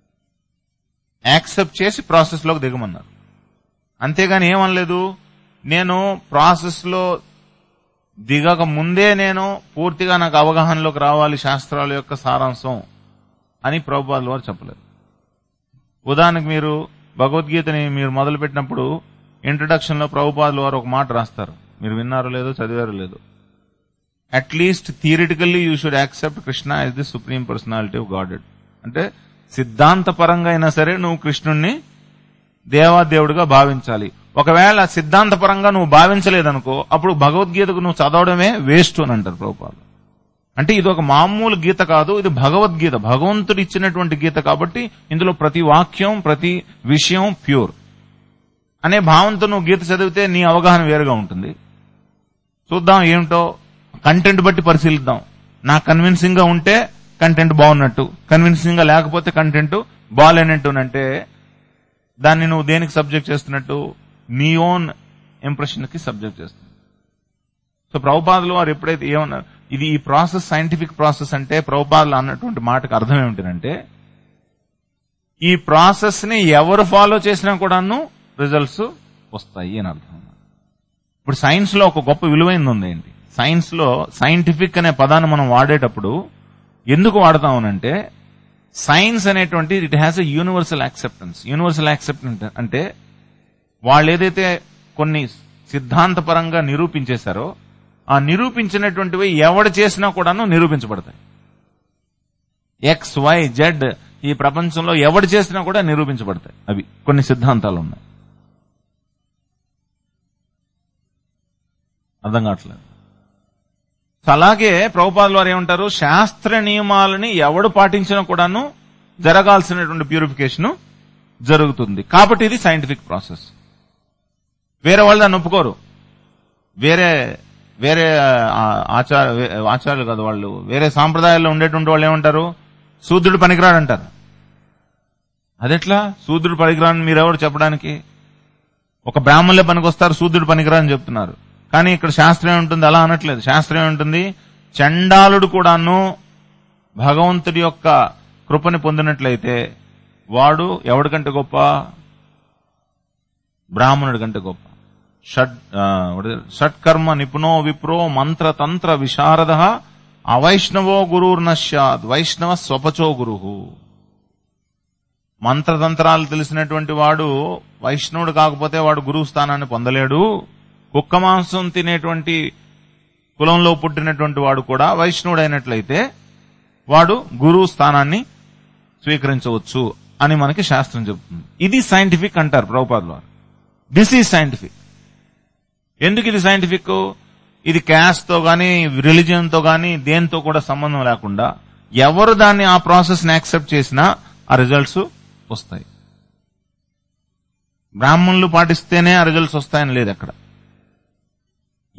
యాక్సెప్ట్ చేసి ప్రాసెస్ లోకి దిగమన్నారు అంతేగాని ఏమనలేదు నేను ప్రాసెస్ లో దిగక ముందే నేను పూర్తిగా నాకు అవగాహనలోకి రావాలి శాస్త్రాల యొక్క సారాంశం అని ప్రభుపాదుల వారు చెప్పలేదు ఉదాహరణకు మీరు భగవద్గీతని మీరు మొదలుపెట్టినప్పుడు ఇంట్రడక్షన్ లో ప్రభుపాదుల వారు ఒక మాట రాస్తారు మీరు విన్నారో లేదో చదివారో లేదో at least theoretically you should accept Krishna as the supreme personality of Godhead అంటే సిద్ధాంత పరంగా అయినా సరే నువ్వు కృష్ణుణ్ణి దేవాదేవుడిగా భావించాలి ఒకవేళ సిద్ధాంత పరంగా నువ్వు భావించలేదనుకో అప్పుడు భగవద్గీతకు నువ్వు చదవడమే వేస్ట్ అని అంటారు ప్రభుపాలు అంటే ఇది ఒక మామూలు గీత కాదు ఇది భగవద్గీత భగవంతుడు ఇచ్చినటువంటి గీత కాబట్టి ఇందులో ప్రతి వాక్యం ప్రతి విషయం ప్యూర్ అనే భావంతో నువ్వు గీత చదివితే నీ అవగాహన వేరుగా ఉంటుంది చూద్దాం ఏమిటో కంటెంట్ బట్టి పరిశీలిద్దాం నాకు కన్విన్సింగ్ గా ఉంటే కంటెంట్ బాగున్నట్టు కన్విన్సింగ్ గా లేకపోతే కంటెంట్ బాగాలేనట్టు అంటే దాన్ని నువ్వు దేనికి సబ్జెక్ట్ చేస్తున్నట్టు నీ ఓన్ ఇంప్రెషన్ కి సబ్జెక్ట్ చేస్తుంది సో ప్రభుపాదులు వారు ఎప్పుడైతే ఏమన్నారు ఇది ఈ ప్రాసెస్ సైంటిఫిక్ ప్రాసెస్ అంటే ప్రభుపాదులు అన్నటువంటి మాటకు అర్థం ఏమిటంటే ఈ ప్రాసెస్ ని ఎవరు ఫాలో చేసినా కూడాను రిజల్ట్స్ వస్తాయి అని అర్థం ఇప్పుడు సైన్స్ లో ఒక గొప్ప విలువైంది ఉంది ఏంటి సైన్స్ లో సైంటిఫిక్ అనే పదాన్ని మనం వాడేటప్పుడు ఎందుకు వాడతామనంటే సైన్స్ అనేటువంటి it has a universal acceptance universal acceptance అంటే వాళ్ళు ఏదైతే కొన్ని సిద్ధాంతపరంగా నిరూపించేశారో ఆ నిరూపించినటువంటివి ఎవడు చేసినా కూడాను నిరూపించబడతాయి ఎక్స్ వై జెడ్ ఈ ప్రపంచంలో ఎవడు చేసినా కూడా నిరూపించబడతాయి అవి కొన్ని సిద్ధాంతాలు ఉన్నాయి అర్థం కావట్లేదు సో అలాగే ప్రభుపాదులు వారు ఏమంటారు శాస్త్ర నియమాలని ఎవడు పాటించినా కూడాను జరగాల్సినటువంటి ప్యూరిఫికేషన్ జరుగుతుంది కాబట్టి ఇది సైంటిఫిక్ ప్రాసెస్ వేరే వాళ్ళు దాన్ని ఒప్పుకోరు వేరే వేరే ఆ, ఆచార వే- ఆచారాలు కాదు వాళ్ళు వేరే సాంప్రదాయాల్లో ఉండేటువంటి వాళ్ళు ఏమంటారు శూద్రుడు పనికిరాడు అంటారు అదెట్లా శూద్రుడు పనికిరాని మీరెవరు చెప్పడానికి ఒక బ్రాహ్మణులే పనికొస్తారు శూద్రుడు పనికిరాని చెప్తున్నారు కానీ ఇక్కడ శాస్త్రం ఉంటుంది అలా అనట్లేదు శాస్త్రం ఉంటుంది చండాలుడు కూడాను భగవంతుడి యొక్క కృపని పొందినట్లయితే వాడు ఎవడికంటే గొప్ప బ్రాహ్మణుడి కంటే గొప్ప షడ్ ఆ, what is it? షట్కర్మ నిపుణో విప్రో మంత్ర తంత్ర విశారద అవైష్ణవో గురుర్నశ్యాద్ వైష్ణవ స్వపచో గురు మంత్రతంత్రాలు తెలిసినటువంటి వాడు వైష్ణవుడు కాకపోతే వాడు గురువు స్థానాన్ని పొందలేడు కుక్క మాంసం తినేటువంటి కులంలో పుట్టినటువంటి వాడు కూడా వైష్ణవుడు అయినట్లయితే వాడు గురువు స్థానాన్ని స్వీకరించవచ్చు అని మనకి శాస్త్రం చెబుతుంది ఇది సైంటిఫిక్ అంటారు ప్రభుపాద్ వారు దిస్ ఈజ్ సైంటిఫిక్ ఎందుకు ఇది సైంటిఫిక్ ఇది క్యాస్ట్ తో గానీ రిలీజియన్ తో గానీ దేంతో కూడా సంబంధం లేకుండా ఎవరు దాన్ని ఆ ప్రాసెస్ ని యాక్సెప్ట్ చేసినా ఆ రిజల్ట్స్ వస్తాయి బ్రాహ్మణులు పాటిస్తేనే ఆ రిజల్ట్స్ వస్తాయని లేదు అక్కడ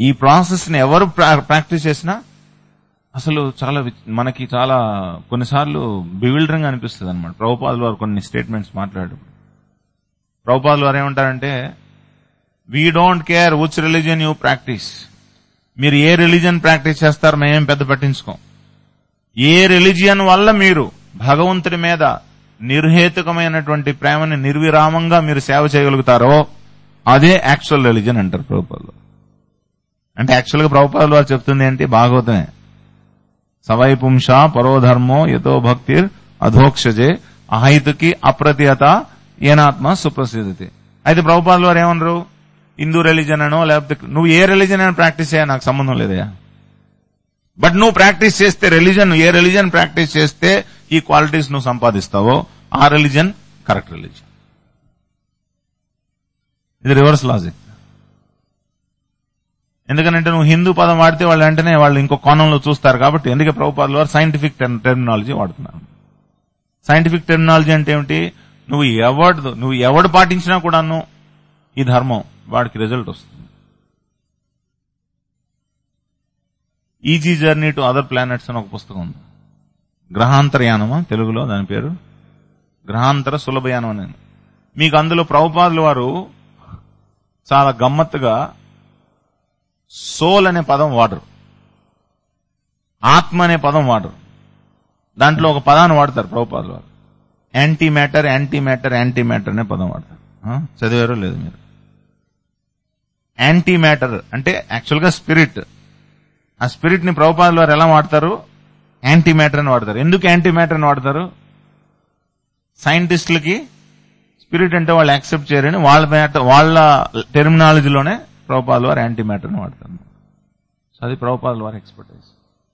ఈ ప్రాసెస్ ని ఎవరు ప్రా- ప్రాక్టీస్ చేసినా అసలు చాలా వి- మనకి చాలా కొన్నిసార్లు బివిల్డరింగ్ అనిపిస్తుంది అనమాట ప్రభుపాదులు వారు కొన్ని స్టేట్మెంట్స్ మాట్లాడు ప్రభుపాదులు వారు ఏమంటారంటే we don't care which religion you practice మీరు ఏ రిలీజియన్ ప్రాక్టీస్ చేస్తారో మేమేం పెద్ద పట్టించుకోం ఏ రిలీజియన్ వల్ల మీరు భగవంతుడి మీద నిర్హేతుకమైనటువంటి ప్రేమని నిర్విరామంగా మీరు సేవ చేయగలుగుతారో అదే యాక్చువల్ రిలీజియన్ అంటారు ప్రభుపాదులు అంటే యాక్చువల్ గా ప్రభుపాదులు వారు చెప్తుంది ఏంటి భాగవతమే సవై పుంష పరోధర్మో యతో భక్తిర్ అధోక్షజే అహైతుకి అప్రతిహత ఏనాత్మ సుప్రసిద్ధి అయితే ప్రభుపాదులు వారు ఏమన్నారు హిందూ రిలీజన్ అనో లేకపోతే నువ్వు ఏ రిలీజన్ అని ప్రాక్టీస్ చేయ నాకు సంబంధం లేదయా బట్ నువ్వు ప్రాక్టీస్ చేస్తే రిలీజన్ ఏ రిలీజన్ ప్రాక్టీస్ చేస్తే ఈ క్వాలిటీస్ నువ్వు సంపాదిస్తావో ఆ రిలీజన్ కరెక్ట్ రిలీజన్ ఇది రివర్స్ లాజిక్ ఎందుకంటే నువ్వు హిందూ పదం వాడితే వాళ్ళు వెంటనే వాళ్ళు ఇంకో కోణంలో చూస్తారు కాబట్టి ఎందుకే ప్రభుపాదులు వారు సైంటిఫిక్ టెర్మినాలజీ వాడుతున్నారు సైంటిఫిక్ టెర్మినాలజీ అంటే ఏమిటి నువ్వు ఎవడు నువ్వు ఎవడు పాటించినా కూడాను ఈ ధర్మం వాడికి రిజల్ట్ వస్తుంది easy journey to other planets అని ఒక పుస్తకం ఉంది గ్రహాంతరయానమా తెలుగులో దాని పేరు గ్రహాంతర సులభయానం అని మీకు అందులో ప్రభుపాదులు వారు చాలా గమ్మత్తుగా సోల్ అనే పదం వాడరు ఆత్మ అనే పదం వాడరు దాంట్లో ఒక పదాన్ని వాడతారు ప్రభుపాదులు వారు anti matter anti matter anti matter అనే పదం వాడతారు ఆ? చదివారో లేదు మీరు యాంటీ మ్యాటర్ అంటే యాక్చువల్ గా స్పిరిట్ ఆ స్పిరిట్ ని ప్రభుపాదులు వారు ఎలా వాడతారు యాంటీ మ్యాటర్ అని వాడతారు ఎందుకు యాంటీ మ్యాటర్ అని వాడతారు సైంటిస్టులకి స్పిరిట్ అంటే వాళ్ళు యాక్సెప్ట్ చేయరని వాళ్ళ మ్యాటర్ వాళ్ళ టెర్మినాలజీలోనే ప్రభుపాదులు వారు యాంటీ మ్యాటర్ అని వాడతారు సో అది ప్రభుపాదులు వారి ఎక్స్పర్టైజ్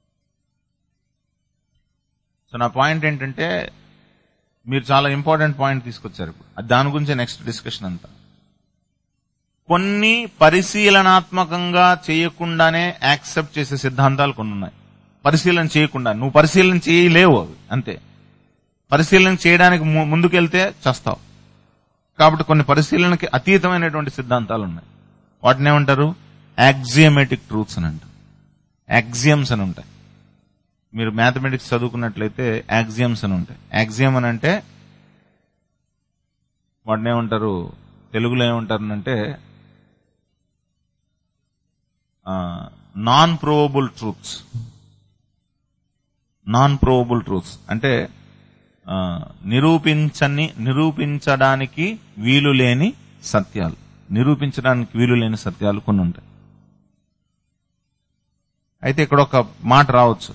సో నా పాయింట్ ఏంటంటే మీరు చాలా ఇంపార్టెంట్ పాయింట్ తీసుకొచ్చారు ఇప్పుడు అది దాని గురించి నెక్స్ట్ డిస్కషన్ అంతా కొన్ని పరిశీలనాత్మకంగా చేయకుండానే యాక్సెప్ట్ చేసే సిద్ధాంతాలు కొన్ని ఉన్నాయి పరిశీలన చేయకుండా నువ్వు పరిశీలన చేయలేవు అవి అంతే పరిశీలన చేయడానికి ము- ముందుకెళ్తే చస్తావు కాబట్టి కొన్ని పరిశీలనకి అతీతమైనటువంటి సిద్ధాంతాలు ఉన్నాయి వాటిని ఏమంటారు యాక్సియమేటిక్ ట్రూత్స్ అని అంటారు యాక్సియమ్స్ అని ఉంటాయి మీరు మ్యాథమెటిక్స్ చదువుకున్నట్లయితే యాక్సియమ్స్ అని ఉంటాయి యాక్సియం అని అంటే వాటిని ఏమంటారు తెలుగులో ఏమంటారు అంటే non provable truths non provable truths అంటే ఆ, నిరూపించని నిరూపించడానికి వీలు లేని సత్యాలు నిరూపించడానికి వీలు లేని సత్యాలు కొన్ని ఉంటాయి అయితే ఇక్కడ ఒక మాట రావచ్చు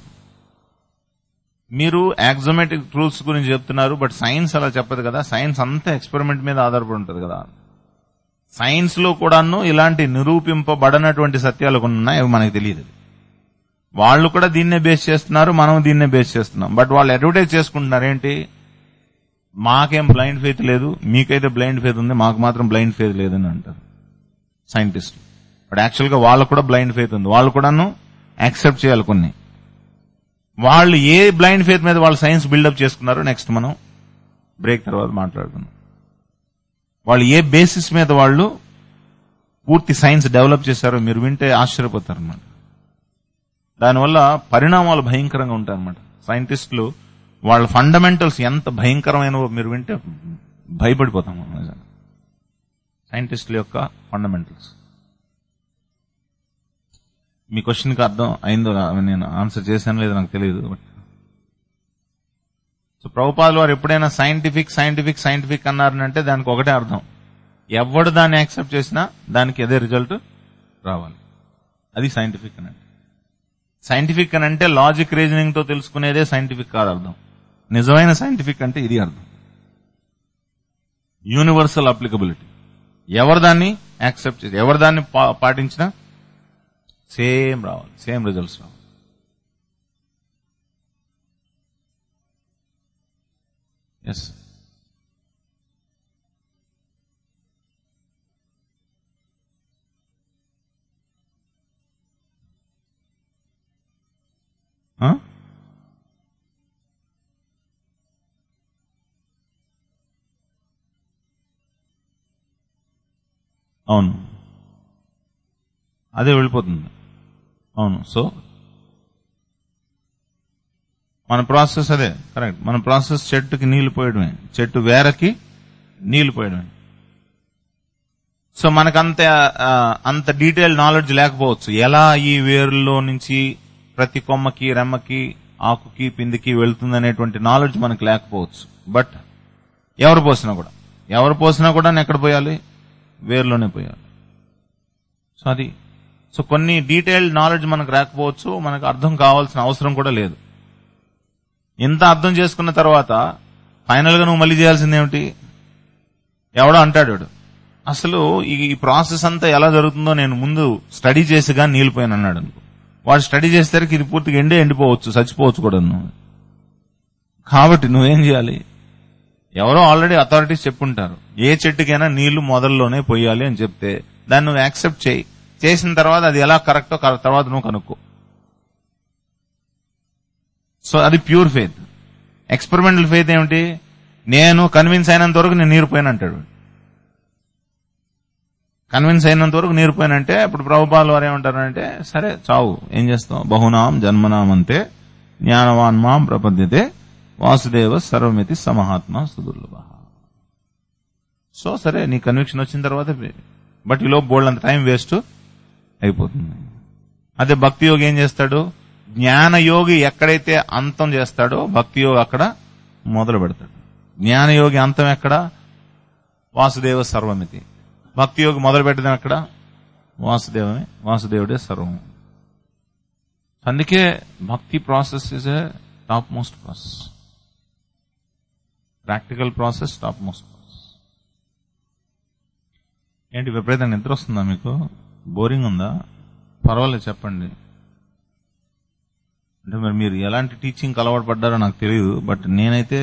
మీరు యాక్సోమేటిక్ ట్రూత్స్ గురించి చెప్తున్నారు బట్ సైన్స్ అలా చెప్పదు కదా సైన్స్ అంతా ఎక్స్పెరిమెంట్ మీద ఆధారపడి ఉంటుంది కదా సైన్స్ లో కూడాను ఇలాంటి నిరూపింపబడనటువంటి సత్యాలు కొన్ని ఉన్నాయి అవి మనకు తెలియదు వాళ్ళు కూడా దీన్నే బేస్ చేస్తున్నారు మనం దీన్నే బేస్ చేస్తున్నాం బట్ వాళ్ళు అడ్వర్టైజ్ చేసుకుంటున్నారు ఏంటి మాకేం బ్లైండ్ ఫెయిత్ లేదు మీకైతే బ్లైండ్ ఫెయిత్ ఉంది మాకు మాత్రం బ్లైండ్ ఫెయిత్ లేదని అంటారు సైంటిస్ట్ బట్ యాక్చువల్ గా వాళ్ళకు కూడా బ్లైండ్ ఫెయిత్ ఉంది వాళ్ళు కూడాను యాక్సెప్ట్ చేయాలి కొన్ని వాళ్ళు ఏ బ్లైండ్ ఫెయిత్ మీద వాళ్ళు సైన్స్ బిల్డప్ చేసుకున్నారో నెక్స్ట్ మనం బ్రేక్ తర్వాత మాట్లాడుకుందాం వాళ్ళు ఏ బేసిస్ మీద వాళ్ళు పూర్తి సైన్స్ డెవలప్ చేశారో మీరు వింటే ఆశ్చర్యపోతారు అన్నమాట దానివల్ల పరిణామాలు భయంకరంగా ఉంటాయి అన్నమాట సైంటిస్టులు వాళ్ళ ఫండమెంటల్స్ ఎంత భయంకరమైనవో మీరు వింటే భయపడిపోతాం మనం నిజంగా. సైంటిస్టుల యొక్క ఫండమెంటల్స్ మీ క్వశ్చన్కి అర్థం అయిందో రా- నేను ఆన్సర్ చేశాను లేదో నాకు తెలియదు బట్ సో ప్రభుపాదులు వారు ఎప్పుడైనా సైంటిఫిక్ సైంటిఫిక్ సైంటిఫిక్ అన్నారంటే దానికి ఒకటే అర్థం ఎవడు దాన్ని యాక్సెప్ట్ చేసినా దానికి అదే రిజల్ట్ రావాలి అది సైంటిఫిక్ అని అంటే సైంటిఫిక్ అని అంటే లాజిక్ రీజనింగ్ తో తెలుసుకునేదే సైంటిఫిక్ కాదు అర్థం నిజమైన సైంటిఫిక్ అంటే ఇది అర్థం యూనివర్సల్ అప్లికబిలిటీ ఎవరు దాన్ని యాక్సెప్ట్ చేసి ఎవరు దాన్ని పా- పాటించినా సేమ్ రావాలి సేమ్ రిజల్ట్స్ రావాలి ఎస్ అవును అదే వెళ్ళిపోతుంది అవును సో మన ప్రాసెస్ అదే కరెక్ట్ మన ప్రాసెస్ చెట్టుకి నీళ్లు పోయడమే చెట్టు వేరకి నీళ్లు పోయడమే సో మనకు అంత ఆ, అంత డీటెయిల్ నాలెడ్జ్ లేకపోవచ్చు ఎలా ఈ వేరులో నుంచి ప్రతి కొమ్మకి రెమ్మకి ఆకుకి పిందికి వెళ్తుంది అనేటువంటి నాలెడ్జ్ మనకు లేకపోవచ్చు బట్ ఎవరు పోసినా కూడా ఎవరు పోసినా కూడా ఎక్కడ పోయాలి వేరులోనే పోయాలి సో అది సో కొన్ని డీటెయిల్డ్ నాలెడ్జ్ మనకు రాకపోవచ్చు మనకు అర్థం కావాల్సిన అవసరం కూడా లేదు ఇంత అర్థం చేసుకున్న తర్వాత ఫైనల్ గా నువ్వు మళ్ళీ చేయాల్సింది ఏమిటి ఎవడో అంటాడు వాడు. అసలు ఈ ఈ ప్రాసెస్ అంతా ఎలా జరుగుతుందో నేను ముందు స్టడీ చేసిగా నీళ్ళిపోయాను అన్నాడు అనుకో వాడు స్టడీ చేసేసరికి ఇది పూర్తిగా ఎండే ఎండిపోవచ్చు చచ్చిపోవచ్చు కూడా నువ్వు కాబట్టి నువ్వేం చేయాలి ఎవరో ఆల్రెడీ అథారిటీస్ చెప్పుంటారు ఏ చెట్టుకైనా నీళ్లు మొదల్లోనే పోయాలి అని చెప్తే దాన్ని నువ్వు యాక్సెప్ట్ చేయి చేసిన తర్వాత అది ఎలా కరెక్టో కర- తర్వాత నువ్వు కనుక్కో సో అది ప్యూర్ ఫెయిత్ ఎక్స్పెరిమెంటల్ ఫెయిత్ ఏమిటి నేను కన్విన్స్ అయినంత వరకు నేను నీరు పోయాను అంటాడు కన్విన్స్ అయినంత వరకు నీరు పోయానంటే ఇప్పుడు ప్రభుపాల్ వారు ఏమంటారంటే సరే చావు ఏం చేస్తాం బహునాం జన్మనాం అంతే జ్ఞానవాన్ మాం ప్రపద్యతే వాసుదేవ సర్వమితి సమహాత్మ సుదుర్లభ సో సరే నీ కన్విక్షన్ వచ్చిన తర్వాత బట్ ఈలో బోల్డ్ అంత టైం వేస్ట్ అయిపోతుంది అదే భక్తి యోగి ఏం చేస్తాడు జ్ఞాన యోగి ఎక్కడైతే అంతం చేస్తాడో భక్తి యోగి అక్కడ మొదలు పెడతాడు జ్ఞాన యోగి అంతం ఎక్కడ వాసుదేవ సర్వమితి భక్తి యోగి మొదలు పెట్టడం ఎక్కడ వాసుదేవమే వాసుదేవుడే సర్వం అందుకే భక్తి process is a topmost process practical process topmost process ఏంటి విపరీతంగా నిద్ర వస్తుందా మీకు బోరింగ్ ఉందా పర్వాలేదు చెప్పండి అంటే మరి మీరు ఎలాంటి టీచింగ్ అలవాటు పడ్డారో నాకు తెలియదు బట్ నేనైతే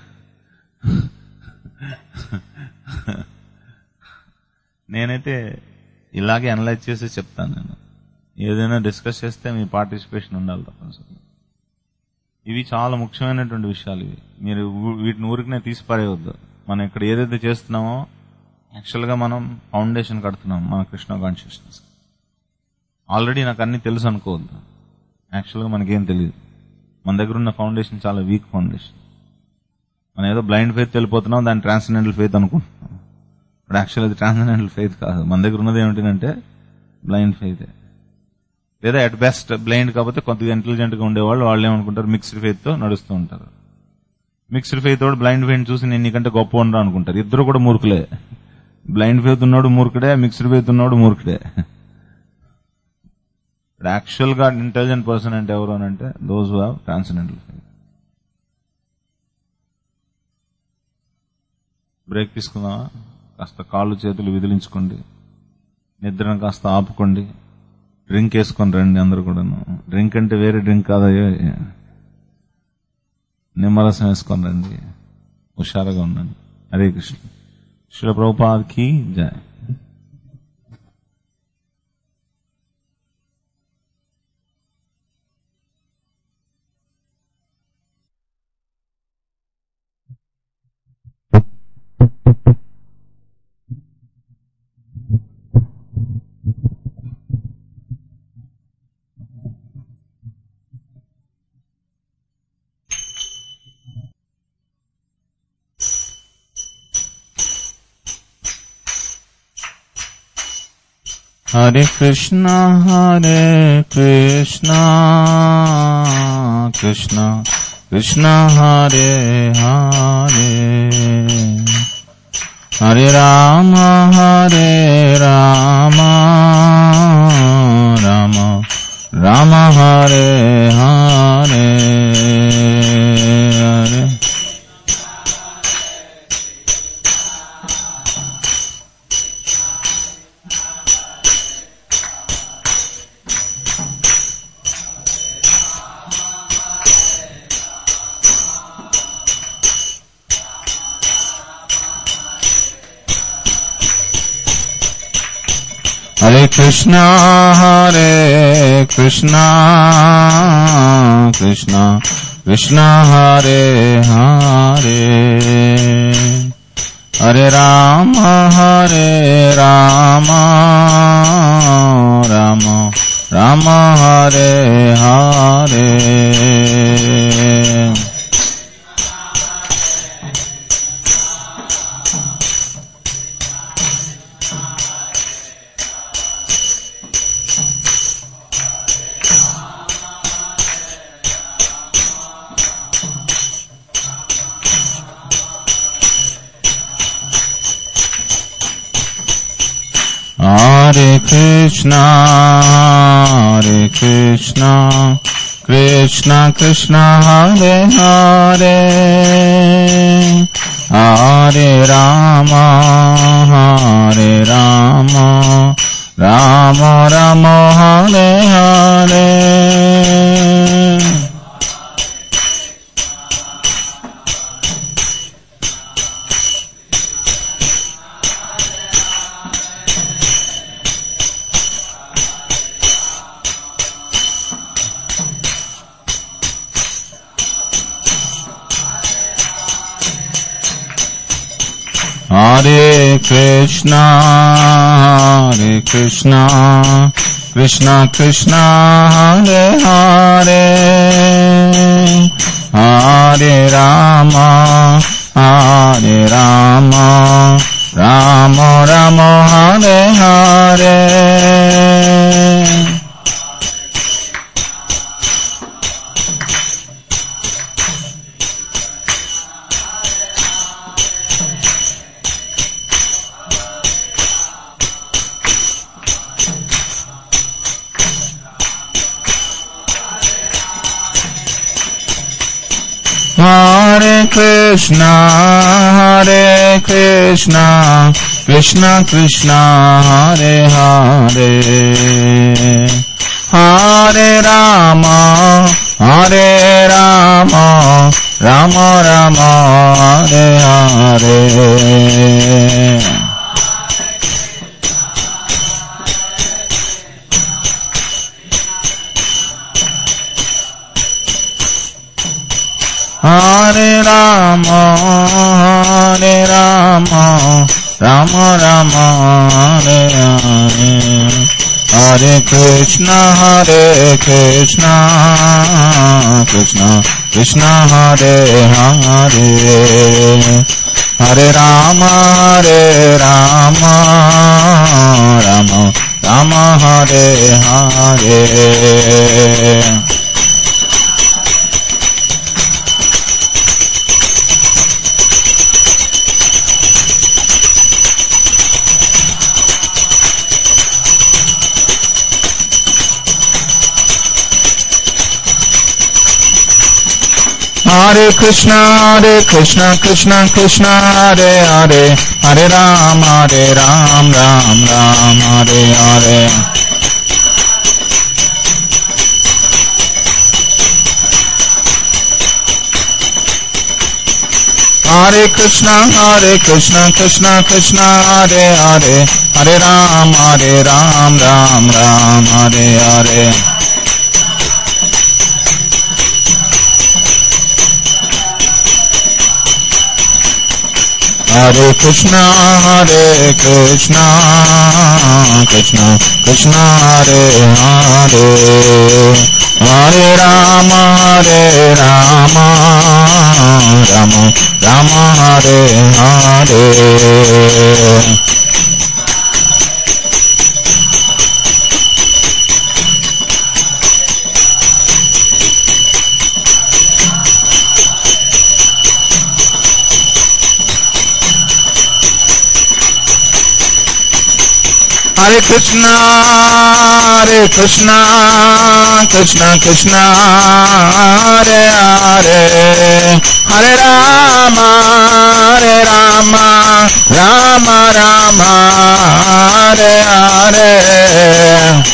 నేనైతే ఇలాగే అనలైజ్ చేసి చెప్తాను నేను ఏదైనా డిస్కస్ చేస్తే మీ పార్టిసిపేషన్ ఉండాలి తప్పనిసరి ఇవి చాలా ముఖ్యమైనటువంటి విషయాలు ఇవి మీరు ఊ- వీటిని ఊరికనే తీసి పారేయవద్దు మనం ఇక్కడ ఏదైతే చేస్తున్నామో యాక్చువల్ గా మనం ఫౌండేషన్ కడుతున్నాం మన కృష్ణ కాన్షియస్నెస్ ఆల్రెడీ నాకు అన్ని తెలుసు అనుకోవద్దు యాక్చువల్గా మనకేం తెలియదు మన దగ్గర ఉన్న ఫౌండేషన్ చాలా వీక్ ఫౌండేషన్ మనం ఏదో బ్లైండ్ ఫెయిత్ వెళ్ళిపోతున్నాం దాన్ని ట్రాన్స్జెండల్ ఫెయిత్ అనుకుంటున్నాం ఇప్పుడు యాక్చువల్ అది ట్రాన్స్జెండల్ ఫెయిత్ కాదు మన దగ్గర ఉన్నది ఏమిటంటే బ్లైండ్ ఫెయిత్ లేదా అట్ బెస్ట్ బ్లైండ్ కాకపోతే కొద్దిగా ఇంటెలిజెంట్ గా ఉండేవాళ్ళు వాళ్ళు ఏమనుకుంటారు మిక్స్డ్ ఫెయిత్ తో నడుస్తూ ఉంటారు మిక్స్డ్ ఫెయిత్ తోడు బ్లైండ్ ఫెయిత్ చూసి నేను నీకంటే గొప్ప ఉండరా అనుకుంటారు ఇద్దరు కూడా మూర్ఖులే బ్లైండ్ ఫెయిత్ ఉన్నోడు మూర్ఖుడే మిక్స్డ్ ఫెయిత్ ఉన్నోడు మూర్ఖుడే యాక్చువల్ గా ఇంటెలిజెంట్ పర్సన్ అంటే ఎవరు అని అంటే those who have transcendental faith break తీసుకుందామా కాస్త కాళ్ళు చేతులు విదిలించుకోండి నిద్రను కాస్త ఆపుకోండి డ్రింక్ వేసుకొని రండి అందరూ కూడాను డ్రింక్ అంటే వేరే డ్రింక్ కాదయ్యో నిమ్మరసం వేసుకొని రండి హుషారుగా ఉండండి హరే కృష్ణ శిల ప్రభుపాద్కి జయ Hare Krishna, Hare Krishna, Krishna, Krishna, Hare Hare. Hare Rama, Hare Rama, Rama, Rama, Hare Hare. Hare. Hare Krishna, Hare Krishna, Krishna, Krishna, Hare Hare. Hare Rama, Hare Rama, Rama, Rama, Hare Hare. Hare Krishna, Hare Krishna, Krishna Krishna, Hare Hare, Hare Rama, Hare Rama, Rama Rama, Hare Hare. Hare Krishna, Hare Krishna, Krishna Krishna, Hare Hare, Hare Rama, Hare Rama, Rama Rama, Hare Hare. Hare Krishna, Hare Krishna, Krishna Krishna, Hare Hare, Hare Rama, Hare Rama, Rama Rama, Hare Hare. Hare Rama, Hare Rama, Rama Rama, Hare Hare. Hare Krishna, Hare Krishna, Krishna Krishna, Hare Hare. Hare Rama, Hare Rama, Rama Rama, Hare Hare. Hare Krishna, Hare Krishna, Krishna Krishna, Hare Hare, Hare Ram, Hare Ram, Ram Ram, Hare Hare. Hare Krishna, Hare Krishna, Krishna Krishna, Hare Hare, Hare Ram, Hare Ram, Ram Ram, Hare Hare. Hare Krishna, Hare Krishna, Krishna Krishna, Hare Hare, Hare Rama, Hare Rama, Rama Rama, Hare Hare. Hare Krishna, Hare Krishna, Krishna Krishna, Hare Hare, Hare Rama, Hare Rama, Rama Rama, Hare Hare.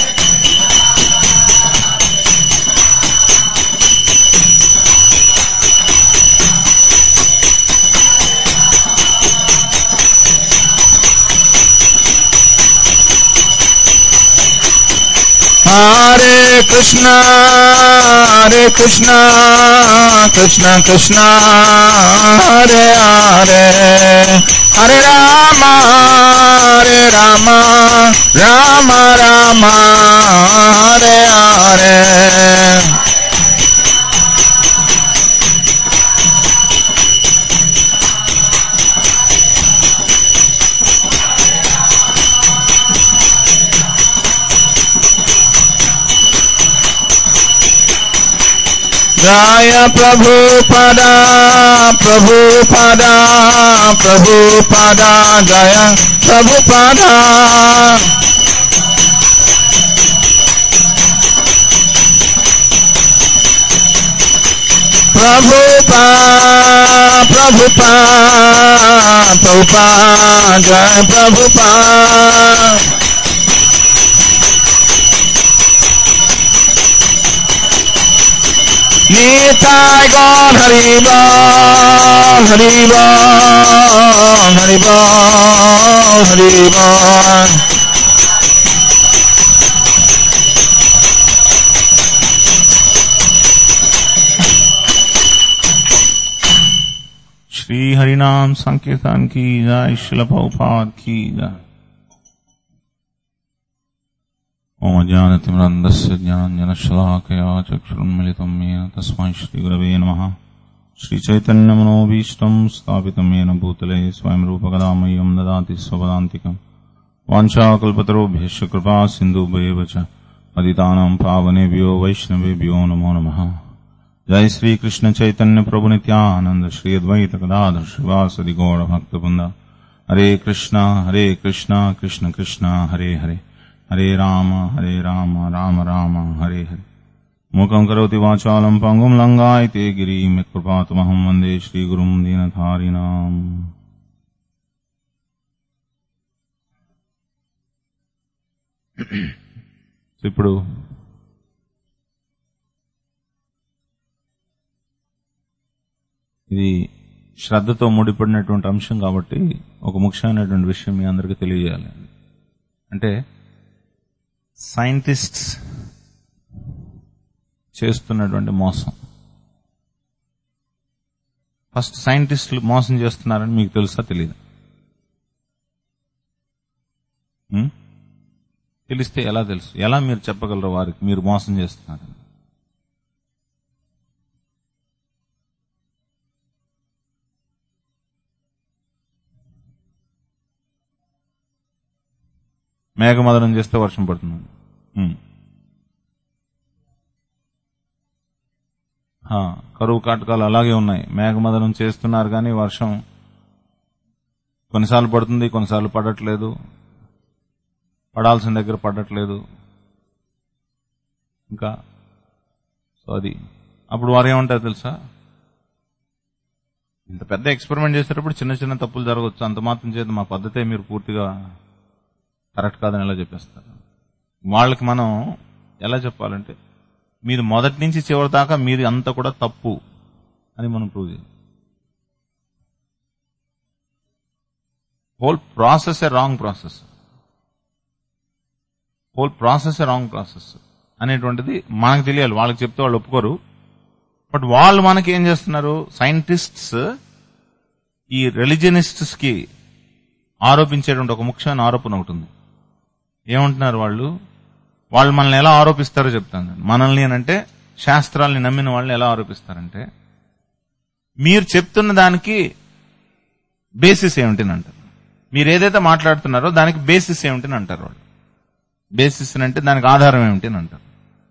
Hare Krishna, Hare Krishna, Krishna Krishna, Hare Hare, Hare Rama, Hare Rama, Rama Rama, Hare Hare. जय प्रभु पदा प्रभु पदा प्रभु पदा जय प्रभु पदा प्रभु पा प्रभु पा प्रभु पा जय प्रभु पा Nitai God Haribo, Haribo, Haribo, Haribo. Shri हरिनाम संकीर्तन की जय शिल प्रभुपाद की जय ओम ज्ञानतिमरन्दस्य ज्ञानजनशलाकया चक्षुरुन्मिलितं येन तस्मै श्रीगुरवे नमः श्रीचैतन्यमनोभीष्टं स्थापितं येन भूतले स्वयं रूपकदामह्यं ददाति स्वपदान्तिकम् वाञ्छाकल्पतरुभ्यश्च कृपा सिन्धुभ्येव च पतितानां पावनेभ्यो वैष्णवेभ्यो नमो नमः जय श्री कृष्ण चैतन्य प्रभु नित्यानंद श्री अद्वैत गदाधर शिवासदि गौर भक्त हरे कृष्णा हरे कृष्णा कृष्ण कृष्णा हरे हरे हरे राम हरे राम राम राम हरे हरे मूकं करोति वाचालं पङ्गुं लङ्गायते गिरिं कृपातमहं वन्दे श्रीगुरुं दीनधारिणाम् ఇప్పుడు ఇది శ్రద్ధతో ముడిపడినటువంటి అంశం కాబట్టి ఒక ముఖ్యమైనటువంటి విషయం మీ అందరికీ తెలియజేయాలి అంటే సైంటిస్ట్స్ చేస్తున్నటువంటి మోసం ఫస్ట్ సైంటిస్టులు మోసం చేస్తున్నారని మీకు తెలుసా తెలియదు తెలిస్తే ఎలా తెలుసు ఎలా మీరు చెప్పగలరు వారికి మీరు మోసం చేస్తున్నారని మేఘమదనం చేస్తే వర్షం పడుతుంది ఉమ్. ఆ, కరువు కాటకాలు అలాగే ఉన్నాయి మేఘమదనం చేస్తున్నారు కానీ వర్షం కొన్నిసార్లు పడుతుంది కొన్నిసార్లు పడట్లేదు పడాల్సిన దగ్గర పడట్లేదు ఇంకా సో అది అప్పుడు వారు ఏమంటారు తెలుసా ఇంత పెద్ద ఎక్స్పెరిమెంట్ చేసేటప్పుడు చిన్న చిన్న తప్పులు జరగవచ్చు అంత మాత్రం చేత మా పద్ధతే మీరు పూర్తిగా కరెక్ట్ కాదని ఎలా చెప్పేస్తారు వాళ్ళకి మనం ఎలా చెప్పాలంటే మీరు మొదటి నుంచి చివరి దాకా మీరు అంతా కూడా తప్పు అని మనం ప్రూవ్ చేయాలి whole process a wrong process whole process a wrong process అనేటువంటిది మనకు తెలియాలి వాళ్ళకి చెప్తే వాళ్ళు ఒప్పుకోరు బట్ వాళ్ళు మనకి ఏం చేస్తున్నారు సైంటిస్ట్స్ ఈ రిలిజియనిస్ట్స్ కి ఆరోపించేటువంటి ఒక ముఖ్యమైన ఆరోపణ ఒకటి ఉంది ఏమంటున్నారు వాళ్ళు వాళ్ళు మనల్ని ఎలా ఆరోపిస్తారో చెప్తాను మనల్ని అంటే శాస్త్రాల్ని నమ్మిన వాళ్ళని ఎలా ఆరోపిస్తారంటే మీరు చెప్తున్న దానికి బేసిస్ ఏమిటని అంటారు మీరు ఏదైతే మాట్లాడుతున్నారో దానికి బేసిస్ ఏమిటని అంటారు వాళ్ళు బేసిస్ అంటే దానికి ఆధారం ఏమిటని అంటారు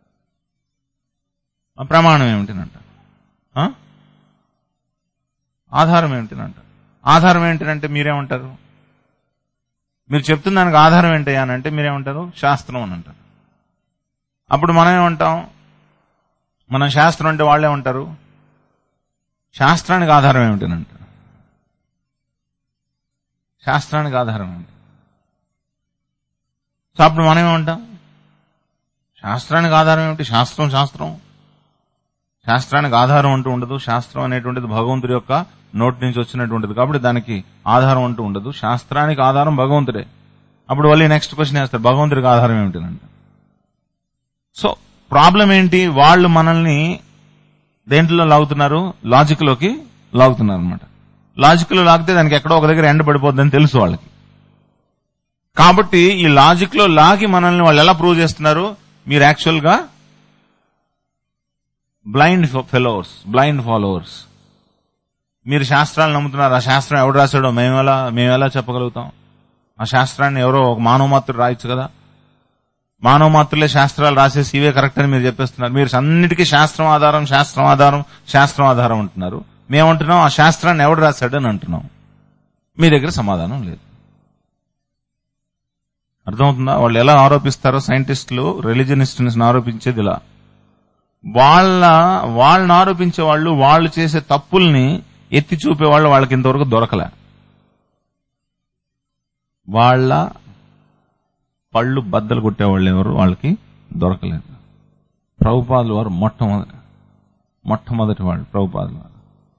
ఆ ప్రమాణం ఏమిటని అంటారు ఆ? ఆధారం ఏమిటని అంటారు ఆధారం ఏంటంటే మీరేమంటారు మీరు చెప్తున్న దానికి ఆధారం ఏంటయ్యా అని అంటే మీరేమంటారు శాస్త్రం అని అంటారు అప్పుడు మనం ఏమంటాం మనం శాస్త్రం అంటే వాళ్ళే ఉంటారు శాస్త్రానికి ఆధారం ఏమిటని అంటారు శాస్త్రానికి ఆధారం ఏమిటి సో అప్పుడు మనం ఏమంటాం శాస్త్రానికి ఆధారం ఏమిటి శాస్త్రం శాస్త్రం శాస్త్రానికి ఆధారం అంటూ ఉండదు శాస్త్రం అనేటువంటిది భగవంతుడి యొక్క నోటి నుంచి వచ్చినటువంటిది కాబట్టి దానికి ఆధారం అంటూ ఉండదు శాస్త్రానికి ఆధారం భగవంతుడే అప్పుడు మళ్ళీ నెక్స్ట్ క్వశ్చన్ వేస్తారు భగవంతుడికి ఆధారం ఏమిటనంట సో ప్రాబ్లం ఏంటి వాళ్ళు మనల్ని దేంట్లో లాగుతున్నారు లాజిక్ లోకి లాగుతున్నారు అనమాట లాజిక్ లో లాగితే దానికి ఎక్కడో ఒక దగ్గర ఎండ పడిపోద్దని తెలుసు వాళ్ళకి కాబట్టి ఈ లాజిక్ లో లాగి మనల్ని వాళ్ళు ఎలా ప్రూవ్ చేస్తున్నారు మీరు యాక్చువల్ గా బ్లైండ్ ఫెలోవర్స్ బ్లైండ్ ఫాలోవర్స్ మీరు శాస్త్రాలు నమ్ముతున్నారు ఆ శాస్త్రం ఎవడు రాశాడో మేము ఎలా మేము ఎలా చెప్పగలుగుతాం ఆ శాస్త్రాన్ని ఎవరో ఒక మానవ మాత్రుడు రాయొచ్చు కదా మానవ మాత్రులే శాస్త్రాలు రాసేసి ఇవే కరెక్ట్ అని మీరు చెప్పేస్తున్నారు మీరు అన్నిటికీ శాస్త్రం ఆధారం శాస్త్రం ఆధారం శాస్త్రం ఆధారం అంటున్నారు మేమంటున్నాం ఆ శాస్త్రాన్ని ఎవడు రాశాడని అంటున్నాం మీ దగ్గర సమాధానం లేదు అర్థమవుతుందా వాళ్ళు ఎలా ఆరోపిస్తారో సైంటిస్టులు రిలీజనిస్టుని ఆరోపించేది ఇలా వాళ్ళ వాళ్ళని ఆరోపించే వాళ్ళు వాళ్ళు చేసే తప్పుల్ని ఎత్తి చూపే వాళ్ళు వాళ్ళకి ఇంతవరకు దొరకలే వాళ్ళ పళ్ళు బద్దలు కొట్టేవాళ్ళు ఎవరు వాళ్ళకి దొరకలేదు ప్రభుపాదులు వారు మొట్టమొదటి మొట్టమొదటి వాళ్ళు ప్రభుపాదులు వారు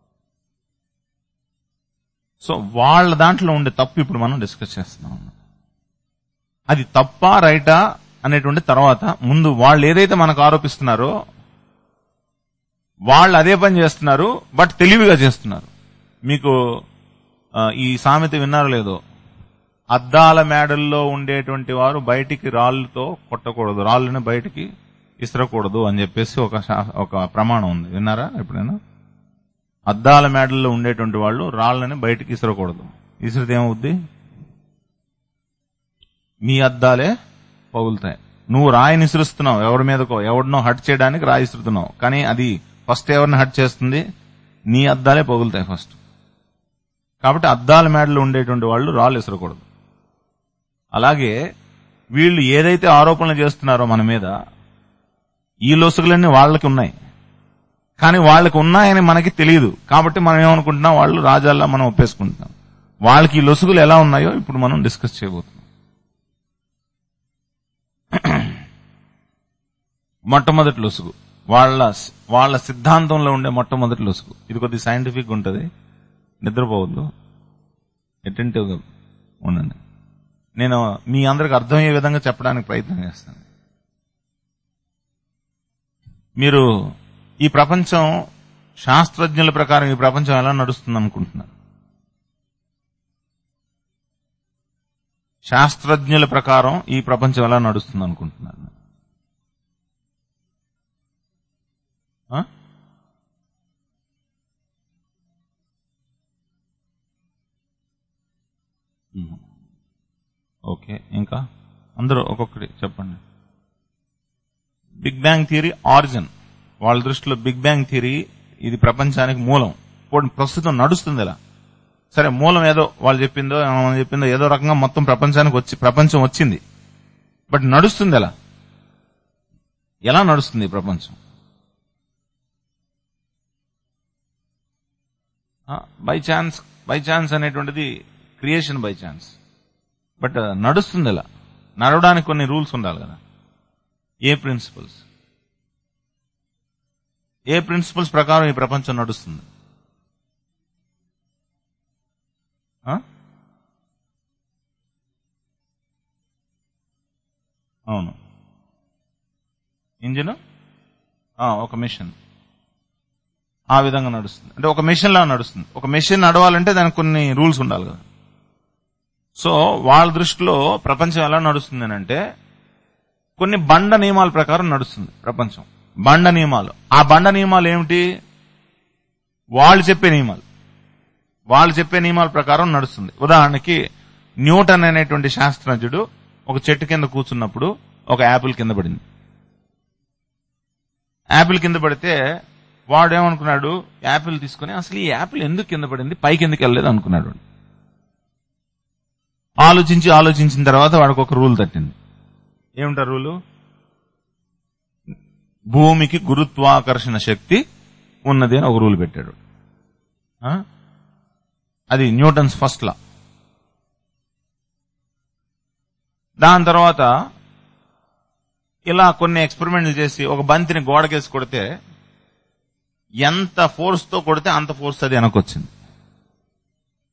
సో వాళ్ళ దాంట్లో ఉండే తప్పు ఇప్పుడు మనం డిస్కస్ చేస్తున్నాం అది తప్పా రైటా అనేటువంటి తర్వాత ముందు వాళ్ళు ఏదైతే మనకు ఆరోపిస్తున్నారో వాళ్ళు అదే పని చేస్తున్నారు బట్ తెలివిగా చేస్తున్నారు మీకు ఆ, ఈ సామెత విన్నారో లేదో అద్దాల మేడల్లో ఉండేటువంటి వారు బయటికి రాళ్ళతో కొట్టకూడదు రాళ్ళని బయటికి ఇసరకూడదు అని చెప్పేసి ఒక శా- ఒక ప్రమాణం ఉంది విన్నారా ఎప్పుడైనా అద్దాల మేడల్లో ఉండేటువంటి వాళ్ళు రాళ్ళని బయటికి ఇసరకూడదు ఇసిరితే ఏమవుద్ది మీ అద్దాలే పగులుతాయి నువ్వు రాయిని ఇసురుస్తున్నావు ఎవరి మీదకో ఎవరినో హట్ చేయడానికి రాయి ఇసురుతున్నావు కానీ అది ఫస్ట్ ఎవరిని హట్ చేస్తుంది నీ అద్దాలే పగులుతాయి ఫస్ట్ కాబట్టి అద్దాల మేడలో ఉండేటువంటి వాళ్ళు రాళ్ళు ఇసరకూడదు అలాగే వీళ్ళు ఏదైతే ఆరోపణలు చేస్తున్నారో మన మీద ఈ లొసుగులన్నీ వాళ్ళకి ఉన్నాయి కానీ వాళ్ళకి ఉన్నాయని మనకి తెలియదు కాబట్టి మనం ఏమనుకుంటున్నాం వాళ్ళు రాజాల్లా మనం ఒప్పేసుకుంటున్నాం వాళ్ళకి ఈ లొసుగులు ఎలా ఉన్నాయో ఇప్పుడు మనం డిస్కస్ చేయబోతున్నాం మొట్టమొదటి లొసుగు వాళ్ళ వాళ్ళ సిద్ధాంతంలో ఉండే మొట్టమొదటి లొసుగు ఇది కొద్ది సైంటిఫిక్ ఉంటుంది నిద్రపోవద్దు అటెంటివ్ గా ఉండండి నేను మీ అందరికి అర్థమయ్యే విధంగా చెప్పడానికి ప్రయత్నం చేస్తాను మీరు ఈ ప్రపంచం శాస్త్రజ్ఞుల ప్రకారం ఈ ప్రపంచం ఎలా నడుస్తుంది అనుకుంటున్నారు శాస్త్రజ్ఞుల ప్రకారం ఈ ప్రపంచం ఎలా నడుస్తుంది అనుకుంటున్నారు ఆ? ఉమ్. ఓకే ఇంకా అందరూ ఒక్కొక్కటి చెప్పండి బిగ్ బ్యాంగ్ థియరీ ఆరిజిన్ వాళ్ళ దృష్టిలో బిగ్ బ్యాంగ్ థియరీ ఇది ప్రపంచానికి మూలం ఇప్పుడు ప్రస్తుతం నడుస్తుంది ఇలా సరే మూలం ఏదో వాళ్ళు చెప్పిందో మనం చెప్పిందో ఏదో రకంగా మొత్తం ప్రపంచానికి వచ్చి ప్రపంచం వచ్చింది బట్ నడుస్తుంది ఎలా ఎలా నడుస్తుంది ఈ ప్రపంచం బై ఛాన్స్ బై ఛాన్స్ అనేటువంటిది క్రియేషన్ బై ఛాన్స్ బట్ నడుస్తుంది ఎలా నడవడానికి కొన్ని రూల్స్ ఉండాలి కదా ఏ ప్రిన్సిపల్స్ ఏ ప్రిన్సిపల్స్ ప్రకారం ఈ ప్రపంచం నడుస్తుంది ఆ? అవును ఇంజిన్ ఒక మిషన్ ఆ విధంగా నడుస్తుంది అంటే ఒక మెషిన్ లా నడుస్తుంది ఒక మెషిన్ నడవాలంటే దానికి కొన్ని రూల్స్ ఉండాలి కదా సో వాళ్ళ దృష్టిలో ప్రపంచం ఎలా నడుస్తుంది అని అంటే కొన్ని బండ నియమాల ప్రకారం నడుస్తుంది ప్రపంచం బండ నియమాలు ఆ బండ నియమాలు ఏమిటి వాళ్ళు చెప్పే నియమాలు వాళ్ళు చెప్పే నియమాల ప్రకారం నడుస్తుంది ఉదాహరణకి న్యూటన్ అనేటువంటి శాస్త్రజ్ఞుడు ఒక చెట్టు కింద కూర్చున్నప్పుడు ఒక యాపిల్ కింద పడింది యాపిల్ కింద పడితే వాడు ఏమనుకున్నాడు యాపిల్ తీసుకుని అసలు ఈ యాపిల్ ఎందుకు కింద పడింది పైకి ఎందుకు వెళ్ళలేదు అనుకున్నాడు వాడు. ఆలోచించి ఆలోచించిన తర్వాత వాడికి ఒక రూల్ తట్టింది ఏమిటా రూలు భూమికి గురుత్వాకర్షణ శక్తి ఉన్నది అని ఒక రూల్ పెట్టాడు ఆ? అది న్యూటన్స్ ఫస్ట్ లా దాని తర్వాత ఇలా కొన్ని ఎక్స్పెరిమెంట్లు చేసి ఒక బంతిని గోడకేసి కొడితే ఎంత ఫోర్స్ తో కొడితే అంత ఫోర్స్ అది వెనకొచ్చింది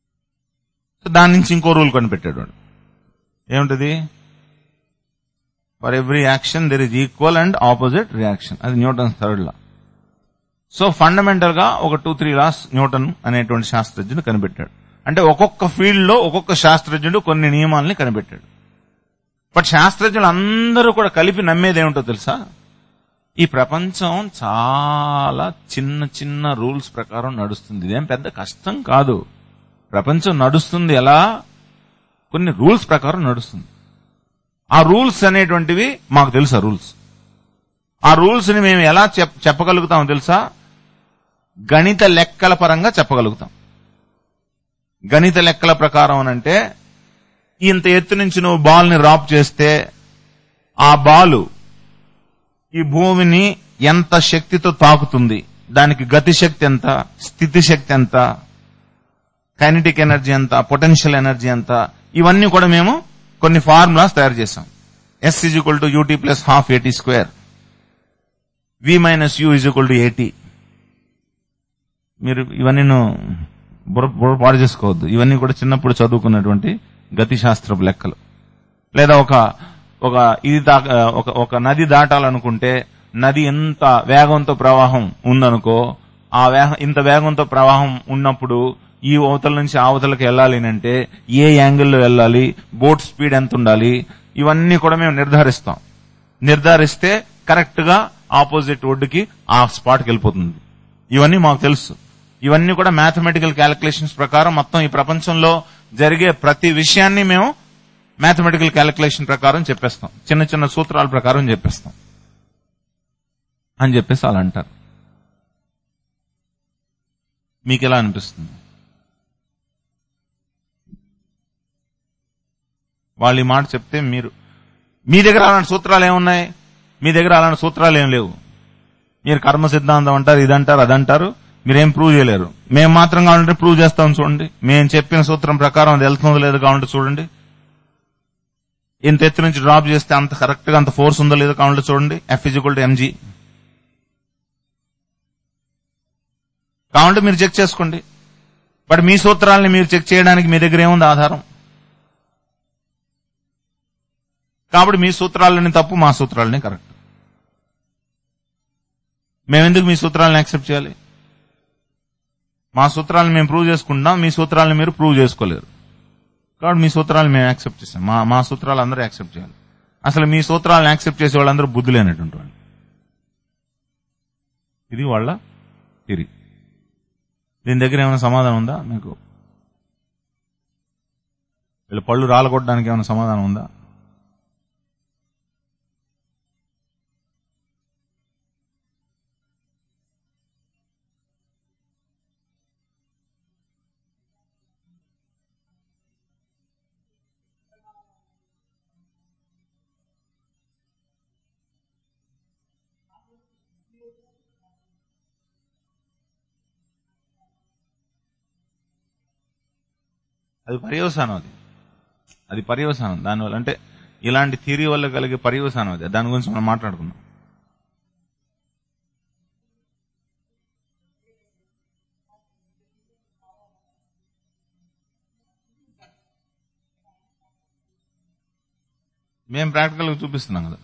సో దాని నుంచి ఇంకో రూల్ కనిపెట్టాడు వాడు ఏమిటది for every action there is equal and opposite reaction అది Newton third law so fundamental గా ఒక టూ త్రీ లాస్ న్యూటన్ అనేటువంటి శాస్త్రజ్ఞుడు కనిపెట్టాడు అంటే ఒక్కొక్క ఫీల్డ్ లో ఒక్కొక్క శాస్త్రజ్ఞుడు కొన్ని నియమాలని కనిపెట్టాడు బట్ శాస్త్రజ్ఞులు అందరూ కూడా కలిపి నమ్మేది ఏమిటో తెలుసా ఈ ప్రపంచం చాలా చిన్న చిన్న రూల్స్ ప్రకారం నడుస్తుంది ఇదేం పెద్ద కష్టం కాదు ప్రపంచం నడుస్తుంది ఎలా కొన్ని రూల్స్ ప్రకారం నడుస్తుంది ఆ రూల్స్ అనేటువంటివి మాకు తెలుసా రూల్స్ ఆ రూల్స్ ని మేము ఎలా చెప్- చెప్పగలుగుతాం తెలుసా గణిత లెక్కల పరంగా చెప్పగలుగుతాం గణిత లెక్కల ప్రకారం అనంటే ఇంత ఎత్తు నుంచి నువ్వు బాల్ ని రాప్ చేస్తే ఆ బాలు ఈ భూమిని ఎంత శక్తితో తాకుతుంది దానికి గతి శక్తి ఎంత స్థితి శక్తి ఎంత కైనటిక్ ఎనర్జీ ఎంత పొటెన్షియల్ ఎనర్జీ ఎంత ఇవన్నీ కూడా మేము కొన్ని ఫార్ములాస్ తయారు చేసాం S is equal to UT plus half AT square V minus U is equal to AT మీరు ఇవన్నీ బుర్ర బుర్ర పాడు చేసుకోవద్దు ఇవన్నీ కూడా చిన్నప్పుడు చదువుకున్నటువంటి గతి శాస్త్రపు లెక్కలు లేదా ఒక ఒక ఇది దా ఒక ఒక నది దాటాలనుకుంటే నది ఎంత వేగంతో ప్రవాహం ఉందనుకో ఆ వేగం ఇంత వేగంతో ప్రవాహం ఉన్నప్పుడు ఈ అవతల నుంచి ఆ అవతలకి వెళ్ళాలి అంటే ఏ యాంగిల్లో వెళ్ళాలి బోట్ స్పీడ్ ఎంత ఉండాలి ఇవన్నీ కూడా మేము నిర్ధారిస్తాం నిర్ధారిస్తే కరెక్ట్ గా ఆపోజిట్ ఒడ్డుకి ఆ స్పాట్కి వెళ్ళిపోతుంది ఇవన్నీ మాకు తెలుసు ఇవన్నీ కూడా మ్యాథమెటికల్ క్యాలిక్యులేషన్స్ ప్రకారం మొత్తం ఈ ప్రపంచంలో జరిగే ప్రతి విషయాన్ని మేము మ్యాథమెటికల్ క్యాలిక్యులేషన్ ప్రకారం చెప్పేస్తాం చిన్న చిన్న సూత్రాల ప్రకారం చెప్పేస్తాం అని చెప్పేసి అలా అంటారు మీకు ఎలా అనిపిస్తుంది వాళ్ళు ఈ మాట చెప్తే మీరు మీ దగ్గర అలాంటి సూత్రాలు ఏమున్నాయి మీ దగ్గర అలాంటి సూత్రాలు ఏం లేవు మీరు కర్మ సిద్ధాంతం అంటారు ఇదంటారు అదంటారు మీరేం ప్రూవ్ చేయలేరు మేము మాత్రం కావాలంటే ప్రూవ్ చేస్తాం చూడండి మేము చెప్పిన సూత్రం ప్రకారం అది వెళ్తుందో లేదో కావాలంటే చూడండి ఇంత ఎత్తు నుంచి డ్రాప్ చేస్తే అంత కరెక్ట్ గా అంత ఫోర్స్ ఉందో లేదో కావాలంటే చూడండి ఎఫ్ ఇజికల్ టు ఎంజీ కావాలంటే మీరు చెక్ చేసుకోండి బట్ మీ సూత్రాలని మీరు చెక్ చేయడానికి మీ దగ్గర ఏముంది ఆధారం కాబట్టి మీ సూత్రాలని తప్పు మా సూత్రాలని కరెక్ట్ మేమెందుకు మీ సూత్రాలను యాక్సెప్ట్ చేయాలి మా సూత్రాలను మేము ప్రూవ్ చేసుకుంటాం మీ సూత్రాలను మీరు ప్రూవ్ చేసుకోలేరు కాబట్టి మీ సూత్రాలను మేము యాక్సెప్ట్ చేస్తాం మా మా సూత్రాలు అందరూ యాక్సెప్ట్ చేయాలి అసలు మీ సూత్రాలను యాక్సెప్ట్ చేసే వాళ్ళందరూ బుద్ధి లేనటువంటి వాళ్ళు ఇది వాళ్ళ తిరిగి దీని దగ్గర ఏమైనా సమాధానం ఉందా మీకు వీళ్ళ పళ్ళు రాలగొట్టడానికి ఏమైనా సమాధానం ఉందా అది పర్యవసానం అది అది పర్యవసానం దానివల్ల అంటే ఇలాంటి థియరీ వల్ల కలిగే పర్యవసానం అది దాని గురించి మనం మాట్లాడుకుందాం మేము ప్రాక్టికల్ గా చూపిస్తున్నాం కదా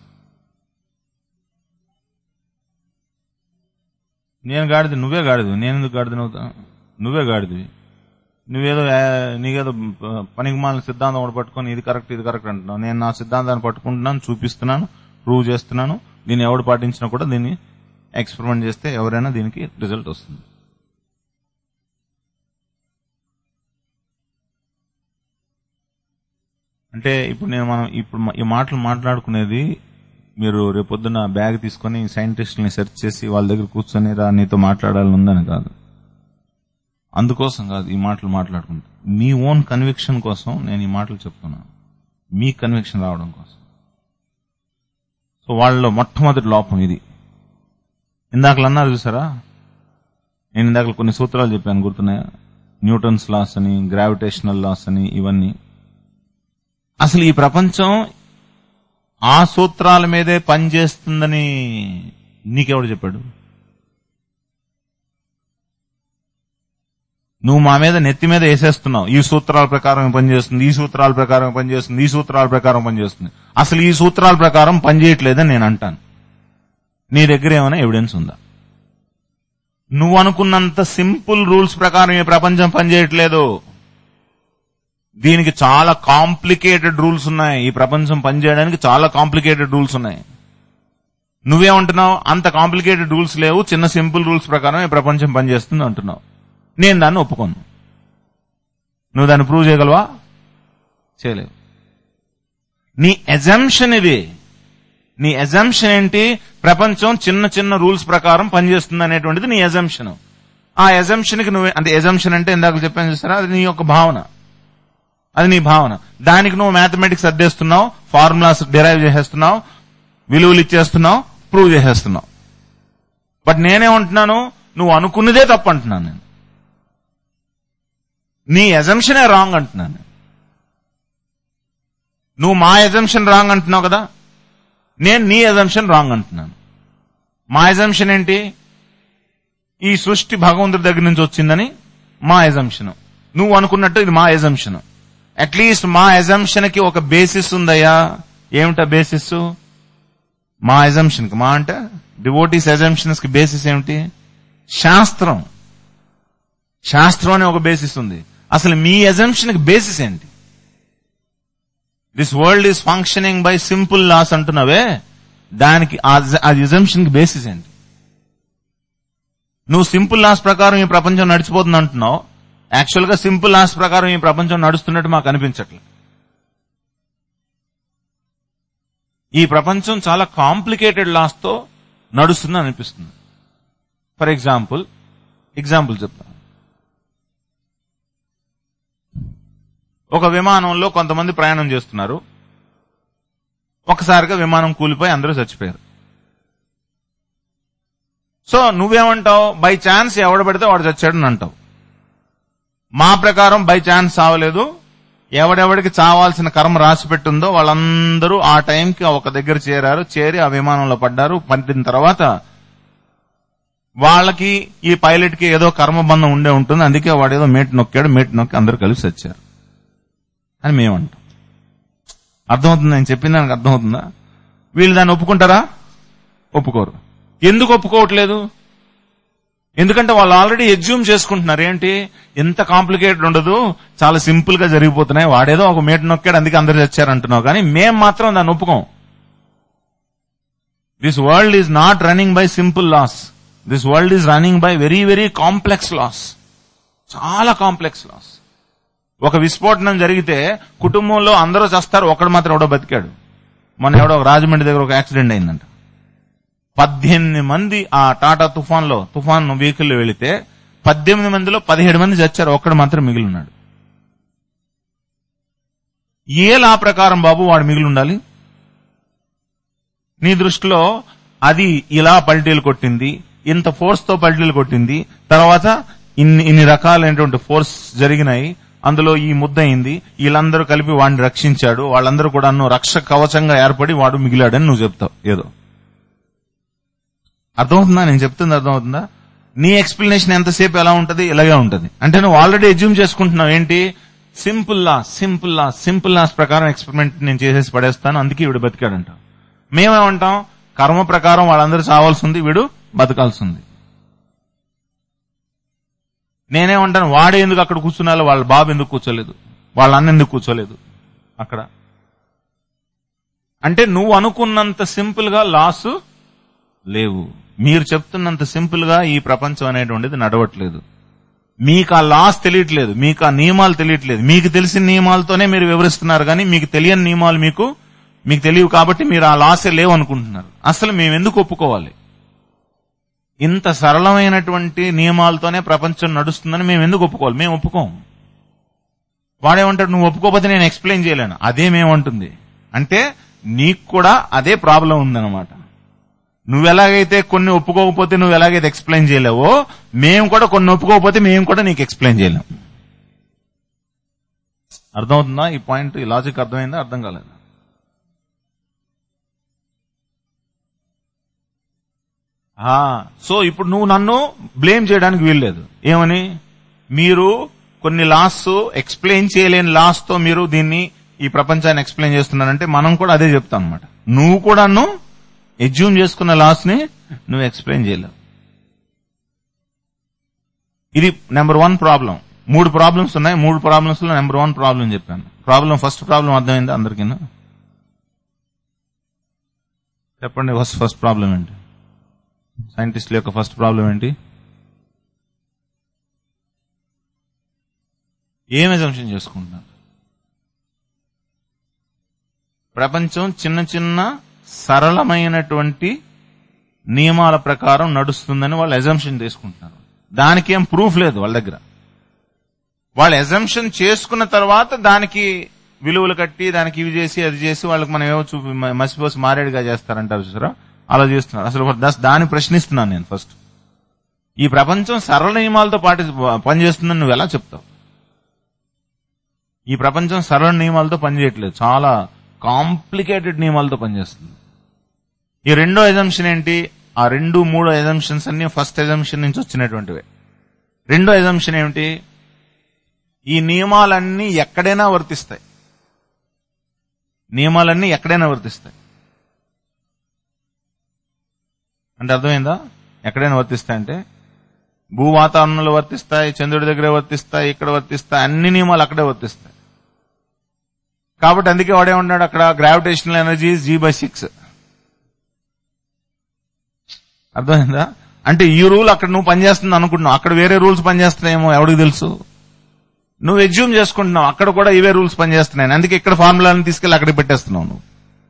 నేను గాడిది నువ్వే గాడిది నేను ఎందుకు గాడిదని అవుతా నువ్వే గాడిదివి నువ్వేదో ఆ, నీకేదో పనికి మాలిన సిద్ధాంతం ఒకటి పట్టుకొని ఇది కరెక్ట్ ఇది కరెక్ట్ అంటున్నావు నేను నా సిద్ధాంతాన్ని పట్టుకుంటున్నాను చూపిస్తున్నాను ప్రూవ్ చేస్తున్నాను దీన్ని ఎవడు పాటించినా కూడా దీన్ని ఎక్స్పెరిమెంట్ చేస్తే ఎవరైనా దీనికి రిజల్ట్ వస్తుంది అంటే ఇప్పుడు నేను మనం ఇప్పుడు మ- ఈ మాటలు మాట్లాడుకునేది మీరు రేపొద్దున బ్యాగ్ తీసుకొని సైంటిస్టులని సెర్చ్ చేసి వాళ్ళ దగ్గర కూర్చొని రా నీతో మాట్లాడాలని ఉందని కాదు అందుకోసం కాదు ఈ మాటలు మాట్లాడుకుంటా మీ ఓన్ కన్విక్షన్ కోసం నేను ఈ మాటలు చెప్తున్నాను మీ కన్విక్షన్ రావడం కోసం సో వాళ్ళలో మొట్టమొదటి లోపం ఇది ఇందాకలు అన్నారు చూసారా నేను ఇందాక కొన్ని సూత్రాలు చెప్పాను గుర్తున్నాయా న్యూటన్స్ లాస్ అని గ్రావిటేషనల్ లాస్ అని ఇవన్నీ అసలు ఈ ప్రపంచం ఆ సూత్రాల మీదే పనిచేస్తుందని నీకెవడు చెప్పాడు నువ్వు మా మీద నెత్తి మీద వేసేస్తున్నావు ఈ సూత్రాల ప్రకారం పనిచేస్తుంది ఈ సూత్రాల ప్రకారం పనిచేస్తుంది ఈ సూత్రాల ప్రకారం పనిచేస్తుంది అసలు ఈ సూత్రాల ప్రకారం పనిచేయట్లేదని నేను అంటాను నీ దగ్గర ఏమైనా ఎవిడెన్స్ ఉందా నువ్వు అనుకున్నంత సింపుల్ రూల్స్ ప్రకారం ఈ ప్రపంచం పనిచేయట్లేదు దీనికి చాలా కాంప్లికేటెడ్ రూల్స్ ఉన్నాయి ఈ ప్రపంచం పనిచేయడానికి చాలా కాంప్లికేటెడ్ రూల్స్ ఉన్నాయి నువ్వేమంటున్నావు అంత కాంప్లికేటెడ్ రూల్స్ లేవు చిన్న సింపుల్ రూల్స్ ప్రకారం ఈ ప్రపంచం పనిచేస్తుంది అంటున్నావు నేను దాన్ని ఒప్పుకోను నువ్వు దాన్ని ప్రూవ్ చేయగలవా చేయలేవు నీ ఎజంప్షన్ ఇది నీ ఎజంప్షన్ ఏంటి ప్రపంచం చిన్న చిన్న రూల్స్ ప్రకారం పనిచేస్తుంది అనేటువంటిది నీ ఎజంప్షన్ ఆ ఎజంప్షన్ కి నువ్వు అంటే ఎజంప్షన్ అంటే ఇందాక చెప్పాను చూస్తారా అది నీ యొక్క భావన అది నీ భావన దానికి నువ్వు మ్యాథమెటిక్స్ అద్దేస్తున్నావు ఫార్ములాస్ డిరైవ్ చేసేస్తున్నావు విలువలు ఇచ్చేస్తున్నావు ప్రూవ్ చేసేస్తున్నావు బట్ నేనేమంటున్నాను నువ్వు అనుకున్నదే తప్పు అంటున్నాను నేను నీ ఎజంప్షనే రాంగ్ అంటున్నాను నేను. నువ్వు మా ఎజంప్షన్ రాంగ్ అంటున్నావు కదా నేను నీ ఎజంప్షన్ రాంగ్ అంటున్నాను మా ఎజంప్షన్ ఏంటి ఈ సృష్టి భగవంతుడి దగ్గర నుంచి వచ్చిందని మా ఎజంప్షన్ నువ్వు అనుకున్నట్టు ఇది మా ఎజంప్షన్ అట్లీస్ట్ మా ఎజంప్షన్ కి ఒక బేసిస్ ఉందయ్యా ఏమిటా బేసిస్ మా ఎజంప్షన్ కి మా అంటే డివోటీస్ ఎజంప్షన్స్ కి బేసిస్ ఏమిటి శాస్త్రం శాస్త్రం అనే ఒక బేసిస్ ఉంది అసలు మీ ఎజంప్షన్ కి బేసిస్ ఏంటి this world is functioning by simple laws అంటున్నావే దానికి ఆ ఎజంప్షన్ కి బేసిస్ ఏంటి నువ్వు సింపుల్ లాస్ ప్రకారం ఈ ప్రపంచం నడిచిపోతుంది అంటున్నావు యాక్చువల్ గా సింపుల్ లాస్ ప్రకారం ఈ ప్రపంచం నడుస్తున్నట్టు మాకు అనిపించట్లేదు ఈ ప్రపంచం చాలా కాంప్లికేటెడ్ లాస్ తో నడుస్తుంది అనిపిస్తుంది ఫర్ ఎగ్జాంపుల్ ఎగ్జాంపుల్ చెప్తాను ఒక విమానంలో కొంతమంది ప్రయాణం చేస్తున్నారు ఒకసారిగా విమానం కూలిపోయి అందరూ చచ్చిపోయారు సో నువ్వేమంటావు బై ఛాన్స్ ఎవడ పెడితే వాడు చచ్చాడని అంటావు మా ప్రకారం బై ఛాన్స్ చావలేదు ఎవడెవడికి చావాల్సిన కర్మ రాసి పెట్టుందో వాళ్ళందరూ ఆ టైంకి ఒక దగ్గర చేరారు చేరి ఆ విమానంలో పడ్డారు పడిన తర్వాత వాళ్ళకి ఈ పైలట్ కి ఏదో కర్మబంధం ఉండే ఉంటుంది అందుకే వాడు ఏదో మేట్ నొక్కాడు మేట్ నొక్కి అందరూ కలిసి వచ్చారు అని మేమంటాం అర్థమవుతుంది నేను చెప్పిన దానికి అర్థమవుతుందా వీళ్ళు దాన్ని ఒప్పుకుంటారా ఒప్పుకోరు ఎందుకు ఒప్పుకోవట్లేదు ఎందుకంటే వాళ్ళు ఆల్రెడీ ఎగ్జ్యూమ్ చేసుకుంటున్నారు ఏంటి ఎంత కాంప్లికేటెడ్ ఉండదు చాలా సింపుల్ గా జరిగిపోతున్నాయి వాడేదో ఒక మేట నొక్కాడు అందుకే అందరు చచ్చారంటున్నావు కానీ మేం మాత్రం దాన్ని ఒప్పుకోం this world is not running by simple laws this world is running by very very complex laws చాలా కాంప్లెక్స్ లాస్ ఒక విస్ఫోటనం జరిగితే కుటుంబంలో అందరూ చస్తారు ఒకడు మాత్రం ఎవడో బతికాడు మొన్న ఎవడో ఒక రాజమండ్రి దగ్గర ఒక యాక్సిడెంట్ అయిందంట పద్దెనిమిది మంది ఆ టాటా తుఫాన్ లో తుఫాన్ వెహికల్ లో వెళితే పద్దెనిమిది మందిలో పదిహేడు మంది చచ్చారు ఒక్కడు మాత్రం మిగిలి ఉన్నాడు ఏ లా ప్రకారం బాబు వాడు మిగిలి ఉండాలి నీ దృష్టిలో అది ఇలా పల్టీలు కొట్టింది ఇంత ఫోర్స్ తో పల్టీలు కొట్టింది తర్వాత ఇన్ని ఇన్ని రకాలైనటువంటి ఫోర్స్ జరిగినాయి అందులో ఈ ముద్ద అయింది వీళ్ళందరూ కలిపి వాడిని రక్షించాడు వాళ్ళందరూ కూడా రక్ష కవచంగా ఏర్పడి వాడు మిగిలాడని నువ్వు చెప్తావు ఏదో అర్థమవుతుందా నేను చెప్తుంది అర్థమవుతుందా నీ ఎక్స్ప్లెనేషన్ ఎంతసేపు ఎలా ఉంటది ఇలాగే ఉంటది అంటే నువ్వు ఆల్రెడీ ఎజ్యూమ్ చేసుకుంటున్నావు ఏంటి simple law simple law simple laws ప్రకారం ఎక్స్పెరిమెంట్ నేను చేసేసి పడేస్తాను అందుకే వీడు బతికాడంట మేమేమంటాం కర్మ ప్రకారం వాళ్ళందరూ చావాల్సి ఉంది వీడు బతకాల్సి ఉంది నేనేమంటాను వాడే ఎందుకు అక్కడ కూర్చున్నాలో వాళ్ళ బాబు ఎందుకు కూర్చోలేదు వాళ్ళ అన్న ఎందుకు కూర్చోలేదు అక్కడ అంటే నువ్వు అనుకున్నంత సింపుల్ గా లాస్ లేవు మీరు చెప్తున్నంత సింపుల్ గా ఈ ప్రపంచం అనేటువంటిది నడవట్లేదు మీకు ఆ లాస్ తెలియట్లేదు మీకు ఆ నియమాలు తెలియట్లేదు మీకు తెలిసిన నియమాలతోనే మీరు వివరిస్తున్నారు కానీ మీకు తెలియని నియమాలు మీకు మీకు తెలియవు కాబట్టి మీరు ఆ లాసే లేవు అనుకుంటున్నారు అసలు మేము ఎందుకు ఒప్పుకోవాలి ఇంత సరళమైనటువంటి నియమాలతోనే ప్రపంచం నడుస్తుందని మేము ఎందుకు ఒప్పుకోవాలి మేము ఒప్పుకోం వాడేమంటాడు నువ్వు ఒప్పుకోకపోతే నేను ఎక్స్ప్లెయిన్ చేయలేను అదే మేమంటుంది అంటే నీకు కూడా అదే ప్రాబ్లం ఉందన్నమాట నువ్వు ఎలాగైతే కొన్ని ఒప్పుకోకపోతే నువ్వు ఎలాగైతే ఎక్స్ప్లెయిన్ చేయలేవో మేము కూడా కొన్ని ఒప్పుకోకపోతే మేము కూడా నీకు ఎక్స్ప్లెయిన్ చేయలేం అర్థమవుతుందా ఈ పాయింట్ ఈ లాజిక్ అర్థమైందా అర్థం కాలేదు సో ఇప్పుడు నువ్వు నన్ను బ్లేమ్ చేయడానికి వీల్లేదు ఏమని మీరు కొన్ని లాస్ ఎక్స్ప్లెయిన్ చేయలేని లాస్ తో మీరు దీన్ని ఈ ప్రపంచాన్ని ఎక్స్ప్లెయిన్ చేస్తున్నారంటే మనం కూడా అదే చెప్తాం అనమాట నువ్వు కూడాను ఎజ్యూమ్ చేసుకున్న లాస్ ని నువ్వు ఎక్స్ప్లెయిన్ చేయలేవు ఇది నెంబర్ వన్ ప్రాబ్లం మూడు ప్రాబ్లమ్స్ ఉన్నాయి మూడు ప్రాబ్లమ్స్ లో నెంబర్ వన్ ప్రాబ్లం చెప్పాను ప్రాబ్లం ఫస్ట్ ప్రాబ్లం అర్థమైందా అందరికీ చెప్పండి ఫస్ట్ ఫస్ట్ ప్రాబ్లం ఏంటి సైంటిస్టుల యొక్క ఫస్ట్ ప్రాబ్లం ఏంటి ఏం ఎజంప్షన్ చేసుకుంటున్నారు ప్రపంచం చిన్న చిన్న సరళమైనటువంటి నియమాల ప్రకారం నడుస్తుందని వాళ్ళు ఎజంప్షన్ తీసుకుంటున్నారు దానికి ఏం ప్రూఫ్ లేదు వాళ్ళ దగ్గర వాళ్ళు ఎజంప్షన్ చేసుకున్న తర్వాత దానికి విలువలు కట్టి దానికి ఇవి చేసి అది చేసి వాళ్ళకి మనం ఏవో చూపి మ- మసిపోసి మారేడుగా చేస్తారంటారు చూసారా అలా చేస్తున్నారు అసలు దస్- దాన్ని ప్రశ్నిస్తున్నాను నేను ఫస్ట్ ఈ ప్రపంచం సరళ నియమాలతో పాటి పనిచేస్తుందని నువ్వు ఎలా చెప్తావు ఈ ప్రపంచం సరళ నియమాలతో పనిచేయట్లేదు చాలా కాంప్లికేటెడ్ నియమాలతో పనిచేస్తుంది ఈ రెండో ఎజంప్షన్ ఏంటి ఆ రెండు మూడో ఎజంప్షన్స్ అన్ని ఫస్ట్ ఎజంప్షన్ నుంచి వచ్చినటువంటివే రెండో ఎజంప్షన్ ఏమిటి ఈ నియమాలన్నీ ఎక్కడైనా వర్తిస్తాయి నియమాలన్నీ ఎక్కడైనా వర్తిస్తాయి అంటే అర్థమైందా ఎక్కడైనా వర్తిస్తాయి అంటే భూ వాతావరణంలో వర్తిస్తాయి చంద్రుడి దగ్గర వర్తిస్తాయి ఇక్కడ వర్తిస్తాయి అన్ని నియమాలు అక్కడే వర్తిస్తాయి కాబట్టి అందుకే వాడే ఉన్నాడు అక్కడ gravitational energy G by six అర్థమైందా అంటే ఈ రూల్ అక్కడ నువ్వు పనిచేస్తుంది అనుకుంటున్నావు అక్కడ వేరే రూల్స్ పనిచేస్తున్నాయేమో ఎవడికి తెలుసు నువ్వు ఎగ్జ్యూమ్ చేసుకుంటున్నావు అక్కడ కూడా ఇవే రూల్స్ పనిచేస్తున్నాయి అందుకే ఇక్కడ ఫార్ములాని తీసుకెళ్లి అక్కడికి పెట్టేస్తున్నావు నువ్వు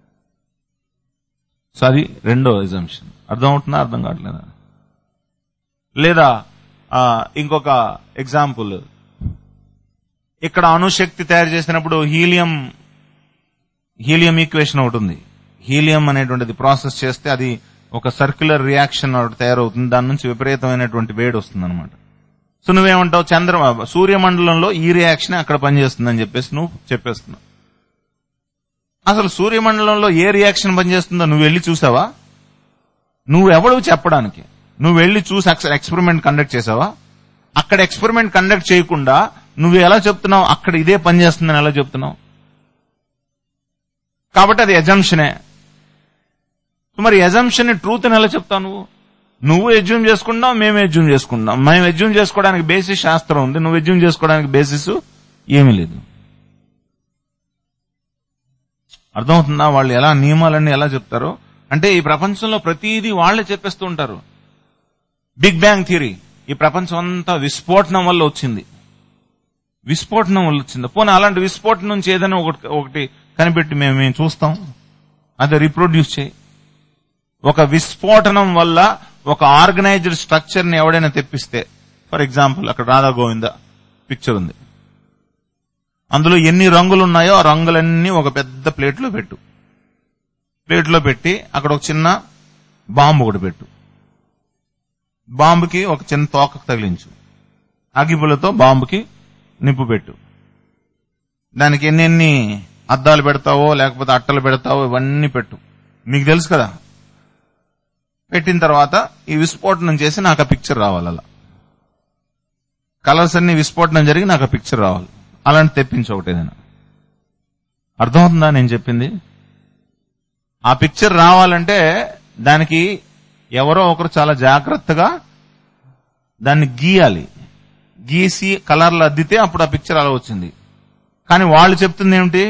సో అది రెండో ఎగ్జామ్షన్ అర్థం అవుతుందా అర్థం కావట్లేదా లేదా ఆ, ఇంకొక ఎగ్జాంపుల్ ఇక్కడ అణుశక్తి తయారు చేసినప్పుడు హీలియం హీలియం ఈక్వేషన్ ఒకటి ఉంది హీలియం అనేటువంటిది ప్రాసెస్ చేస్తే అది ఒక సర్క్యులర్ రియాక్షన్ ఒకటి తయారవుతుంది దాని నుంచి విపరీతమైనటువంటి వేడి వస్తుంది అనమాట సో నువ్వేమంటావు చంద్ర సూర్యమండలంలో ఈ రియాక్షన్ అక్కడ పనిచేస్తుందని చెప్పేసి నువ్వు చెప్పేస్తున్నావు అసలు సూర్యమండలంలో ఏ రియాక్షన్ పనిచేస్తుందో నువ్వు వెళ్ళి చూసావా నువ్వు ఎవడు చెప్పడానికి నువ్వు వెళ్ళి చూసి ఎక్స్పెరిమెంట్ కండక్ట్ చేసావా అక్కడ ఎక్స్పెరిమెంట్ కండక్ట్ చేయకుండా నువ్వు ఎలా చెప్తున్నావు అక్కడ ఇదే పని చేస్తుందని ఎలా చెప్తున్నావు కాబట్టి అది ఎజంప్షనే మరి ఎజంప్షన్ ట్రూత్ అని ఎలా చెప్తావు నువ్వు నువ్వు ఎజ్యూమ్ చేసుకుంటావు మేము ఎజ్యూమ్ చేసుకుంటాం మేము ఎజ్యూమ్ చేసుకోవడానికి బేసిస్ శాస్త్రం ఉంది నువ్వు ఎజ్యూమ్ చేసుకోవడానికి బేసిస్ ఏమీ లేదు అర్థమవుతుందా వాళ్ళు ఎలా నియమాలన్నీ ఎలా చెప్తారో అంటే ఈ ప్రపంచంలో ప్రతిదీ వాళ్ళే చెప్పేస్తూ ఉంటారు బిగ్ బ్యాంగ్ థియరీ ఈ ప్రపంచం అంతా విస్ఫోటనం వల్ల వచ్చింది విస్ఫోటనం వల్ల వచ్చింది పోనీ అలాంటి విస్ఫోటనం నుంచి ఏదైనా ఒకటి ఒకటి కనిపెట్టి మేము మేము చూస్తాం అది రీప్రొడ్యూస్ చేయి ఒక విస్ఫోటనం వల్ల ఒక ఆర్గనైజ్డ్ స్ట్రక్చర్ ని ఎవడైనా తెప్పిస్తే ఫర్ ఎగ్జాంపుల్ అక్కడ రాధా గోవింద పిక్చర్ ఉంది అందులో ఎన్ని రంగులు ఉన్నాయో ఆ రంగులన్నీ ఒక పెద్ద ప్లేట్లో పెట్టు ప్లేట్లో పెట్టి అక్కడ ఒక చిన్న బాంబు ఒకటి పెట్టు బాంబుకి ఒక చిన్న తోక తగిలించు అగిపులతో బాంబుకి నిప్పు పెట్టు దానికి ఎన్నెన్ని అద్దాలు పెడతావో లేకపోతే అట్టలు పెడతావో ఇవన్నీ పెట్టు మీకు తెలుసు కదా పెట్టిన తర్వాత ఈ విస్ఫోటనం చేసి నాకు ఆ పిక్చర్ రావాలి అలా కలర్స్ అన్ని విస్ఫోటనం జరిగి నాకు ఆ పిక్చర్ రావాలి అలాంటి తెప్పించు ఒకటి ఏదైనా అర్థమవుతుందా నేను చెప్పింది ఆ పిక్చర్ రావాలంటే దానికి ఎవరో ఒకరు చాలా జాగ్రత్తగా దాన్ని గీయాలి గీసి కలర్లు అద్దితే అప్పుడు ఆ పిక్చర్ అలా వచ్చింది కానీ వాళ్ళు చెప్తుంది ఏమిటి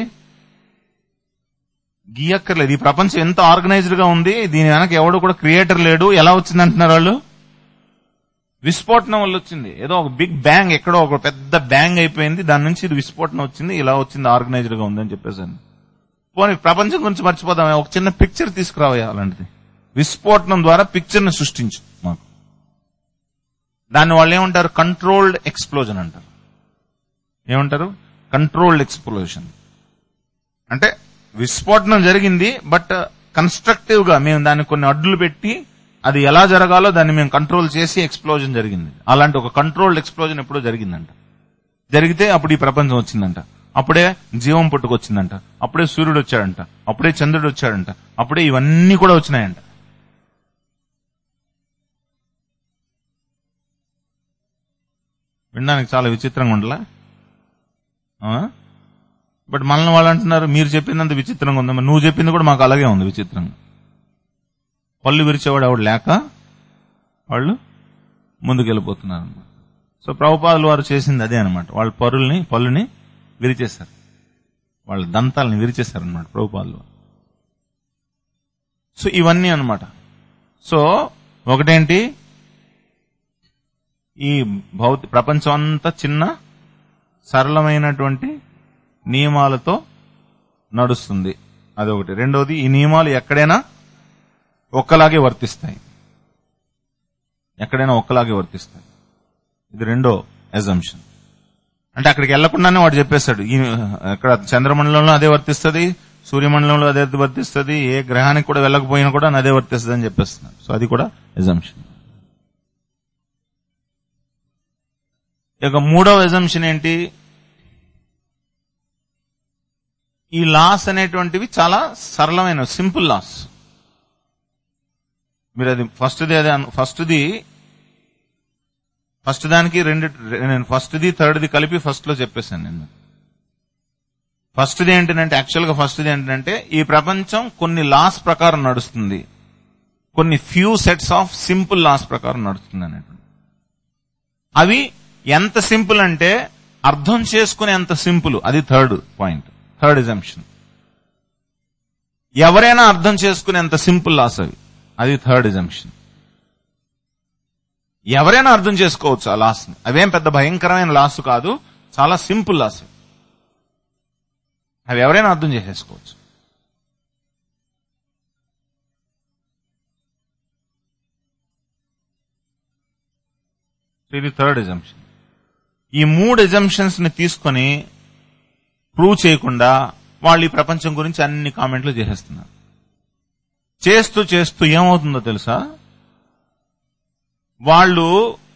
గీయక్కర్లేదు ఈ ప్రపంచం ఎంత ఆర్గనైజ్డ్ గా ఉంది దీని వెనక ఎవడు కూడా క్రియేటర్ లేడు ఎలా వచ్చింది అంటున్నారు వాళ్ళు విస్ఫోటనం వల్ల వచ్చింది ఏదో ఒక బిగ్ బ్యాంగ్ ఎక్కడో ఒక పెద్ద బ్యాంగ్ అయిపోయింది దాని నుంచి ఇది విస్ఫోటనం వచ్చింది ఇలా వచ్చింది ఆర్గనైజ్డ్ గా ఉందని చెప్పేసాను పోనీ ప్రపంచం గురించి మర్చిపోదాం ఒక చిన్న పిక్చర్ తీసుకురావయ్యా అలాంటిది విస్ఫోటనం ద్వారా పిక్చర్ ని సృష్టించు మాకు దాన్ని వాళ్ళు ఏమంటారు కంట్రోల్డ్ ఎక్స్ప్లోజన్ అంటారు ఏమంటారు కంట్రోల్డ్ ఎక్స్ప్లోజన్ అంటే విస్ఫోటనం జరిగింది బట్ కన్స్ట్రక్టివ్ గా మేము దాన్ని కొన్ని అడ్డులు పెట్టి అది ఎలా జరగాలో దాన్ని మేము కంట్రోల్ చేసి ఎక్స్ప్లోజన్ జరిగింది అలాంటి ఒక కంట్రోల్డ్ ఎక్స్ప్లోజన్ ఎప్పుడో జరిగిందంట జరిగితే అప్పుడు ఈ ప్రపంచం వచ్చిందంట అప్పుడే జీవం పుట్టుకొచ్చిందంట అప్పుడే సూర్యుడు వచ్చాడంట అప్పుడే చంద్రుడు వచ్చాడంట అప్పుడే ఇవన్నీ కూడా వచ్చినాయంట వినడానికి చాలా విచిత్రంగా ఉండలా అవునా బట్ మనల్ని వాళ్ళు అంటున్నారు మీరు చెప్పిందంత విచిత్రంగా ఉంది మరి నువ్వు చెప్పింది కూడా మాకు అలాగే ఉంది విచిత్రంగా పళ్ళు విరిచేవాడు ఎవడు లేక వాళ్ళు ముందుకు వెళ్ళిపోతున్నారు అన్నమాట సో ప్రభుపాదులు వారు చేసింది అదే అనమాట వాళ్ళ పరుల్ని పళ్ళుని విరిచేశారు వాళ్ళ దంతాలని విరిచేశారు అనమాట ప్రభుపాదులు వారు సో ఇవన్నీ అన్నమాట సో ఒకటేంటి ఈ భౌతి ప్రపంచం అంతా చిన్న సరళమైనటువంటి నియమాలతో నడుస్తుంది అదొకటి రెండోది ఈ నియమాలు ఎక్కడైనా ఒక్కలాగే వర్తిస్తాయి ఎక్కడైనా ఒక్కలాగే వర్తిస్తాయి ఇది రెండో ఎజంప్షన్ అంటే అక్కడికి వెళ్లకుండానే వాడు చెప్పేశాడు ఈ అక్కడ చంద్రమండలంలో అదే వర్తిస్తుంది సూర్యమండలంలో అదే వర్తిస్తుంది ఏ గ్రహానికి కూడా వెళ్ళకపోయినా కూడా అదే వర్తిస్తుంది అని చెప్పేస్తున్నాడు సో అది కూడా ఎజంప్షన్ ఇక మూడవ ఎజంప్షన్ ఏంటి ఈ లాస్ అనేటువంటివి చాలా సరళమైన సింపుల్ లాస్ మీరు అది ఫస్ట్ది అదే ఫస్ట్ది ఫస్ట్ దానికి రెండు నేను ఫస్ట్ది థర్డ్ది కలిపి ఫస్ట్ లో చెప్పేశాను నేను ఫస్ట్ది ఏంటంటే యాక్చువల్ గా ఫస్ట్ది ఏంటంటే ఈ ప్రపంచం కొన్ని లాస్ ప్రకారం నడుస్తుంది కొన్ని few sets of simple laws ప్రకారం నడుస్తుంది అనేటువంటి అవి ఎంత సింపుల్ అంటే అర్థం చేసుకునే ఎంత సింపుల్ అది థర్డ్ పాయింట్ థర్డ్ ఎజంప్షన్ ఎవరైనా అర్థం చేసుకునే ఎంత సింపుల్ లాస్ అవి అది థర్డ్ ఎజంప్షన్ ఎవరైనా అర్థం చేసుకోవచ్చు ఆ లాస్ ని అవేం పెద్ద భయంకరమైన లాస్ కాదు చాలా సింపుల్ లాస్ అవి ఎవరైనా అర్థం చేసేసుకోవచ్చు ఇది థర్డ్ ఎజంప్షన్ ఈ మూడు ఎజంప్షన్స్ ని తీసుకొని ప్రూవ్ చేయకుండా వాళ్ళు ఈ ప్రపంచం గురించి అన్ని కామెంట్లు చేసేస్తున్నారు చేస్తూ చేస్తూ ఏమవుతుందో తెలుసా వాళ్ళు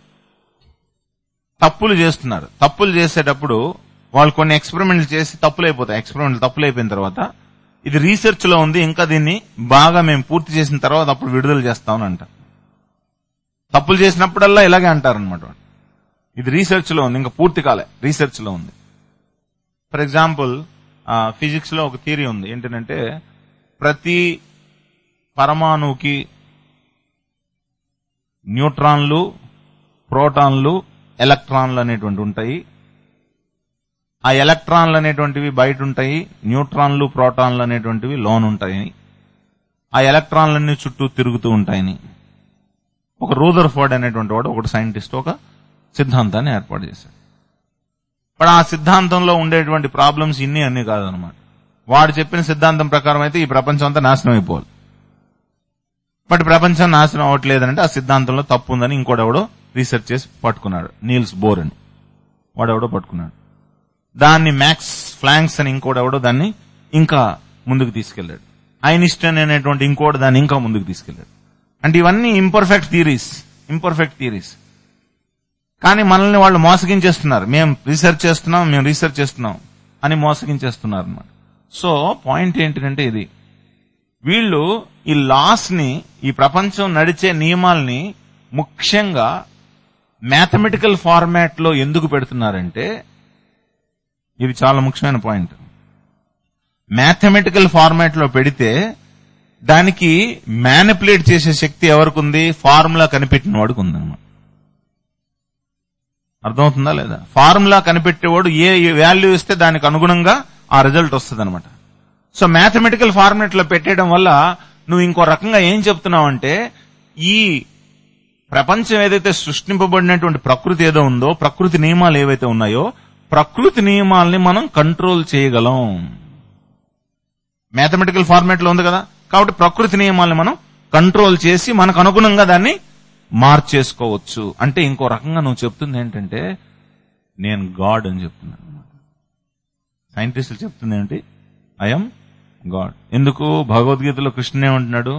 తప్పులు చేస్తున్నారు తప్పులు చేసేటప్పుడు వాళ్ళు కొన్ని ఎక్స్పెరిమెంట్లు చేసి తప్పులు అయిపోతాయి ఎక్స్పెరిమెంట్లు తప్పులు అయిపోయిన తర్వాత ఇది రీసెర్చ్ లో ఉంది ఇంకా దీన్ని బాగా మేము పూర్తి చేసిన తర్వాత అప్పుడు విడుదల చేస్తామని అంటారు తప్పులు చేసినప్పుడల్లా ఇలాగే అంటారనమాట ఇది రీసెర్చ్ లో ఉంది ఇంకా పూర్తి కాలే రీసెర్చ్ లో ఉంది ఫర్ ఎగ్జాంపుల్ ఫిజిక్స్ లో ఒక థియరీ ఉంది ఏంటంటే ప్రతి పరమాణువుకి న్యూట్రాన్లు ప్రోటాన్లు ఎలక్ట్రాన్లు అనేటువంటి ఉంటాయి ఆ ఎలక్ట్రాన్లు అనేటువంటివి బయట ఉంటాయి న్యూట్రాన్లు ప్రోటాన్లు అనేటువంటివి లోన్ ఉంటాయి ఆ ఎలక్ట్రాన్లన్నీ చుట్టూ తిరుగుతూ ఉంటాయని ఒక రూదర్ ఫోర్డ్ అనేటువంటి వాడు ఒకటి సైంటిస్ట్ ఒక సిద్ధాంతాన్ని ఏర్పాటు చేశాడు బట్ ఆ సిద్ధాంతంలో ఉండేటువంటి ప్రాబ్లమ్స్ ఇన్ని అన్ని కాదనమాట వాడు చెప్పిన సిద్ధాంతం ప్రకారం అయితే ఈ ప్రపంచం అంతా నాశనం అయిపోవాలి బట్ ప్రపంచం నాశనం అవ్వట్లేదంటే ఆ సిద్ధాంతంలో తప్పు ఉందని ఇంకోడెవడో రీసెర్చ్ చేసి పట్టుకున్నాడు నీల్స్ బోర్ అని వాడెవడో పట్టుకున్నాడు దాన్ని మ్యాక్స్ ఫ్లాంక్స్ అని ఇంకోడెవడో దాన్ని ఇంకా ముందుకు తీసుకెళ్లాడు ఐనిస్టన్ అనేటువంటి ఇంకోటి దాన్ని ఇంకా ముందుకు తీసుకెళ్లాడు అంటే ఇవన్నీ ఇంపర్ఫెక్ట్ థీరీస్ ఇంపర్ఫెక్ట్ థీరీస్ కానీ మనల్ని వాళ్ళు మోసగించేస్తున్నారు మేము రీసెర్చ్ చేస్తున్నాం మేము రీసెర్చ్ చేస్తున్నాం అని మోసగించేస్తున్నారు అన్నమాట సో పాయింట్ ఏంటంటే ఇది వీళ్ళు ఈ లాస్ ని ఈ ప్రపంచం నడిచే నియమాల్ని ముఖ్యంగా మ్యాథమెటికల్ ఫార్మాట్ లో ఎందుకు పెడుతున్నారంటే ఇది చాలా ముఖ్యమైన పాయింట్ మ్యాథమెటికల్ ఫార్మాట్ లో పెడితే దానికి మ్యానిపులేట్ చేసే శక్తి ఎవరికి ఉంది ఫార్ములా కనిపెట్టిన వాడికి ఉందన్నమాట అర్థమవుతుందా లేదా ఫార్ములా కనిపెట్టేవాడు ఏ వాల్యూ ఇస్తే దానికి అనుగుణంగా ఆ రిజల్ట్ వస్తుంది అనమాట సో మ్యాథమెటికల్ ఫార్మాట్ లో పెట్టేయడం వల్ల నువ్వు ఇంకో రకంగా ఏం చెప్తున్నావు అంటే ఈ ప్రపంచం ఏదైతే సృష్టింపబడినటువంటి ప్రకృతి ఏదో ఉందో ప్రకృతి నియమాలు ఏవైతే ఉన్నాయో ప్రకృతి నియమాల్ని మనం కంట్రోల్ చేయగలం మ్యాథమెటికల్ ఫార్మాట్ లో ఉంది కదా కాబట్టి ప్రకృతి నియమాల్ని మనం కంట్రోల్ చేసి మనకు అనుగుణంగా దాన్ని మార్చేసుకోవచ్చు అంటే ఇంకో రకంగా నువ్వు చెప్తుంది ఏంటంటే నేను గాడ్ అని చెప్తున్నాను సైంటిస్టులు చెప్తుంది ఏంటి ఐఎమ్ గాడ్ ఎందుకు భగవద్గీతలో కృష్ణుడు ఏమంటున్నాడు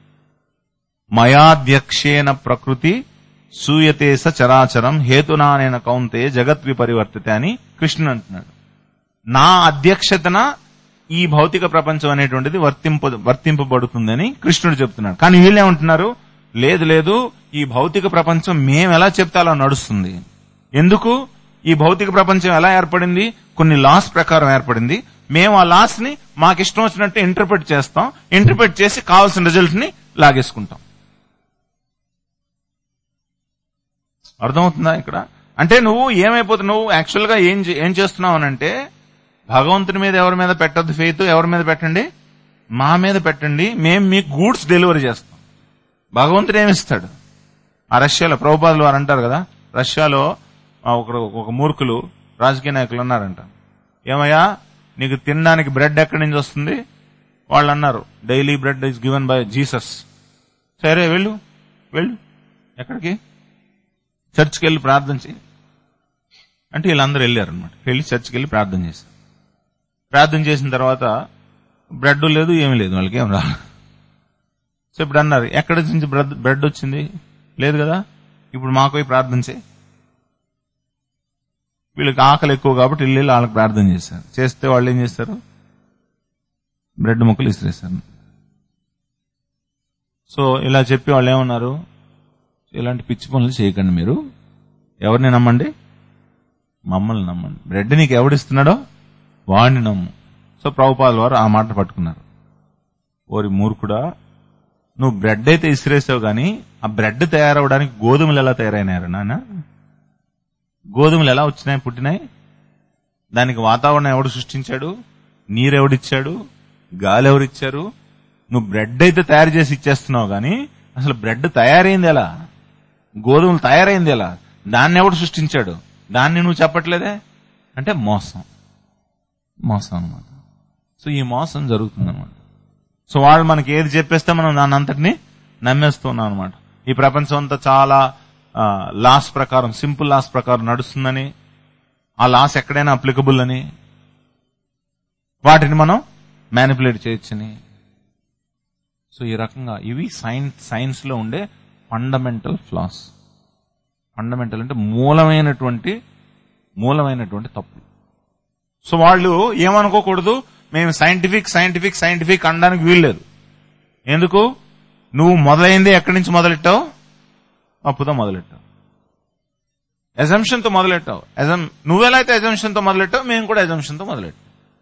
మయాధ్యక్షేన ప్రకృతి సూయతే స చరాచరం హేతునానేన కౌంతే జగత్ విపరివర్తితే అని కృష్ణుడు అంటున్నాడు నా అధ్యక్షతన ఈ భౌతిక ప్రపంచం అనేటువంటిది వర్తింప వర్తింపబడుతుందని కృష్ణుడు చెప్తున్నాడు కానీ వీళ్ళేమంటున్నారు లేదు లేదు ఈ భౌతిక ప్రపంచం మేము ఎలా చెప్తే అలా నడుస్తుంది ఎందుకు ఈ భౌతిక ప్రపంచం ఎలా ఏర్పడింది కొన్ని లాస్ ప్రకారం ఏర్పడింది మేము ఆ లాస్ ని మాకు ఇష్టం వచ్చినట్టు ఇంటర్ప్రిట్ చేస్తాం ఇంటర్ప్రిట్ చేసి కావాల్సిన రిజల్ట్ ని లాగేసుకుంటాం అర్థమవుతుందా ఇక్కడ అంటే నువ్వు ఏమైపోతున్నావు నువ్వు యాక్చువల్ గా ఏం చే- ఏం చేస్తున్నావు అంటే భగవంతుని మీద ఎవరి మీద పెట్టద్దు ఫెయిత్ ఎవరి మీద పెట్టండి మా మీద పెట్టండి మేము మీకు గూడ్స్ డెలివరీ చేస్తాం భగవంతుడు ఏమిస్తాడు ఆ రష్యాలో ప్రభుపాదులు వారు అంటారు కదా రష్యాలో ఆ ఒక ఒక మూర్ఖులు రాజకీయ నాయకులు ఉన్నారంట ఏమయ్యా నీకు తినడానికి బ్రెడ్ ఎక్కడి నుంచి వస్తుంది వాళ్ళు అన్నారు daily bread is given by Jesus సరే వెళ్ళు వెళ్ళు ఎక్కడికి చర్చ్కి వెళ్ళి ప్రార్థన చేయి అంటే వీళ్ళందరూ వెళ్ళారు అనమాట వెళ్ళి చర్చ్కి వెళ్ళి ప్రార్థన చేశారు ప్రార్థన చేసిన తర్వాత బ్రెడ్ లేదు ఏమీ లేదు వాళ్ళకి ఏం రాదు సో ఇప్పుడు అన్నారు ఎక్కడి నుంచి బ్రెడ్ బ్రెడ్ వచ్చింది లేదు కదా ఇప్పుడు మాకు పోయి ప్రార్థన చేయి వీళ్ళకి ఆకలి ఎక్కువ కాబట్టి ఇల్లు వెళ్ళి వాళ్ళకి ప్రార్థన చేశారు చేస్తే వాళ్ళు ఏం చేస్తారు బ్రెడ్ ముక్కలు ఇసిరేశారు సో ఇలా చెప్పి వాళ్ళు ఏమన్నారు ఇలాంటి పిచ్చి పనులు చేయకండి మీరు ఎవరిని నమ్మండి మమ్మల్ని నమ్మండి బ్రెడ్ నీకు ఎవడిస్తున్నాడో వాడిని నమ్ము సో ప్రభుపాల్ వారు ఆ మాట పట్టుకున్నారు ఓరి మూర్ఖుడా నువ్వు బ్రెడ్ అయితే ఇసిరేసావు గాని ఆ బ్రెడ్ తయారవడానికి గోధుమలు ఎలా తయారైనారు నాన్న గోధుమలు ఎలా వచ్చినాయి పుట్టినాయి దానికి వాతావరణం ఎవడు సృష్టించాడు నీరు ఎవడిచ్చాడు గాలి ఎవరిచ్చారు నువ్వు బ్రెడ్ అయితే తయారు చేసి ఇచ్చేస్తున్నావు గాని అసలు బ్రెడ్ తయారైంది ఎలా గోధుమలు తయారైంది ఎలా దాన్ని ఎవడు సృష్టించాడు దాన్ని నువ్వు చెప్పట్లేదే అంటే మోసం మోసం అన్నమాట సో ఈ మోసం జరుగుతుంది అనమాట సో వాళ్ళు మనకి ఏది చెప్పేస్తే మనం దాని అంతటిని నమ్మేస్తున్నాం అనమాట ఈ ప్రపంచం అంతా చాలా లాస్ ప్రకారం సింపుల్ లాస్ ప్రకారం నడుస్తుందని ఆ లాస్ ఎక్కడైనా అప్లికబుల్ అని వాటిని మనం మ్యానిపులేట్ చేయొచ్చని సో ఈ రకంగా ఇవి సైన్స్ సైన్స్ లో ఉండే ఫండమెంటల్ ఫ్లాస్ ఫండమెంటల్ అంటే మూలమైనటువంటి మూలమైనటువంటి తప్పులు సో వాళ్ళు ఏమనుకోకూడదు మేము సైంటిఫిక్ సైంటిఫిక్ సైంటిఫిక్ అనడానికి వీల్లేదు ఎందుకు నువ్వు మొదలైంది ఎక్కడి నుంచి మొదలెట్టావు అప్పుతో మొదలెట్టావు ఎజంప్షన్ తో మొదలెట్టావు ఎజం నువ్వెలా అయితే ఎజంప్షన్ తో మొదలెట్టావు మేము కూడా ఎజంప్షన్ తో మొదలెట్టాం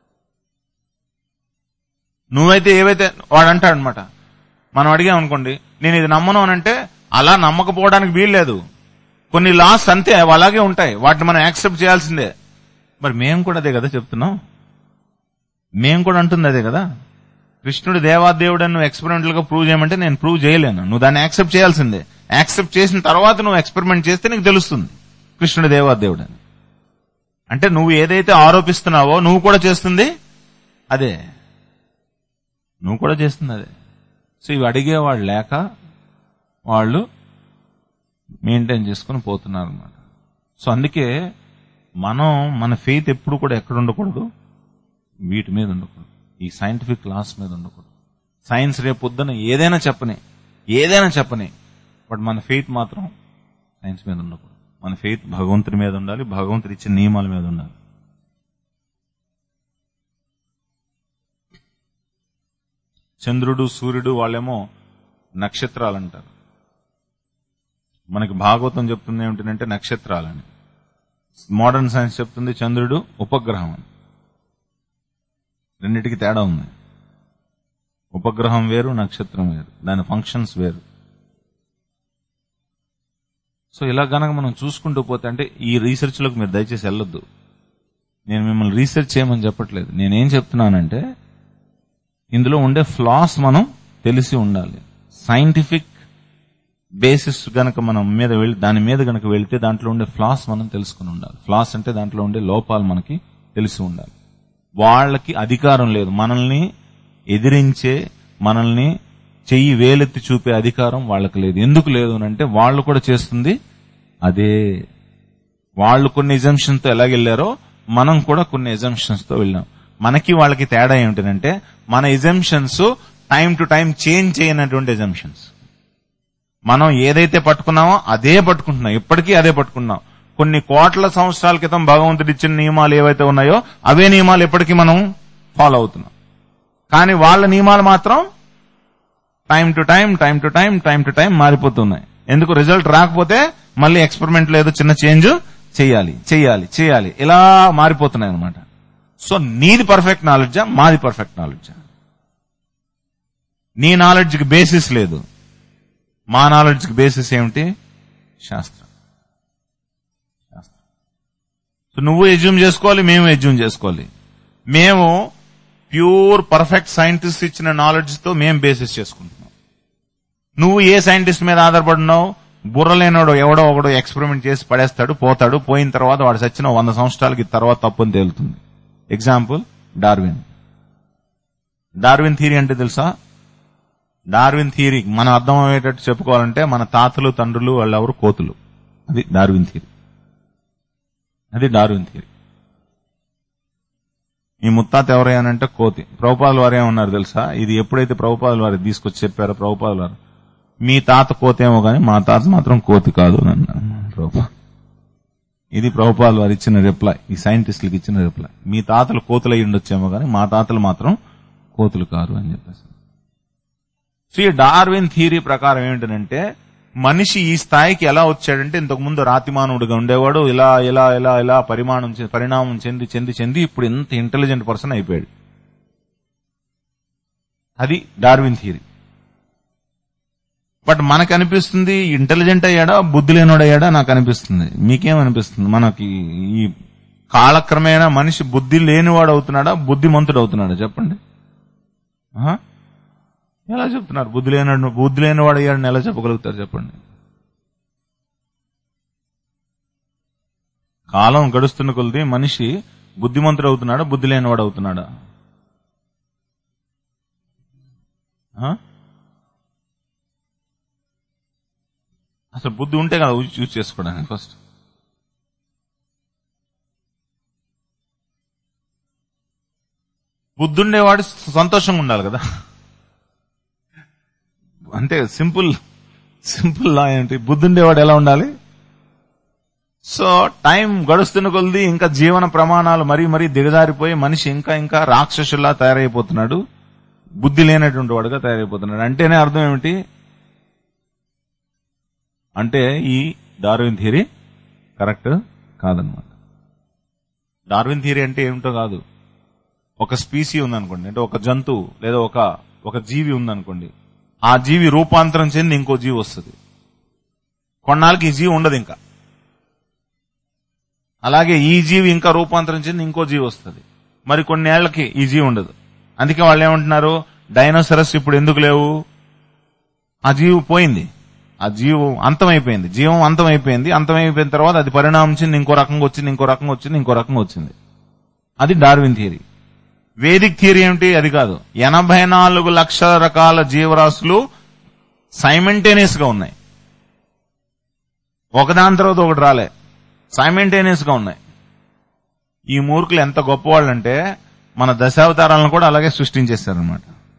నువ్వైతే ఏవైతే వాడు అంటాడు అనమాట మనం అడిగాం అనుకోండి నేను ఇది నమ్మను అని అంటే అలా నమ్మకపోవడానికి వీల్లేదు కొన్ని లాస్ అంతే అవి అలాగే ఉంటాయి వాటిని మనం యాక్సెప్ట్ చేయాల్సిందే మరి మేము కూడా అదే కదా చెప్తున్నాం మేము కూడా అంటుంది అదే కదా కృష్ణుడు దేవాదేవుడు అని నువ్వు ఎక్స్పెరిమెంటల్ గా ప్రూవ్ చేయమంటే నేను ప్రూవ్ చేయలేను నువ్వు దాన్ని యాక్సెప్ట్ చేయాల్సిందే యాక్సెప్ట్ చేసిన తర్వాత నువ్వు ఎక్స్పెరిమెంట్ చేస్తే నీకు తెలుస్తుంది కృష్ణుడు దేవాదేవుడు అని అంటే నువ్వు ఏదైతే ఆరోపిస్తున్నావో నువ్వు కూడా చేస్తుంది అదే నువ్వు కూడా చేస్తుంది అదే సో ఇవి అడిగేవాళ్ళు లేక వాళ్ళు మెయింటైన్ చేసుకుని పోతున్నారు అనమాట సో అందుకే మనం మన ఫెయిత్ ఎప్పుడు కూడా ఎక్కడ ఉండకూడదు వీటి మీద ఉండకూడదు ఈ సైంటిఫిక్ లాస్ మీద ఉండకూడదు సైన్స్ రేపు పొద్దున ఏదైనా చెప్పని ఏదైనా చెప్పని బట్ మన ఫెయిత్ మాత్రం సైన్స్ మీద ఉండకూడదు మన ఫెయిత్ భగవంతుడి మీద ఉండాలి భగవంతుడి ఇచ్చిన నియమాల మీద ఉండాలి చంద్రుడు సూర్యుడు వాళ్ళేమో నక్షత్రాలు అంటారు మనకి భాగవతం చెప్తుంది ఏమిటంటే నక్షత్రాలని మోడర్న్ సైన్స్ చెప్తుంది చంద్రుడు ఉపగ్రహం అని రెండిటికి తేడా ఉంది ఉపగ్రహం వేరు నక్షత్రం వేరు దాని ఫంక్షన్స్ వేరు సో ఇలా గనక మనం చూసుకుంటూ పోతే అంటే ఈ రీసెర్చ్ లోకి మీరు దయచేసి వెళ్ళొద్దు నేను మిమ్మల్ని రీసెర్చ్ చేయమని చెప్పట్లేదు నేనేం చెప్తున్నానంటే ఇందులో ఉండే ఫ్లాస్ మనం తెలిసి ఉండాలి సైంటిఫిక్ బేసిస్ గనక మనం మీద వెళ్ళి దాని మీద గనక వెళ్తే దాంట్లో ఉండే ఫ్లాస్ మనం తెలుసుకుని ఉండాలి ఫ్లాస్ అంటే దాంట్లో ఉండే లోపాలు మనకి తెలిసి ఉండాలి వాళ్ళకి అధికారం లేదు మనల్ని ఎదిరించే మనల్ని చెయ్యి వేలెత్తి చూపే అధికారం వాళ్ళకి లేదు ఎందుకు లేదు అని అంటే వాళ్ళు కూడా చేస్తుంది అదే వాళ్ళు కొన్ని ఎజంప్షన్స్ తో ఎలాగెళ్లారో మనం కూడా కొన్ని ఎజంప్షన్స్ తో వెళ్ళాం మనకి వాళ్ళకి తేడా ఏమిటంటే మన assumptions time to time change చేయనటువంటి ఎజంప్షన్స్ మనం ఏదైతే పట్టుకున్నామో అదే పట్టుకుంటున్నాం ఇప్పటికీ అదే పట్టుకున్నాం కొన్ని కోట్ల సంవత్సరాల క్రితం భగవంతుడు ఇచ్చిన నియమాలు ఏవైతే ఉన్నాయో అవే నియమాలు ఇప్పటికీ మనం ఫాలో అవుతున్నాం కానీ వాళ్ళ నియమాలు మాత్రం time to time time to time time to time మారిపోతున్నాయి ఎందుకు రిజల్ట్ రాకపోతే మళ్ళీ ఎక్స్పెరిమెంట్ లేదు చిన్న చేంజ్ చెయ్యాలి చెయ్యాలి చెయ్యాలి ఇలా మారిపోతున్నాయి అనమాట సో నీది పర్ఫెక్ట్ నాలెడ్జా మాది పర్ఫెక్ట్ నాలెడ్జా నీ నాలెడ్జ్కి బేసిస్ లేదు మా నాలెడ్జ్కి బేసిస్ ఏమిటి శాస్త్రం శాస్త్రం సో నువ్వు ఎజ్యూమ్ చేసుకోవాలి మేము ఎజ్యూమ్ చేసుకోవాలి మేము ప్యూర్ పర్ఫెక్ట్ సైంటిస్ట్ ఇచ్చిన నాలెడ్జ్ తో మేము బేసిస్ చేసుకుంటున్నాం నువ్వు ఏ సైంటిస్ట్ మీద ఆధారపడినావు బుర్ర లేనోడు ఎవడో ఒకడో ఎక్స్పెరిమెంట్ చేసి పడేస్తాడు పోతాడు పోయిన తర్వాత వాడు సచ్చిన వంద సంవత్సరాలకి తర్వాత తప్పుని తేలుతుంది ఎగ్జాంపుల్ డార్విన్ డార్విన్ థియరీ అంటే తెలుసా డార్విన్ థియరీ మన అర్థమయ్యేటట్టు చెప్పుకోవాలంటే మన తాతలు తండ్రులు వాళ్ళెవరు కోతులు అది డార్విన్ థియరీ అది డార్విన్ థియరీ ఈ ముత్తాత ఎవరయ్యానంటే కోతి ప్రభుపాదుల వారు ఏమన్నారు తెలుసా ఇది ఎప్పుడైతే ప్రభుపాదుల వారు తీసుకొచ్చి చెప్పారో ప్రభుపాదుల వారు మీ తాత కోతేమో గాని మా తాత మాత్రం కోతి కాదు అని అన్నారు ప్రభుపా ఇది ప్రభుపాదుల వారు ఇచ్చిన రిప్లై ఈ సైంటిస్టులకు ఇచ్చిన రిప్లై మీ తాతలు కోతులై ఉండొచ్చేమో గాని మా తాతలు మాత్రం కోతులు కారు అని చెప్పేసి సో ఈ డార్విన్ థియరీ ప్రకారం ఏమిటంటే మనిషి ఈ స్థాయికి ఎలా వచ్చాడంటే ఇంతకు ముందు రాతిమానవుడిగా ఉండేవాడు ఇలా ఇలా ఇలా ఇలా పరిమాణం చె- పరిణామం చెంది చెంది చెంది ఇప్పుడు ఇంత ఇంటెలిజెంట్ పర్సన్ అయిపోయాడు అది డార్విన్ థియరీ బట్ మనకు అనిపిస్తుంది ఇంటెలిజెంట్ అయ్యాడా బుద్ధి లేనోడయ్యాడా నాకు అనిపిస్తుంది మీకేమనిపిస్తుంది మనకి ఈ కాలక్రమేణా మనిషి బుద్ధి లేనివాడు అవుతున్నాడా బుద్ధిమంతుడు అవుతున్నాడా చెప్పండి ఆహా? ఎలా చెప్తున్నారు బుద్ధి లేనాడు బుద్ధి లేనివాడు అయ్యాడని ఎలా చెప్పగలుగుతారు చెప్పండి కాలం గడుస్తున్న కొలది మనిషి బుద్ధిమంతుడు అవుతున్నాడా బుద్ధి లేనివాడు అవుతున్నాడా ఆ? అసలు బుద్ధి ఉంటే కదా చూస్ చేసుకోవడానికి ఫస్ట్ బుద్ధి ఉండేవాడు సంతోషంగా ఉండాలి కదా అంటే సింపుల్ సింపుల్ లా ఏంటి బుద్ధి ఉండేవాడు ఎలా ఉండాలి సో టైం గడుస్తున్న కొలది ఇంకా జీవన ప్రమాణాలు మరీ మరీ దిగజారిపోయి మనిషి ఇంకా ఇంకా రాక్షసుల్లా తయారైపోతున్నాడు బుద్ధి లేనటువంటి వాడుగా తయారైపోతున్నాడు అంటేనే అర్థం ఏమిటి అంటే ఈ డార్విన్ థియరీ కరెక్ట్ కాదనమాట డార్విన్ థియరీ అంటే ఏమిటో కాదు ఒక స్పీసీ ఉందనుకోండి అంటే ఒక జంతువు లేదా ఒక ఒక జీవి ఉందనుకోండి ఆ జీవి రూపాంతరం చెంది ఇంకో జీవి వస్తుంది కొన్నాళ్ళకి ఈ జీవి ఉండదు ఇంకా అలాగే ఈ జీవి ఇంకా రూపాంతరం చెంది ఇంకో జీవి వస్తుంది మరి కొన్ని ఏళ్లకి ఈ జీవి ఉండదు అందుకే వాళ్ళు ఏమంటున్నారు డైనోసరస్ ఇప్పుడు ఎందుకు లేవు ఆ జీవి పోయింది ఆ జీవం అంతమైపోయింది జీవం అంతమైపోయింది అంతమైపోయిన తర్వాత అది పరిణామం చెంది ఇంకో రకంగా వచ్చింది ఇంకో రకంగా వచ్చింది ఇంకో రకంగా వచ్చింది అది డార్విన్ థియరీ వేదిక్ థియరీ ఏమిటి అది కాదు ఎనభై నాలుగు లక్షల రకాల జీవరాశులు సైమెంటేనియస్ గా ఉన్నాయి ఒకదాని తర్వాత ఒకటి రాలే సైమెంటేనియస్ గా ఉన్నాయి ఈ మూర్ఖులు ఎంత గొప్పవాళ్ళంటే మన దశావతారాలను కూడా అలాగే సృష్టించేశారనమాట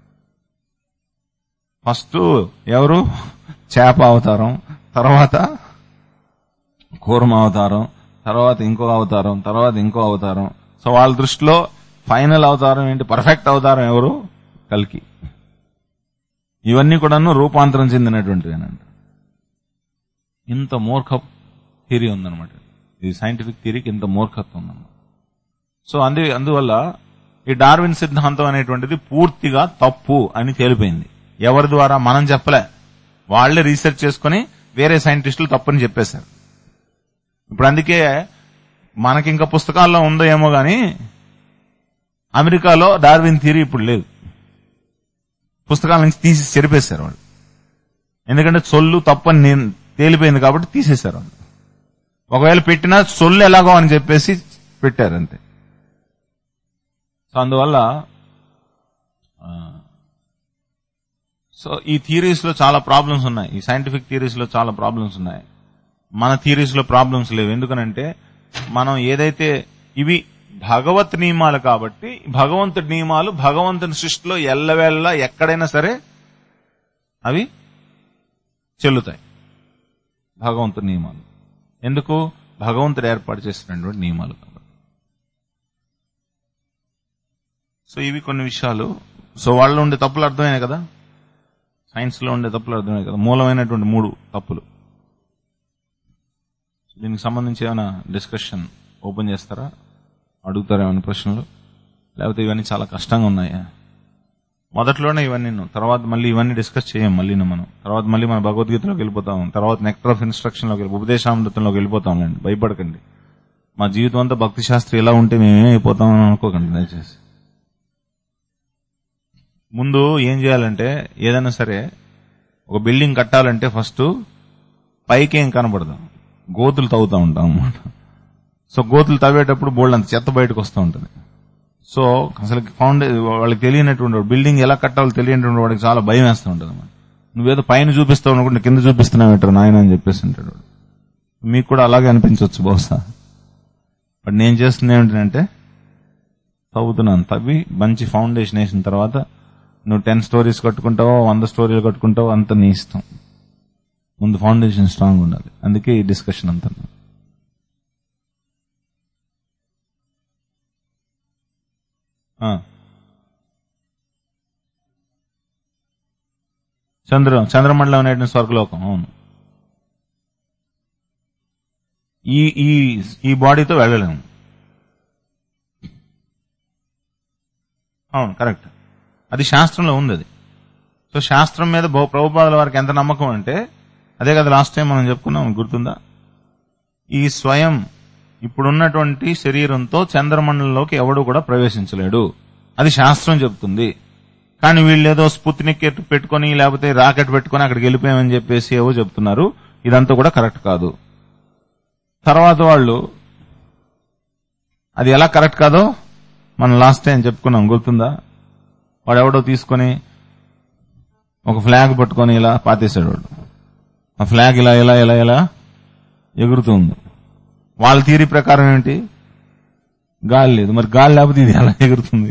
ఫస్ట్ ఎవరు చేప అవతారం తర్వాత కూర్మ అవతారం తర్వాత ఇంకో అవతారం తర్వాత ఇంకో అవతారం సో వాళ్ళ దృష్టిలో ఫైనల్ అవతారం ఏంటి పర్ఫెక్ట్ అవతారం ఎవరు కల్కి ఇవన్నీ కూడాను రూపాంతరం చెందినటువంటివేనంట ఇంత మూర్ఖ థియరీ ఉందన్నమాట ఈ సైంటిఫిక్ థియరీకి ఇంత మూర్ఖత్వం ఉందన్నమాట సో అందు అందువల్ల ఈ డార్విన్ సిద్ధాంతం అనేటువంటిది పూర్తిగా తప్పు అని తేలిపోయింది ఎవరి ద్వారా మనం చెప్పలే వాళ్లే రీసెర్చ్ చేసుకుని వేరే సైంటిస్టులు తప్పని చెప్పేశారు ఇప్పుడు అందుకే మనకి ఇంకా పుస్తకాల్లో ఉందో ఏమో గాని అమెరికాలో డార్విన్ థియరీ ఇప్పుడు లేదు పుస్తకాల నుంచి తీసి చెరిపేశారు వాళ్ళు ఎందుకంటే సొల్లు తప్పని నేను తేలిపోయింది కాబట్టి తీసేశారు వాళ్ళు ఒకవేళ పెట్టినా సొల్లు ఎలాగో అని చెప్పేసి పెట్టారు అంతే సో అందువల్ల ఆ, సో ఈ థియరీస్ లో చాలా ప్రాబ్లమ్స్ ఉన్నాయి ఈ సైంటిఫిక్ థియరీస్ లో చాలా ప్రాబ్లమ్స్ ఉన్నాయి మన థియరీస్ లో ప్రాబ్లమ్స్ లేవు ఎందుకనంటే మనం ఏదైతే ఇవి భగవత్ నియమాలు కాబట్టి భగవంతుడి నియమాలు భగవంతుని సృష్టిలో ఎల్లవేళ్ళ ఎక్కడైనా సరే అవి చెల్లుతాయి భగవంతుడి నియమాలు ఎందుకు భగవంతుడు ఏర్పాటు చేసినటువంటి నియమాలు కాబట్టి సో ఇవి కొన్ని విషయాలు సో వాళ్ళు ఉండే తప్పులు అర్థమైనాయి కదా సైన్స్ లో ఉండే తప్పులు అర్థమయ్యాయి కదా మూలమైనటువంటి మూడు తప్పులు దీనికి సంబంధించి ఏమైనా డిస్కషన్ ఓపెన్ చేస్తారా అడుగుతారా ఏమైనా ప్రశ్నలు లేకపోతే ఇవన్నీ చాలా కష్టంగా ఉన్నాయా మొదట్లోనే ఇవన్నీ తర్వాత మళ్ళీ ఇవన్నీ డిస్కస్ చేయం మళ్ళీ మనం తర్వాత మళ్ళీ మన భగవద్గీతలోకి వెళ్ళిపోతాం తర్వాత నెక్టర్ ఆఫ్ ఇన్స్ట్రక్షన్ లోకి వెళ్ళి- ఉపదేశామృతంలోకి వెళ్ళిపోతాంలేండి భయపడకండి మా జీవితం అంతా భక్తి శాస్త్రి ఎలా ఉంటే మేమేం అయిపోతాం అని అనుకోకండి దయచేసి ముందు ఏం చేయాలంటే ఏదైనా సరే ఒక బిల్డింగ్ కట్టాలంటే ఫస్ట్ పైకి ఏం కనబడదు గోతులు తవ్వుతూ ఉంటాం అన్నమాట సో గోతులు తవ్వేటప్పుడు బోల్డ్ అంత చెత్త బయటకు వస్తూ ఉంటుంది సో అసలు ఫౌండే వాళ్ళకి తెలియనటువంటి వాడు, బిల్డింగ్ ఎలా కట్టాలో తెలియనటువంటి వాడికి చాలా భయం వేస్తూ ఉంటుంది అన్నమాట నువ్వేదో పైన చూపిస్తావు అనుకుంటే కింద చూపిస్తున్నావు ఏంటారు నాయన అని చెప్పేసి ఉంటాడు వాడు. మీకు కూడా అలాగే అనిపించవచ్చు బహుశా బట్ నేను చేస్తుంది ఏమిటంటే తవ్వుతున్నాను తవ్వి మంచి ఫౌండేషన్ వేసిన తర్వాత నువ్వు టెన్ స్టోరీస్ కట్టుకుంటావో వంద స్టోరీలు కట్టుకుంటావో అంత నీ ఇష్టం ముందు ఫౌండేషన్ స్ట్రాంగ్ ఉండాలి అందుకే ఈ డిస్కషన్ అంతా ఆ. చంద్ర చంద్రమండలం అనేటువంటి స్వర్గలోకం అవును ఈ ఈ ఈ బాడీతో వెళ్ళలేము అవును కరెక్ట్ అది శాస్త్రంలో ఉంది అది సో శాస్త్రం మీద బహు ప్రభుపాదుల వారికి ఎంత నమ్మకం అంటే అదే కదా లాస్ట్ టైం మనం చెప్పుకున్నాం గుర్తుందా ఈ స్వయం ఇప్పుడున్నటువంటి శరీరంతో చంద్రమండలంలోకి ఎవడు కూడా ప్రవేశించలేడు అది శాస్త్రం చెప్తుంది కానీ వీళ్ళు ఏదో స్పుత్నిక్ పెట్టుకొని లేకపోతే రాకెట్ పెట్టుకొని అక్కడికి వెళ్ళిపోయామని చెప్పేసి ఏవో చెప్తున్నారు ఇదంతా కూడా కరెక్ట్ కాదు తర్వాత వాళ్ళు అది ఎలా కరెక్ట్ కాదో మనం లాస్ట్ టైం చెప్పుకున్నాం గుర్తుందా వాడు ఎవడో తీసుకొని ఒక ఫ్లాగ్ పట్టుకొని ఇలా పాతేశాడు వాడు ఆ ఫ్లాగ్ ఇలా ఇలా ఇలా ఇలా ఎగురుతుంది వాళ్ళ థీరీ ప్రకారం ఏంటి గాలి లేదు మరి గాలి లేకపోతే ఇది ఎలా ఎగురుతుంది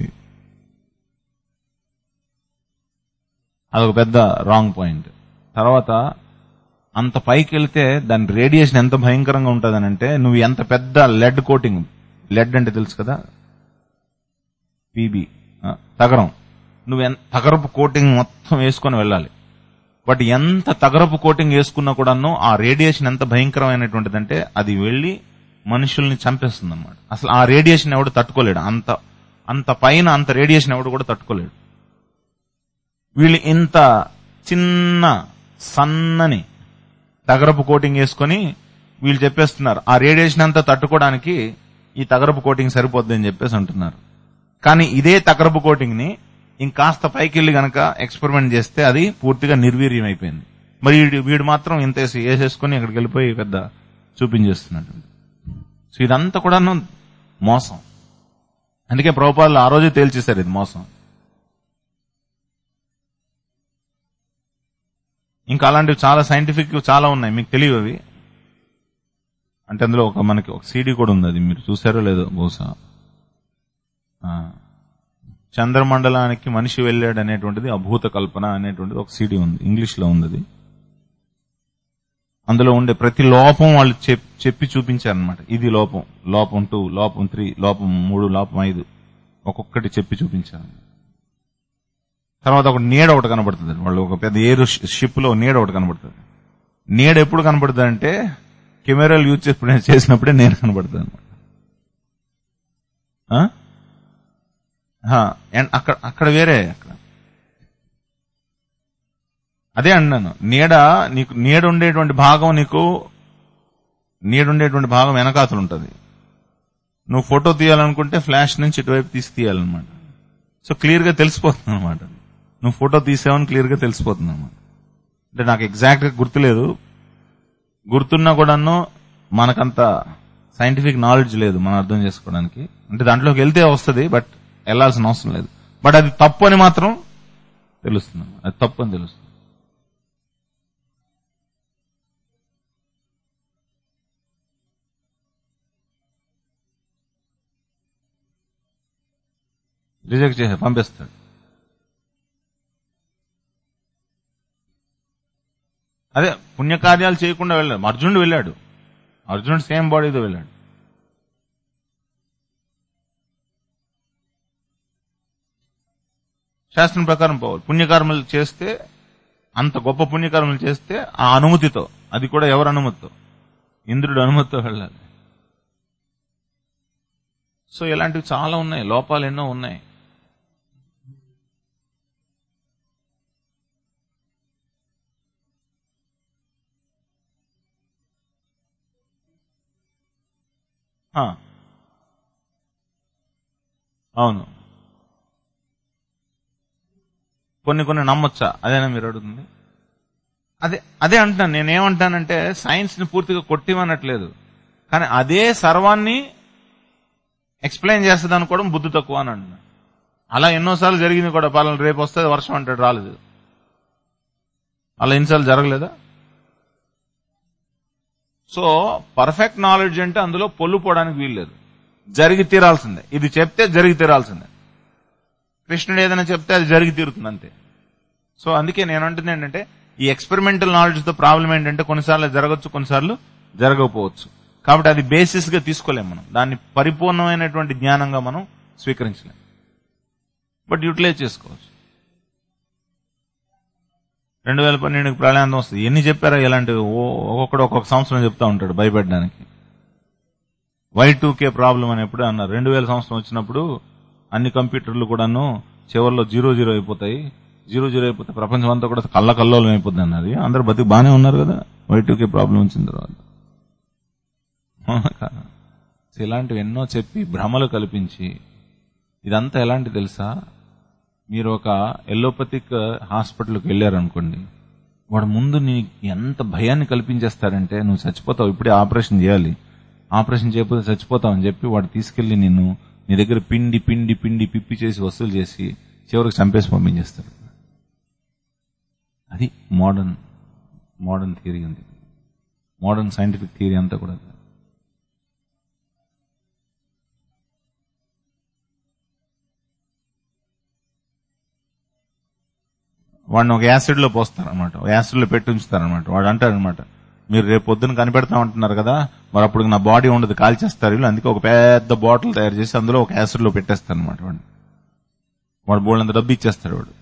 అదొక పెద్ద రాంగ్ పాయింట్ తర్వాత అంత పైకి వెళ్తే దాని రేడియేషన్ ఎంత భయంకరంగా ఉంటుందని అంటే నువ్వు ఎంత పెద్ద లెడ్ కోటింగ్ లెడ్ అంటే తెలుసు కదా పీబీ తగరం నువ్వు ఎంత తగరపు కోటింగ్ మొత్తం వేసుకొని వెళ్ళాలి బట్ ఎంత తగరపు కోటింగ్ వేసుకున్నా కూడాను ఆ రేడియేషన్ ఎంత భయంకరమైనటువంటిదంటే అది వెళ్లి మనుషుల్ని చంపేస్తుంది అనమాట అసలు ఆ రేడియేషన్ ఎవడు తట్టుకోలేడు అంత అంత పైన అంత రేడియేషన్ ఎవడు కూడా తట్టుకోలేడు వీళ్ళు ఇంత చిన్న సన్నని తగరపు కోటింగ్ వేసుకొని వీళ్ళు చెప్పేస్తున్నారు ఆ రేడియేషన్ అంతా తట్టుకోవడానికి ఈ తగరపు కోటింగ్ సరిపోద్ది అని చెప్పేసి అంటున్నారు కానీ ఇదే తగరపు కోటింగ్ ని ఇంకాస్త పైకి వెళ్ళి గనక ఎక్స్పెరిమెంట్ చేస్తే అది పూర్తిగా నిర్వీర్యం అయిపోయింది మరి వీడు వీడు మాత్రం ఇంత వేసి వేసేసుకుని అక్కడికి వెళ్ళిపోయి పెద్ద చూపించేస్తున్నాడు సో ఇదంతా కూడా మోసం అందుకే ప్రభుపాలు ఆ రోజే తేల్చేశారు ఇది మోసం ఇంకా అలాంటివి చాలా సైంటిఫిక్ చాలా ఉన్నాయి మీకు తెలియవు అవి అంటే అందులో ఒక మనకి ఒక సీడీ కూడా ఉంది అది మీరు చూసారో లేదో బహుశా ఆ, చంద్రమండలానికి మనిషి వెళ్ళాడు అనేటువంటిది అభూత కల్పన అనేటువంటిది ఒక సీడీ ఉంది ఇంగ్లీష్ లో ఉంది అది అందులో ఉండే ప్రతి లోపం వాళ్ళు చెప్- చెప్పి చూపించారనమాట ఇది లోపం లోపం టూ లోపం త్రీ లోపం మూడు లోపం ఐదు ఒక్కొక్కటి చెప్పి చూపించారు తర్వాత ఒక నీడ ఒకటి కనబడుతుంది వాళ్ళు ఒక పెద్ద ఏరు షిప్ లో నీడ ఒకటి కనబడుతుంది నీడ ఎప్పుడు కనబడుతుంది అంటే కెమెరాలు యూజ్ చేసి చేసినప్పుడే నేను కనబడుతుంది అనమాట అక్కడ అక్కడ వేరే అక్కడ అదే అన్నాను నీడ నీకు నీడ ఉండేటువంటి భాగం నీకు నీడ ఉండేటువంటి భాగం వెనకాతలు ఉంటుంది నువ్వు ఫోటో తీయాలనుకుంటే ఫ్లాష్ నుంచి ఇటువైపు తీసి తీయాలన్నమాట సో క్లియర్ గా తెలిసిపోతుంది అనమాట నువ్వు ఫోటో తీసావని క్లియర్ గా తెలిసిపోతుంది అనమాట అంటే నాకు ఎగ్జాక్ట్ గా గుర్తులేదు గుర్తున్నా కూడాను మనకంత సైంటిఫిక్ నాలెడ్జ్ లేదు మనం అర్థం చేసుకోవడానికి అంటే దాంట్లోకి వెళ్తే వస్తుంది బట్ వెళ్లాల్సిన అవసరం లేదు బట్ అది తప్పు అని మాత్రం తెలుస్తుంది అది తప్పు అని తెలుస్తుంది రిజెక్ట్ చేసి పంపిస్తాడు అదే పుణ్యకార్యాలు చేయకుండా వెళ్ళాడు అర్జునుడు వెళ్ళాడు అర్జునుడు సేమ్ బాడీతో వెళ్ళాడు శాస్త్రం ప్రకారం పోవాలి పుణ్యకర్మలు చేస్తే అంత గొప్ప పుణ్యకర్మలు చేస్తే ఆ అనుమతితో అది కూడా ఎవరి అనుమతితో ఇంద్రుడు అనుమతితో వెళ్ళాలి సో ఇలాంటివి చాలా ఉన్నాయి లోపాలు ఎన్నో ఉన్నాయి ఆ. అవును కొన్ని కొన్ని నమ్మొచ్చా అదేనా మీరు అడుగుతుంది అదే అదే అంటున్నాను నేనేమంటానంటే సైన్స్ ని పూర్తిగా కొట్టివనట్లేదు కానీ అదే సర్వాన్ని ఎక్స్ప్లెయిన్ చేస్తుంది అనుకోవడం బుద్ధి తక్కువ అని అంటున్నాను అలా ఎన్నోసార్లు జరిగింది కూడా పాలన రేపు వస్తుంది వర్షం అంటాడు రాలేదు అలా ఎన్నిసార్లు జరగలేదా సో పర్ఫెక్ట్ నాలెడ్జ్ అంటే అందులో పొల్లుపోవడానికి వీల్లేదు జరిగి తీరాల్సిందే ఇది చెప్తే జరిగి తీరాల్సిందే కృష్ణుడు ఏదైనా చెప్తే అది జరిగి తీరుతుంది అంతే సో అందుకే నేను అంటుంది ఏంటంటే ఈ ఎక్స్పెరిమెంటల్ నాలెడ్జ్ తో ప్రాబ్లం ఏంటంటే కొన్నిసార్లు జరగచ్చు కొన్నిసార్లు జరగకపోవచ్చు కాబట్టి అది బేసిస్ గా తీసుకోలేం మనం దాన్ని పరిపూర్ణమైనటువంటి జ్ఞానంగా మనం స్వీకరించలేం బట్ యూటిలైజ్ చేసుకోవచ్చు రెండు వేల పన్నెండుకి ప్రళయాంతం వస్తుంది ఎన్ని చెప్పారా ఇలాంటివి ఓ- ఒక్కొక్కడు ఒక్కొక్క సంవత్సరం చెప్తా ఉంటాడు భయపెట్టడానికి వై టూ కే ప్రాబ్లం అని ఎప్పుడు అన్నారు రెండు వేల సంవత్సరం వచ్చినప్పుడు అన్ని కంప్యూటర్లు కూడాను చివరిలో జీరో జీరో అయిపోతాయి జీరో జీరో అయిపోతే ప్రపంచం అంతా కూడా కళ్ళ కల్లోలం అయిపోద్ది అన్నది అందరు బతికి బాగానే ఉన్నారు కదా వై టూ కే ప్రాబ్లం వచ్చిన తర్వాత అవునా కాదా? సో ఇలాంటివి ఎన్నో చెప్పి భ్రమలు కల్పించి ఇదంతా ఎలాంటి తెలుసా మీరు ఒక ఎల్లోపతిక్ హాస్పిటల్కి వెళ్ళారనుకోండి వాడు ముందు నీ ఎంత భయాన్ని కల్పించేస్తారంటే నువ్వు చచ్చిపోతావు ఇప్పుడే ఆపరేషన్ చేయాలి ఆపరేషన్ చేయకపోతే చచ్చిపోతావు అని చెప్పి వాడు తీసుకెళ్లి నిన్ను నీ దగ్గర పిండి పిండి పిండి పిప్పి చేసి వసూలు చేసి చివరికి చంపేసి పంపించేస్తాడు అది మోడర్న్ మోడర్న్ థియరీ ఉంది మోడర్న్ సైంటిఫిక్ థియరీ అంతా కూడా అది. వాడిని ఒక యాసిడ్ లో పోస్తారనమాట యాసిడ్ లో పెట్టి ఉంచుతారనమాట వాడు అంటాడనమాట మీరు రేపు పొద్దున కనిపెడతా ఉంటున్నారు కదా మరి అప్పుడు నా బాడీ ఉండదు కాల్చేస్తారు వీళ్ళు అందుకే ఒక పెద్ద బాటిల్ తయారు చేసి అందులో ఒక యాసిడ్ లో పెట్టేస్తారు అనమాట వాడిని వాడు బోళ్ళంత డబ్బు ఇచ్చేస్తాడు వాడు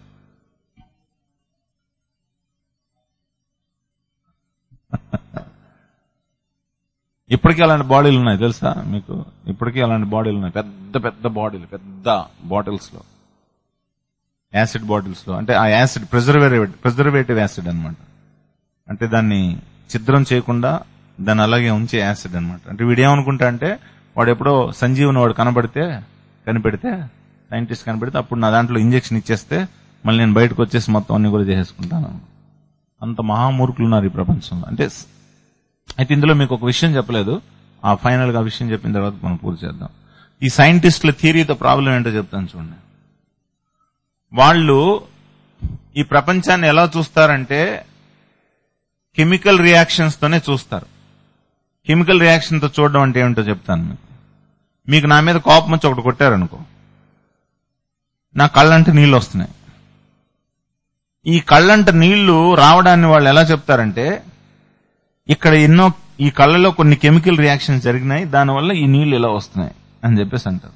ఇప్పటికీ అలాంటి బాడీలు ఉన్నాయి తెలుసా మీకు ఇప్పటికీ అలాంటి బాడీలు ఉన్నాయి పెద్ద పెద్ద బాడీలు పెద్ద బాటిల్స్ లో యాసిడ్ బాటిల్స్ లో అంటే ఆ యాసిడ్ ప్రిజర్వేటివ్ ప్రిజర్వేటివ్ యాసిడ్ అన్నమాట అంటే దాన్ని ఛిద్రం చేయకుండా దాన్ని అలాగే ఉంచే యాసిడ్ అన్నమాట అంటే వీడు ఏమనుకుంటా అంటే వాడు ఎప్పుడో సంజీవని వాడు కనబడితే కనిపెడితే సైంటిస్ట్ కనిపెడితే అప్పుడు నా దాంట్లో ఇంజెక్షన్ ఇచ్చేస్తే మళ్ళీ నేను బయటకు వచ్చేసి మొత్తం అన్ని కూడా చేసేసుకుంటాను అంత మహామూర్ఖులు ఉన్నారు ఈ ప్రపంచంలో అంటే స్- అయితే ఇందులో మీకు ఒక విషయం చెప్పలేదు ఆ ఫైనల్ గా ఆ విషయం చెప్పిన తర్వాత మనం పూర్తి చేద్దాం ఈ సైంటిస్టుల థియరీతో ప్రాబ్లం ఏంటో చెప్తాను చూడండి వాళ్ళు ఈ ప్రపంచాన్ని ఎలా చూస్తారంటే కెమికల్ రియాక్షన్స్ తోనే చూస్తారు కెమికల్ రియాక్షన్ తో చూడడం అంటే ఏమిటో చెప్తాను మీకు మీకు నా మీద కోపం వచ్చి ఒకటి కొట్టారనుకో నా కళ్ళంటే నీళ్లు వస్తున్నాయి ఈ కళ్ళంట నీళ్లు రావడాన్ని వాళ్ళు ఎలా చెప్తారంటే ఇక్కడ ఎన్నో ఈ కళ్ళలో కొన్ని కెమికల్ రియాక్షన్స్ జరిగినాయి దానివల్ల ఈ నీళ్లు ఇలా వస్తున్నాయి అని చెప్పేసి అంటారు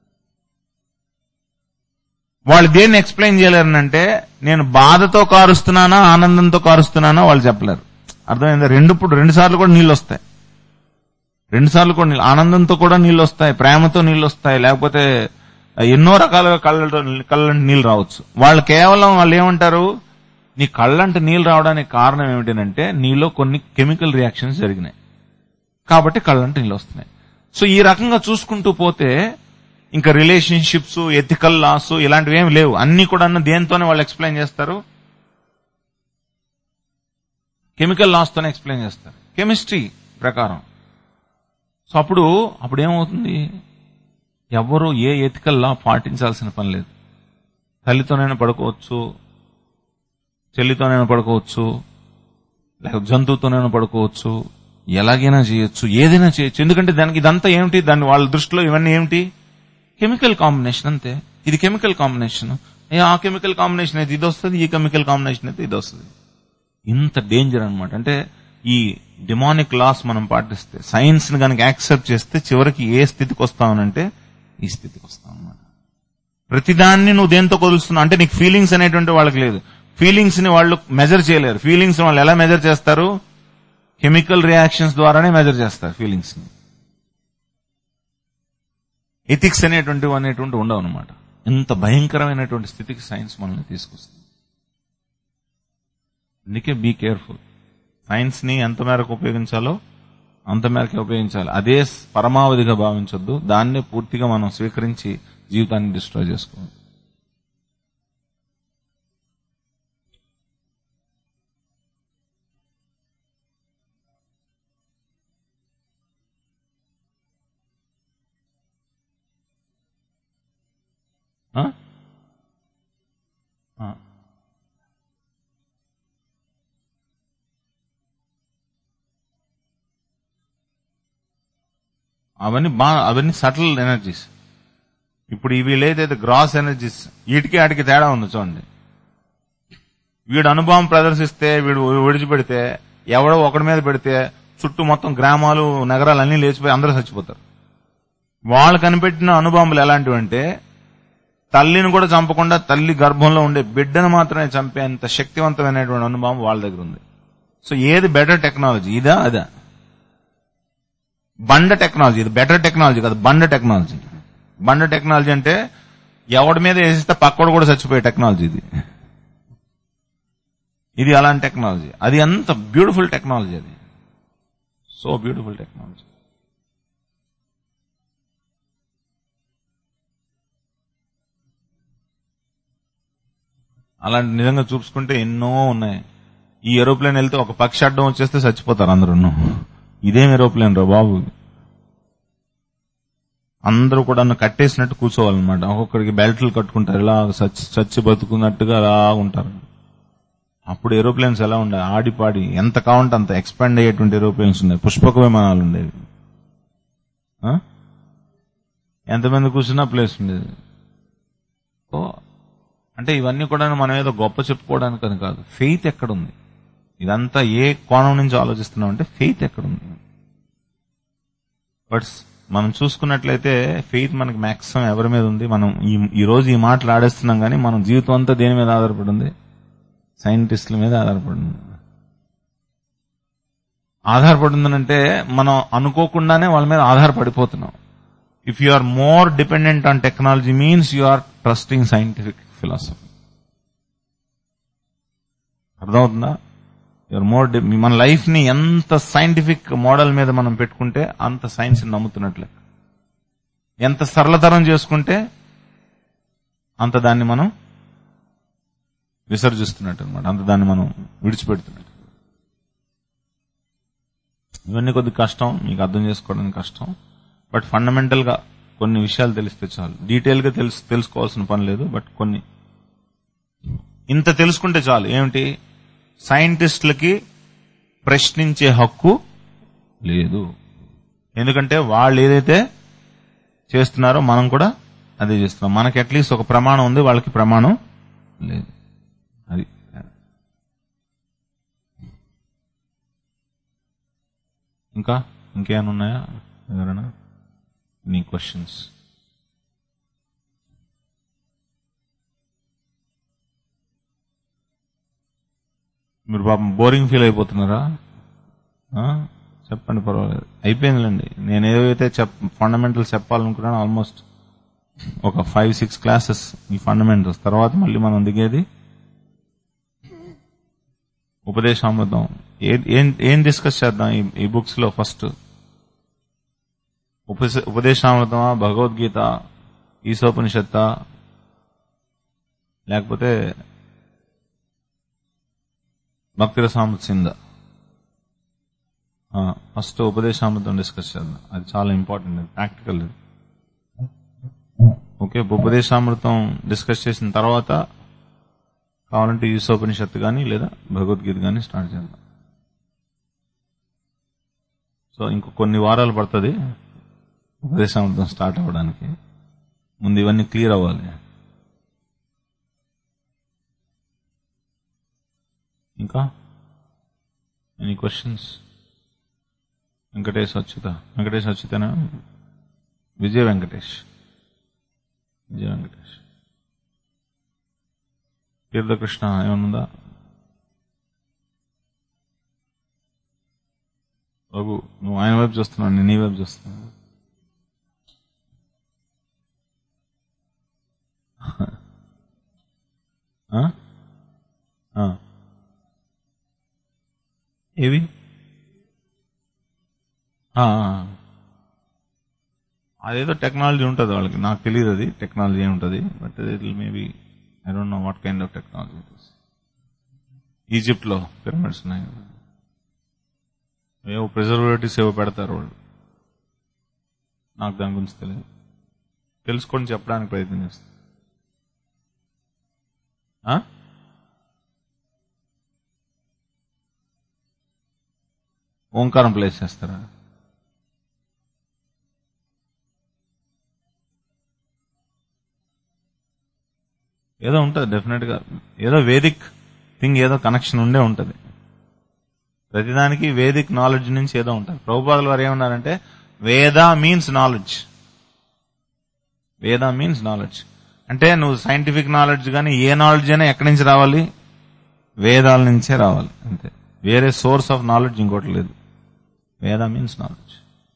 వాళ్ళు దేన్ని ఎక్స్ప్లెయిన్ చేయలేరనంటే నేను బాధతో కారుస్తున్నానా ఆనందంతో కారుస్తున్నానా వాళ్ళు చెప్పలేరు అర్థమైందా రెండు ఇప్పుడు రెండు సార్లు కూడా నీళ్ళు వస్తాయి రెండు సార్లు కూడా నీళ్ళు ఆనందంతో కూడా నీళ్ళు వస్తాయి ప్రేమతో నీళ్ళు వస్తాయి లేకపోతే ఎన్నో రకాలుగా కళ్ళతో కళ్ళంటి నీళ్ళు రావచ్చు వాళ్ళు కేవలం వాళ్ళు ఏమంటారు నీ కళ్ళంట నీళ్ళు రావడానికి కారణం ఏమిటంటే నీలో కొన్ని కెమికల్ రియాక్షన్స్ జరిగినాయి కాబట్టి కళ్ళంట నీళ్ళు వస్తున్నాయి సో ఈ రకంగా చూసుకుంటూ పోతే ఇంకా రిలేషన్షిప్స్ ఎథికల్ లాస్ ఇలాంటివి ఏమి లేవు అన్ని కూడా దేంతోనే వాళ్ళు ఎక్స్ప్లెయిన్ చేస్తారు కెమికల్ లాస్ తోనే ఎక్స్ప్లెయిన్ చేస్తారు కెమిస్ట్రీ ప్రకారం సో అప్పుడు అప్పుడు ఏమవుతుంది ఎవరు ఏ ఎథికల్ లా పాటించాల్సిన పని లేదు తల్లితోనైనా పడుకోవచ్చు చెల్లితోనైనా పడుకోవచ్చు లేక జంతువుతోనైనా పడుకోవచ్చు ఎలాగైనా చేయొచ్చు ఏదైనా చేయొచ్చు ఎందుకంటే దానికి ఇదంతా ఏమిటి దాని వాళ్ళ దృష్టిలో ఇవన్నీ ఏమిటి కెమికల్ కాంబినేషన్ అంతే ఇది కెమికల్ కాంబినేషన్ ఏ ఆ కెమికల్ కాంబినేషన్ అయితే ఇది వస్తుంది ఈ కెమికల్ కాంబినేషన్ అయితే ఇది వస్తుంది ఇంత డేంజర్ అన్నమాట అంటే ఈ డిమానిక్ లాస్ మనం పాటిస్తే సైన్స్ ని కనుక యాక్సెప్ట్ చేస్తే చివరికి ఏ స్థితికి వస్తామనంటే ఈ స్థితికి వస్తాం అన్నమాట ప్రతిదాన్ని నువ్వు దేంతో కొలుస్తున్నావు అంటే నీకు ఫీలింగ్స్ అనేటువంటి వాళ్ళకి లేదు ఫీలింగ్స్ ని వాళ్ళు మెజర్ చేయలేరు ఫీలింగ్స్ వాళ్ళు ఎలా మెజర్ చేస్తారు కెమికల్ రియాక్షన్స్ ద్వారానే మెజర్ చేస్తారు ఫీలింగ్స్ ని ఎథిక్స్ అనేటువంటివి అనేటువంటి ఉండవు అనమాట ఇంత భయంకరమైనటువంటి స్థితికి సైన్స్ మనల్ని తీసుకొస్తుంది అందుకే బీ కేర్ఫుల్ సైన్స్ ని ఎంత మేరకు ఉపయోగించాలో అంత మేరకు ఉపయోగించాలి అదే పరమావధిగా భావించొద్దు దాన్నే పూర్తిగా మనం స్వీకరించి జీవితాన్ని డిస్ట్రాయ్ చేసుకోవాలి ఆ? ఆ. అవన్నీ బా అవన్నీ సటిల్ ఎనర్జీస్ ఇప్పుడు ఇవి లేదైతే గ్రాస్ ఎనర్జీస్ వీటికి ఆటికి తేడా ఉంది చూడండి వీడు అనుభవం ప్రదర్శిస్తే వీడు విడిచిపెడితే ఎవడో ఒకడి మీద పెడితే చుట్టూ మొత్తం గ్రామాలు నగరాలు అన్ని లేచిపోయి అందరూ చచ్చిపోతారు వాళ్ళు కనిపెట్టిన అనుభవాలు ఎలాంటివంటే తల్లిని కూడా చంపకుండా తల్లి గర్భంలో ఉండే బిడ్డను మాత్రమే చంపేంత శక్తివంతమైనటువంటి అనుభవం వాళ్ళ దగ్గర ఉంది సో ఏది బెటర్ టెక్నాలజీ ఇదా అదా బండ టెక్నాలజీ ఇది బెటర్ టెక్నాలజీ కాదు బండ టెక్నాలజీ బండ టెక్నాలజీ అంటే ఎవడి మీద వేసిస్తే పక్కడు కూడా చచ్చిపోయే టెక్నాలజీ ఇది ఇది అలాంటి టెక్నాలజీ అది ఎంత బ్యూటిఫుల్ టెక్నాలజీ అది సో బ్యూటిఫుల్ టెక్నాలజీ అలాంటి నిజంగా చూసుకుంటే ఎన్నో ఉన్నాయి ఈ ఏరోప్లేన్ వెళ్తే ఒక పక్షి అడ్డం వచ్చేస్తే చచ్చిపోతారు అందరూ ఇదేం ఏరోప్లేన్ రా బాబు అందరూ కూడా నన్ను కట్టేసినట్టు కూర్చోవాలన్నమాట ఒక్కొక్కడికి బెల్ట్లు కట్టుకుంటారు ఇలా చచ్చి చచ్చి బతుకున్నట్టుగా అలా ఉంటారు అప్పుడు ఏరోప్లేన్స్ ఎలా ఉండే ఆడిపాడి ఎంత కావాలంటే అంత ఎక్స్పాండ్ అయ్యేటువంటి ఏరోప్లేన్స్ ఉన్నాయి పుష్పక విమానాలు ఉండేవి ఆ? ఎంతమంది కూర్చున్నా ప్లేస్ ఉండేది ఓ అంటే ఇవన్నీ కూడా మనం ఏదో గొప్ప చెప్పుకోవడానికి అని కాదు ఫెయిత్ ఎక్కడుంది ఇదంతా ఏ కోణం నుంచి ఆలోచిస్తున్నాం అంటే ఫెయిత్ ఎక్కడుంది బట్ మనం చూసుకున్నట్లయితే ఫెయిత్ మనకి మాక్సిమం ఎవరి మీద ఉంది మనం ఈ ఈ రోజు ఈ మాటలు ఆడేస్తున్నాం కానీ మనం జీవితం అంతా దేని మీద ఆధారపడి ఉంది సైంటిస్టుల మీద ఆధారపడి ఉంది ఆధారపడి ఉందనంటే మనం అనుకోకుండానే వాళ్ళ మీద ఆధారపడిపోతున్నాం if you are more dependent on technology means you are trusting scientific philosophy అర్థమవుతుందా యువర్ మోర్ మన లైఫ్ ని ఎంత సైంటిఫిక్ మోడల్ మీద మనం పెట్టుకుంటే అంత సైన్స్ నమ్ముతున్నట్లే ఎంత సరళతరం చేసుకుంటే అంత దాన్ని మనం విసర్జిస్తున్నట్టు అనమాట అంత దాన్ని మనం విడిచిపెడుతున్నట్టు ఇవన్నీ కొద్ది కష్టం మీకు అర్థం చేసుకోవడానికి కష్టం బట్ ఫండమెంటల్ గా కొన్ని విషయాలు తెలిస్తే చాలు డీటెయిల్ గా తెలుసు తెలుసుకోవాల్సిన పని లేదు బట్ కొన్ని ఇంత తెలుసుకుంటే చాలు ఏమిటి సైంటిస్టులకి ప్రశ్నించే హక్కు లేదు ఎందుకంటే వాళ్ళు ఏదైతే చేస్తున్నారో మనం కూడా అదే చేస్తున్నాం మనకి అట్లీస్ట్ ఒక ప్రమాణం ఉంది వాళ్ళకి ప్రమాణం లేదు అది ఇంకా ఇంకేమైనా ఉన్నాయా ఎవరైనా నీ క్వశ్చన్స్ మీరు పాపం బోరింగ్ ఫీల్ అయిపోతున్నారా ఆ? చెప్పండి పర్వాలేదు అయిపోయిందిలేండి నేను ఏదైతే చెప్ ఫండమెంటల్ చెప్పాలనుకున్నాను ఆల్మోస్ట్ ఒక ఫైవ్ సిక్స్ క్లాసెస్ ఈ ఫండమెంటల్స్ తర్వాత మళ్ళీ మనం దిగేది ఉపదేశామృతం ఏ- ఏం ఏం డిస్కస్ చేద్దాం ఈ- ఈ బుక్స్ లో ఫస్ట్ ఉపదేశ- ఉపదేశామృతమా భగవద్గీత ఈశోపనిషత్త లేకపోతే భక్తి రసామృత్ ఫస్ట్ ఉపదేశామృతం డిస్కస్ చేద్దాం అది చాలా ఇంపార్టెంట్ ప్రాక్టికల్ ఓకే ఉపదేశామృతం డిస్కస్ చేసిన తర్వాత కావాలంటే ఈశోపనిషత్తు కానీ లేదా భగవద్గీత కానీ స్టార్ట్ చేద్దాం సో ఇంకో కొన్ని వారాలు పడుతుంది ఉపదేశామృతం స్టార్ట్ అవ్వడానికి ముందు ఇవన్నీ క్లియర్ అవ్వాలి ఇంకా ఎనీ క్వశ్చన్స్ వెంకటేష్ అచ్యుత వెంకటేష్ అచ్యుతనా విజయ వెంకటేష్ విజయ వెంకటేష్ తీర్థకృష్ణ ఏమనుందా రఘు నువ్వు ఆయన వైపు చూస్తున్నావు నేను నీ వైపు చూస్తున్నాను ఆ? ఆ. ఏవి ఆ, ఆ. అదేదో టెక్నాలజీ ఉంటుంది వాళ్ళకి నాకు తెలియదు అది టెక్నాలజీ ఏముంటుంది but it maybe I don't know what kind of technology it is Egypt లో పిరమిడ్స్ ఉన్నాయి కదా. ఏవో ప్రిజర్వేటివ్స్ ఏవో పెడతారు వాళ్ళు నాకు దాని గురించి తెలియదు తెలుసుకొని చెప్పడానికి ప్రయత్నం చేస్తాను ఆ? ఓంకారం ప్లేస్ చేస్తారా ఏదో ఉంటుంది డెఫినెట్ గా ఏదో వేదిక్ థింగ్ ఏదో కనెక్షన్ ఉండే ఉంటది ప్రతిదానికి వేదిక్ నాలెడ్జ్ నుంచి ఏదో ఉంటుంది ప్రభుపాదుల వారు ఏమన్నారంటే Veda means knowledge Veda means knowledge అంటే నువ్వు సైంటిఫిక్ నాలెడ్జ్ కానీ ఏ నాలెడ్జ్ అయినా ఎక్కడి నుంచి రావాలి వేదాల నుంచే రావాలి అంతే వేరే సోర్స్ ఆఫ్ నాలెడ్జ్ ఇంకోటి లేదు వేద మీన్స్ నాలెడ్జ్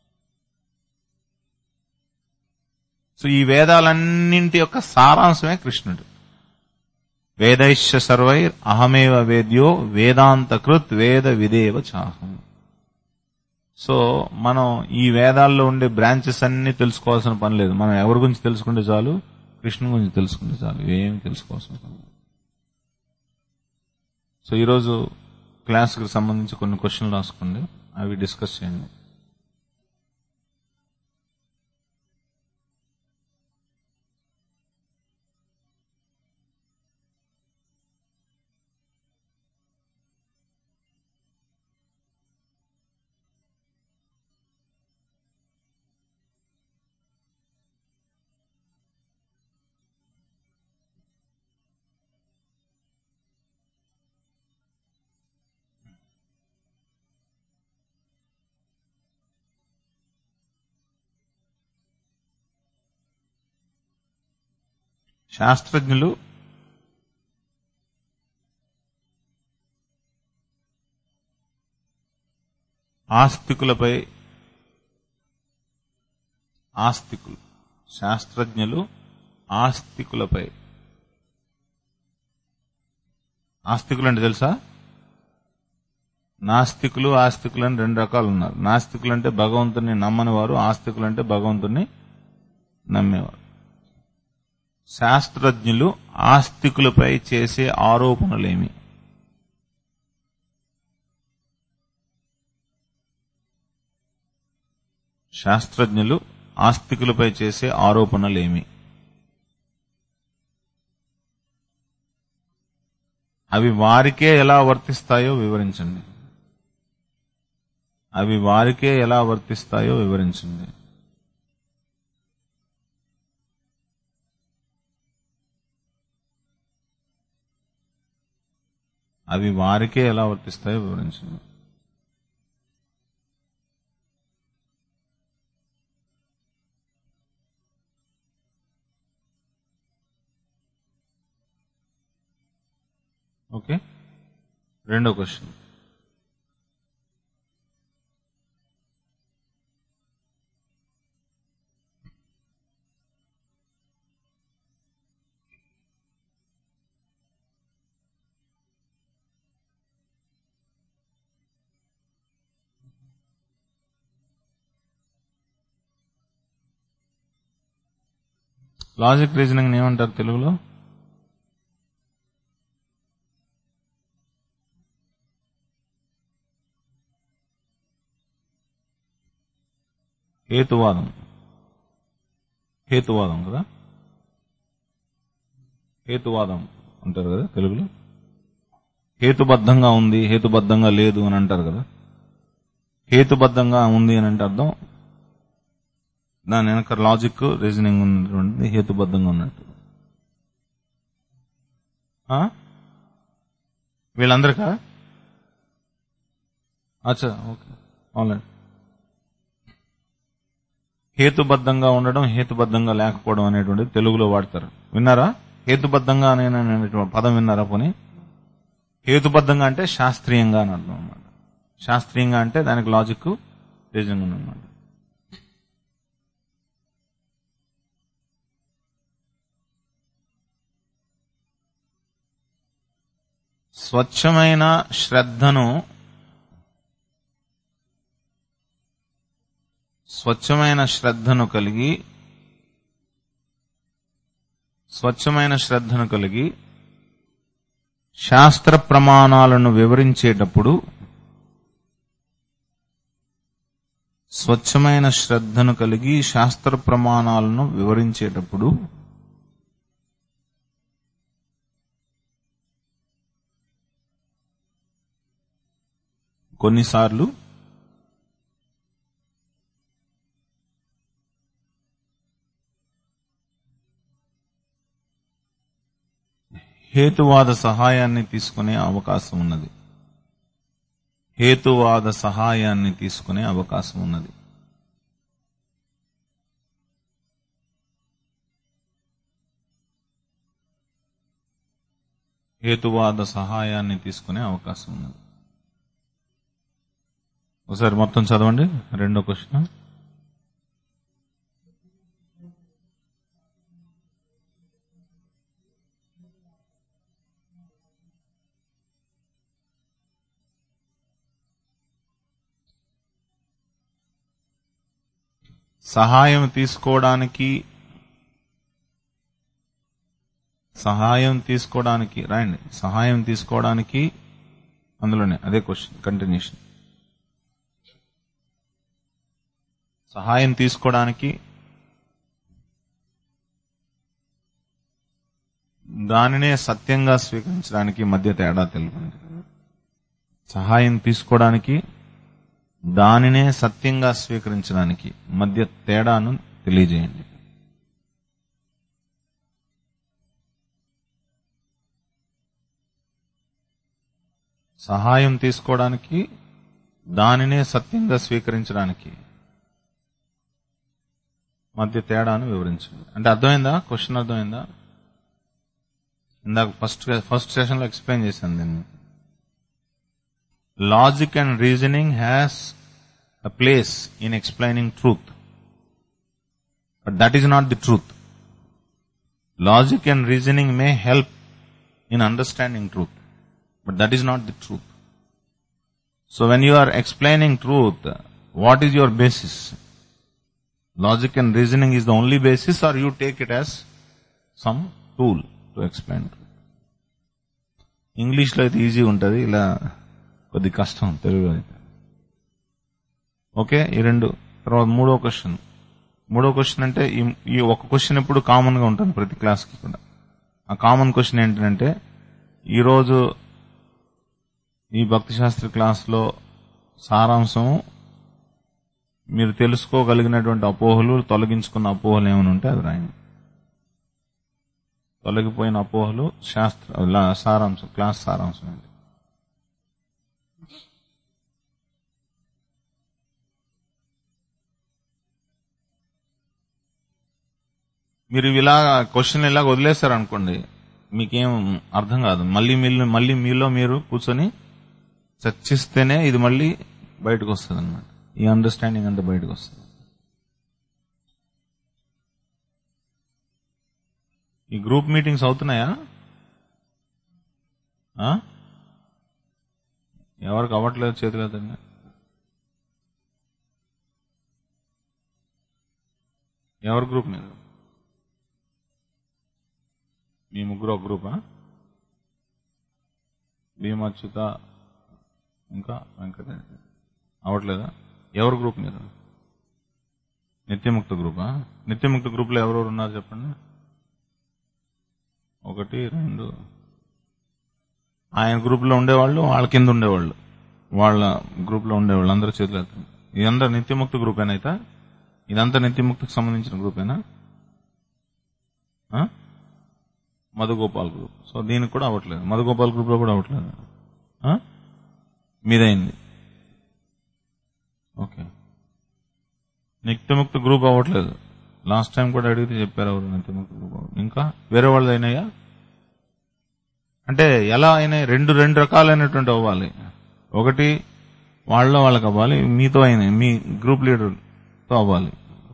సో ఈ వేదాలన్నింటి యొక్క సారాంశమే కృష్ణుడు వేదైశ్య సర్వైర్ అహమేవ వేద్యో వేదాంతకృత్ వేద విదేవ చాహం సో మనం ఈ వేదాల్లో ఉండే బ్రాంచెస్ అన్ని తెలుసుకోవాల్సిన పని లేదు మనం ఎవరి గురించి తెలుసుకుంటే చాలు కృష్ణుని గురించి తెలుసుకుంటే చాలు ఏమి తెలుసుకోవాల్సిన పని లేదు సో ఈరోజు క్లాస్కి సంబంధించి కొన్ని క్వశ్చన్లు రాసుకోండి అవి డిస్కస్ చేయండి శాస్త్రజ్ఞులు ఆస్తికులపై ఆస్తికులు శాస్త్రజ్ఞులు ఆస్తికులపై ఆస్తికులు అంటే తెలుసా నాస్తికులు ఆస్తికులు అని రెండు రకాలు ఉన్నారు నాస్తికులు అంటే భగవంతుని నమ్మని వారు ఆస్తికులు అంటే భగవంతుని నమ్మేవారు శాస్త్రజ్ఞులు ఆస్తికులపై చేసే ఆరోపణలేమి శాస్త్రజ్ఞులు ఆస్తికులపై చేసే ఆరోపణలేమి అవి వారికే ఎలా వర్తిస్తాయో వివరించండి అవి వారికే ఎలా వర్తిస్తాయో వివరించండి అవి వారికే ఎలా వర్తిస్తాయో వివరించండి ఓకే రెండో క్వశ్చన్ లాజిక్ రీజనింగ్ ఏమంటారు తెలుగులో హేతువాదం హేతువాదం కదా హేతువాదం అంటారు కదా తెలుగులో హేతుబద్ధంగా ఉంది హేతుబద్ధంగా లేదు అని అంటారు కదా హేతుబద్ధంగా ఉంది అని అంటే అర్థం దాని వెనక లాజిక్ రీజనింగ్ ఉన్నటువంటి హేతుబద్ధంగా ఉన్నట్టు ఆ? వీళ్ళందరికా అచ్చా ఓకే ఆన్లైన్ హేతుబద్ధంగా ఉండడం హేతుబద్ధంగా లేకపోవడం అనేటువంటిది తెలుగులో వాడతారు విన్నారా హేతుబద్ధంగా అనే అనేటువంటి పదం విన్నారా పోనీ హేతుబద్ధంగా అంటే శాస్త్రీయంగా అని అర్థం అనమాట శాస్త్రీయంగా అంటే దానికి లాజిక్ రీజనింగ్ ఉందన్నమాట స్వచ్ఛమైన శ్రద్ధను స్వచ్ఛమైన శ్రద్ధను కలిగి స్వచ్ఛమైన శ్రద్ధను కలిగి శాస్త్ర ప్రమాణాలను వివరించేటప్పుడు స్వచ్ఛమైన శ్రద్ధను కలిగి శాస్త్ర ప్రమాణాలను వివరించేటప్పుడు కొన్నిసార్లు హేతువాద సహాయాన్ని తీసుకునే అవకాశం ఉన్నది హేతువాద సహాయాన్ని తీసుకునే అవకాశం ఉన్నది హేతువాద సహాయాన్ని తీసుకునే అవకాశం ఉన్నది ఒకసారి మొత్తం చదవండి రెండో క్వశ్చన్ సహాయం తీసుకోవడానికి సహాయం తీసుకోవడానికి రాయండి సహాయం తీసుకోవడానికి అందులోనే అదే క్వశ్చన్ కంటిన్యూషన్ సహాయం తీసుకోవడానికి దానినే సత్యంగా స్వీకరించడానికి మధ్య తేడా తెలుపండి సహాయం తీసుకోవడానికి దానినే సత్యంగా స్వీకరించడానికి మధ్య తేడాను తెలియజేయండి సహాయం తీసుకోవడానికి దానినే సత్యంగా స్వీకరించడానికి మధ్య తేడాను వివరించండి అంటే అర్థమైందా క్వశ్చన్ అర్థమైందా ఇందాక ఫస్ట్ ఫస్ట్ సెషన్ లో ఎక్స్ప్లెయిన్ చేశాను నేను logic and reasoning has a place in explaining truth but that is not the truth logic and reasoning may help in understanding truth but that is not the truth so when you are explaining truth what is your basis Logic and reasoning is the only basis or you take it as some tool to explain. English లో అయితే easy ఉంటుంది ఇలా కొద్ది కష్టం తెలుగులో అయితే okay ఈ రెండు తర్వాత మూడో క్వశ్చన్ మూడో క్వశ్చన్ అంటే ఈ ఈ ఒక క్వశ్చన్ ఎప్పుడు కామన్ గా ఉంటుంది ప్రతి క్లాస్ కి కూడా ఆ కామన్ క్వశ్చన్ ఏంటంటే ఈరోజు ఈ భక్తి శాస్త్ర క్లాస్ లో సారాంశం మీరు తెలుసుకోగలిగినటువంటి అపోహలు తొలగించుకున్న అపోహలు ఏమైనా ఉంటే అది రాయండి తొలగిపోయిన అపోహలు శాస్త్ర లా- సారాంశం క్లాస్ సారాంశం అండి మీరు ఇలా క్వశ్చన్ ఇలా వదిలేశారు అనుకోండి మీకేం అర్థం కాదు మళ్ళీ మీరు మళ్ళీ మీలో మీరు కూర్చొని చర్చిస్తేనే ఇది మళ్ళీ బయటకు వస్తుంది అనమాట ఈ అండర్స్టాండింగ్ అంతా బయటకు వస్తుంది ఈ గ్రూప్ మీటింగ్స్ అవుతున్నాయా ఆ? ఎవరికి అవ్వట్లేదు చేతులేదండి ఎవరి గ్రూప్ మీరు మీ ముగ్గురు ఒక గ్రూపా భీమచ్యుత ఇంకా వెంకట అవట్లేదా ఎవరు గ్రూప్ మీరు నిత్యముక్త గ్రూపా నిత్యముక్త గ్రూప్ లో ఎవరెవరు ఉన్నారు చెప్పండి ఒకటి రెండు ఆయన గ్రూప్ లో ఉండేవాళ్ళు వాళ్ళ కింద ఉండేవాళ్ళు వాళ్ళ గ్రూప్ లో ఉండేవాళ్ళు అందరూ చేతులు ఎత్తండి ఇదంతా నిత్యముక్త గ్రూపేనా అయితే ఇదంతా నిత్యముక్తికి సంబంధించిన గ్రూపేనా ఆ? మధుగోపాల్ గ్రూప్ సో దీనికి కూడా అవ్వట్లేదు మధుగోపాల్ గ్రూప్ లో కూడా అవ్వట్లేదు ఆ? మీదైంది ఓకే నిత్యముక్త గ్రూప్ అవ్వట్లేదు లాస్ట్ టైం కూడా అడిగితే చెప్పారు ఎవరు నిత్యముక్త గ్రూప్ అవ్వదు. ఇంకా వేరే వాళ్ళది అయినాయా అంటే ఎలా అయినాయి రెండు రెండు రకాలైనటువంటి అవ్వాలి ఒకటి వాళ్ళలో వాళ్ళకి అవ్వాలి మీతో అయిన మీ గ్రూప్ లీడర్తో అవ్వాలి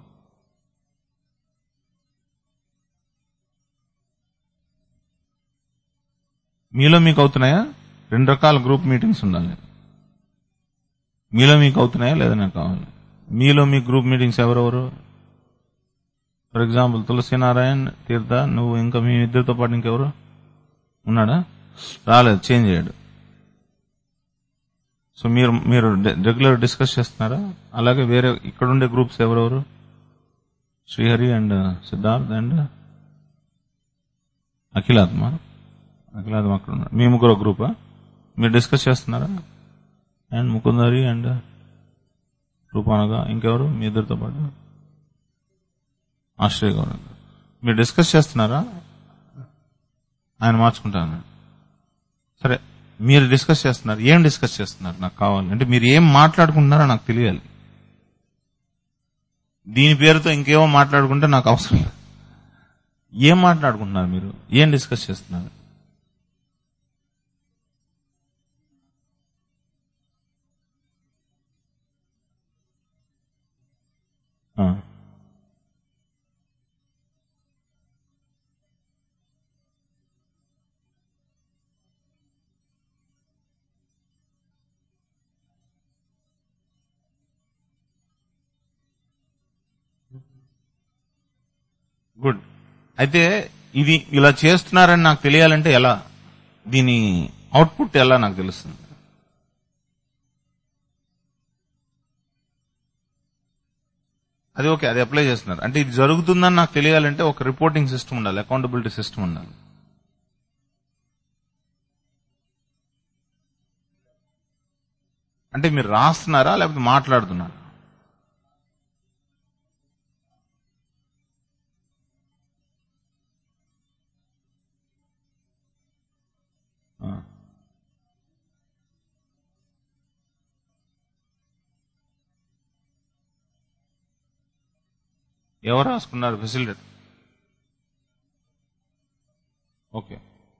మీలో మీకు అవుతున్నాయా రెండు రకాల గ్రూప్ మీటింగ్స్ ఉండాలి మీలో మీకు అవుతున్నాయా లేదా నాకు కావాలి మీలో మీ గ్రూప్ మీటింగ్స్ ఎవరెవరు ఫర్ ఎగ్జాంపుల్ తులసినారాయణ్ తీర్థ నువ్వు ఇంకా మీ ఇద్దరితో పాటు ఇంకెవరు ఉన్నాడా రాలేదు చేంజ్ అయ్యాడు సో మీరు మీరు రెగ్యులర్ డిస్కస్ చేస్తున్నారా అలాగే వేరే ఇక్కడ ఉండే గ్రూప్స్ ఎవరెవరు శ్రీహరి అండ్ సిద్ధార్థ్ అండ్ అఖిలాత్మ అఖిలాత్మ అక్కడ ఉన్నారు మీ ముగ్గురు గ్రూపా మీరు డిస్కస్ చేస్తున్నారా అండ్ ముకుందరి అండ్ రూపానగా ఇంకెవరు మీ ఇద్దరితో పాటు ఆశ్రయ గౌరవ్ మీరు డిస్కస్ చేస్తున్నారా ఆయన మార్చుకుంటాను సరే మీరు డిస్కస్ చేస్తున్నారు ఏం డిస్కస్ చేస్తున్నారు నాకు కావాలి అంటే మీరు ఏం మాట్లాడుకుంటున్నారో నాకు తెలియాలి దీని పేరుతో ఇంకేమో మాట్లాడుకుంటే నాకు అవసరం లేదు ఏం మాట్లాడుకుంటున్నారు మీరు ఏం డిస్కస్ చేస్తున్నారు ఆ. గుడ్ అయితే ఇది ఇలా చేస్తున్నారని నాకు తెలియాలంటే ఎలా దీని అవుట్పుట్ ఎలా నాకు తెలుస్తుంది అది ఓకే అది అప్లై చేస్తున్నారు అంటే ఇది జరుగుతుందని నాకు తెలియాలంటే ఒక రిపోర్టింగ్ సిస్టమ్ ఉండాలి అకౌంటబిలిటీ సిస్టమ్ ఉండాలి అంటే మీరు రాస్తున్నారా లేకపోతే మాట్లాడుతున్నారా ఆ. ఎవరు రాసుకున్నారు ఫెసిలిటీ ఓకే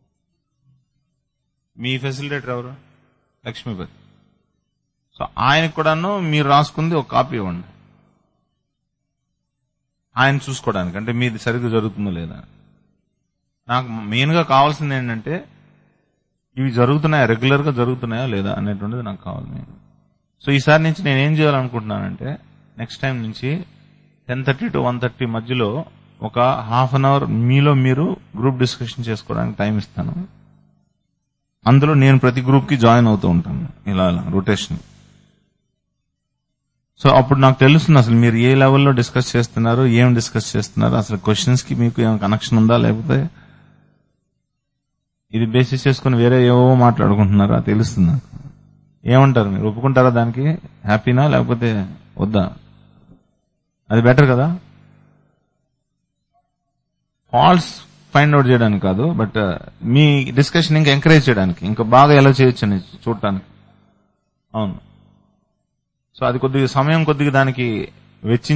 మీ ఫెసిలిటేటర్ ఎవరు లక్ష్మీపతి సో ఆయనకు కూడాను మీరు రాసుకుంది ఒక కాపీ ఇవ్వండి ఆయన చూసుకోవడానికి అంటే మీది సరిగ్గా జరుగుతుందో లేదా నాకు మెయిన్ గా కావాల్సింది ఏంటంటే ఇవి జరుగుతున్నాయా రెగ్యులర్ గా జరుగుతున్నాయా లేదా అనేటువంటిది నాకు కావాలి మెయిన్ సో ఈసారి నుంచి నేను ఏం చేయాలనుకుంటున్నానంటే నెక్స్ట్ టైం నుంచి ten thirty to one thirty మధ్యలో ఒక హాఫ్ అన్ అవర్ మీలో మీరు గ్రూప్ డిస్కషన్ చేసుకోవడానికి టైం ఇస్తాను అందులో నేను ప్రతి గ్రూప్ కి జాయిన్ అవుతూ ఉంటాను ఇలా ఇలా రొటేషన్ సో అప్పుడు నాకు తెలుస్తుంది అసలు మీరు ఏ లెవెల్లో డిస్కస్ చేస్తున్నారు ఏం డిస్కస్ చేస్తున్నారు అసలు క్వశ్చన్స్ కి మీకు ఏమైనా కనెక్షన్ ఉందా లేకపోతే ఇది బేసిస్ చేసుకుని వేరే ఏవో మాట్లాడుకుంటున్నారా తెలుస్తుంది నాకు ఏమంటారు మీరు ఒప్పుకుంటారా దానికి హ్యాపీనా లేకపోతే వద్దా అది బెటర్ కదా ఫాల్స్ ఫైండ్ అవుట్ చేయడానికి కాదు బట్ మీ డిస్కషన్ ఇంకా ఎంకరేజ్ చేయడానికి ఇంకా బాగా ఎలా చేయొచ్చు అని చూడటానికి అవును సో అది కొద్దిగా సమయం కొద్దిగా దానికి వెచ్చి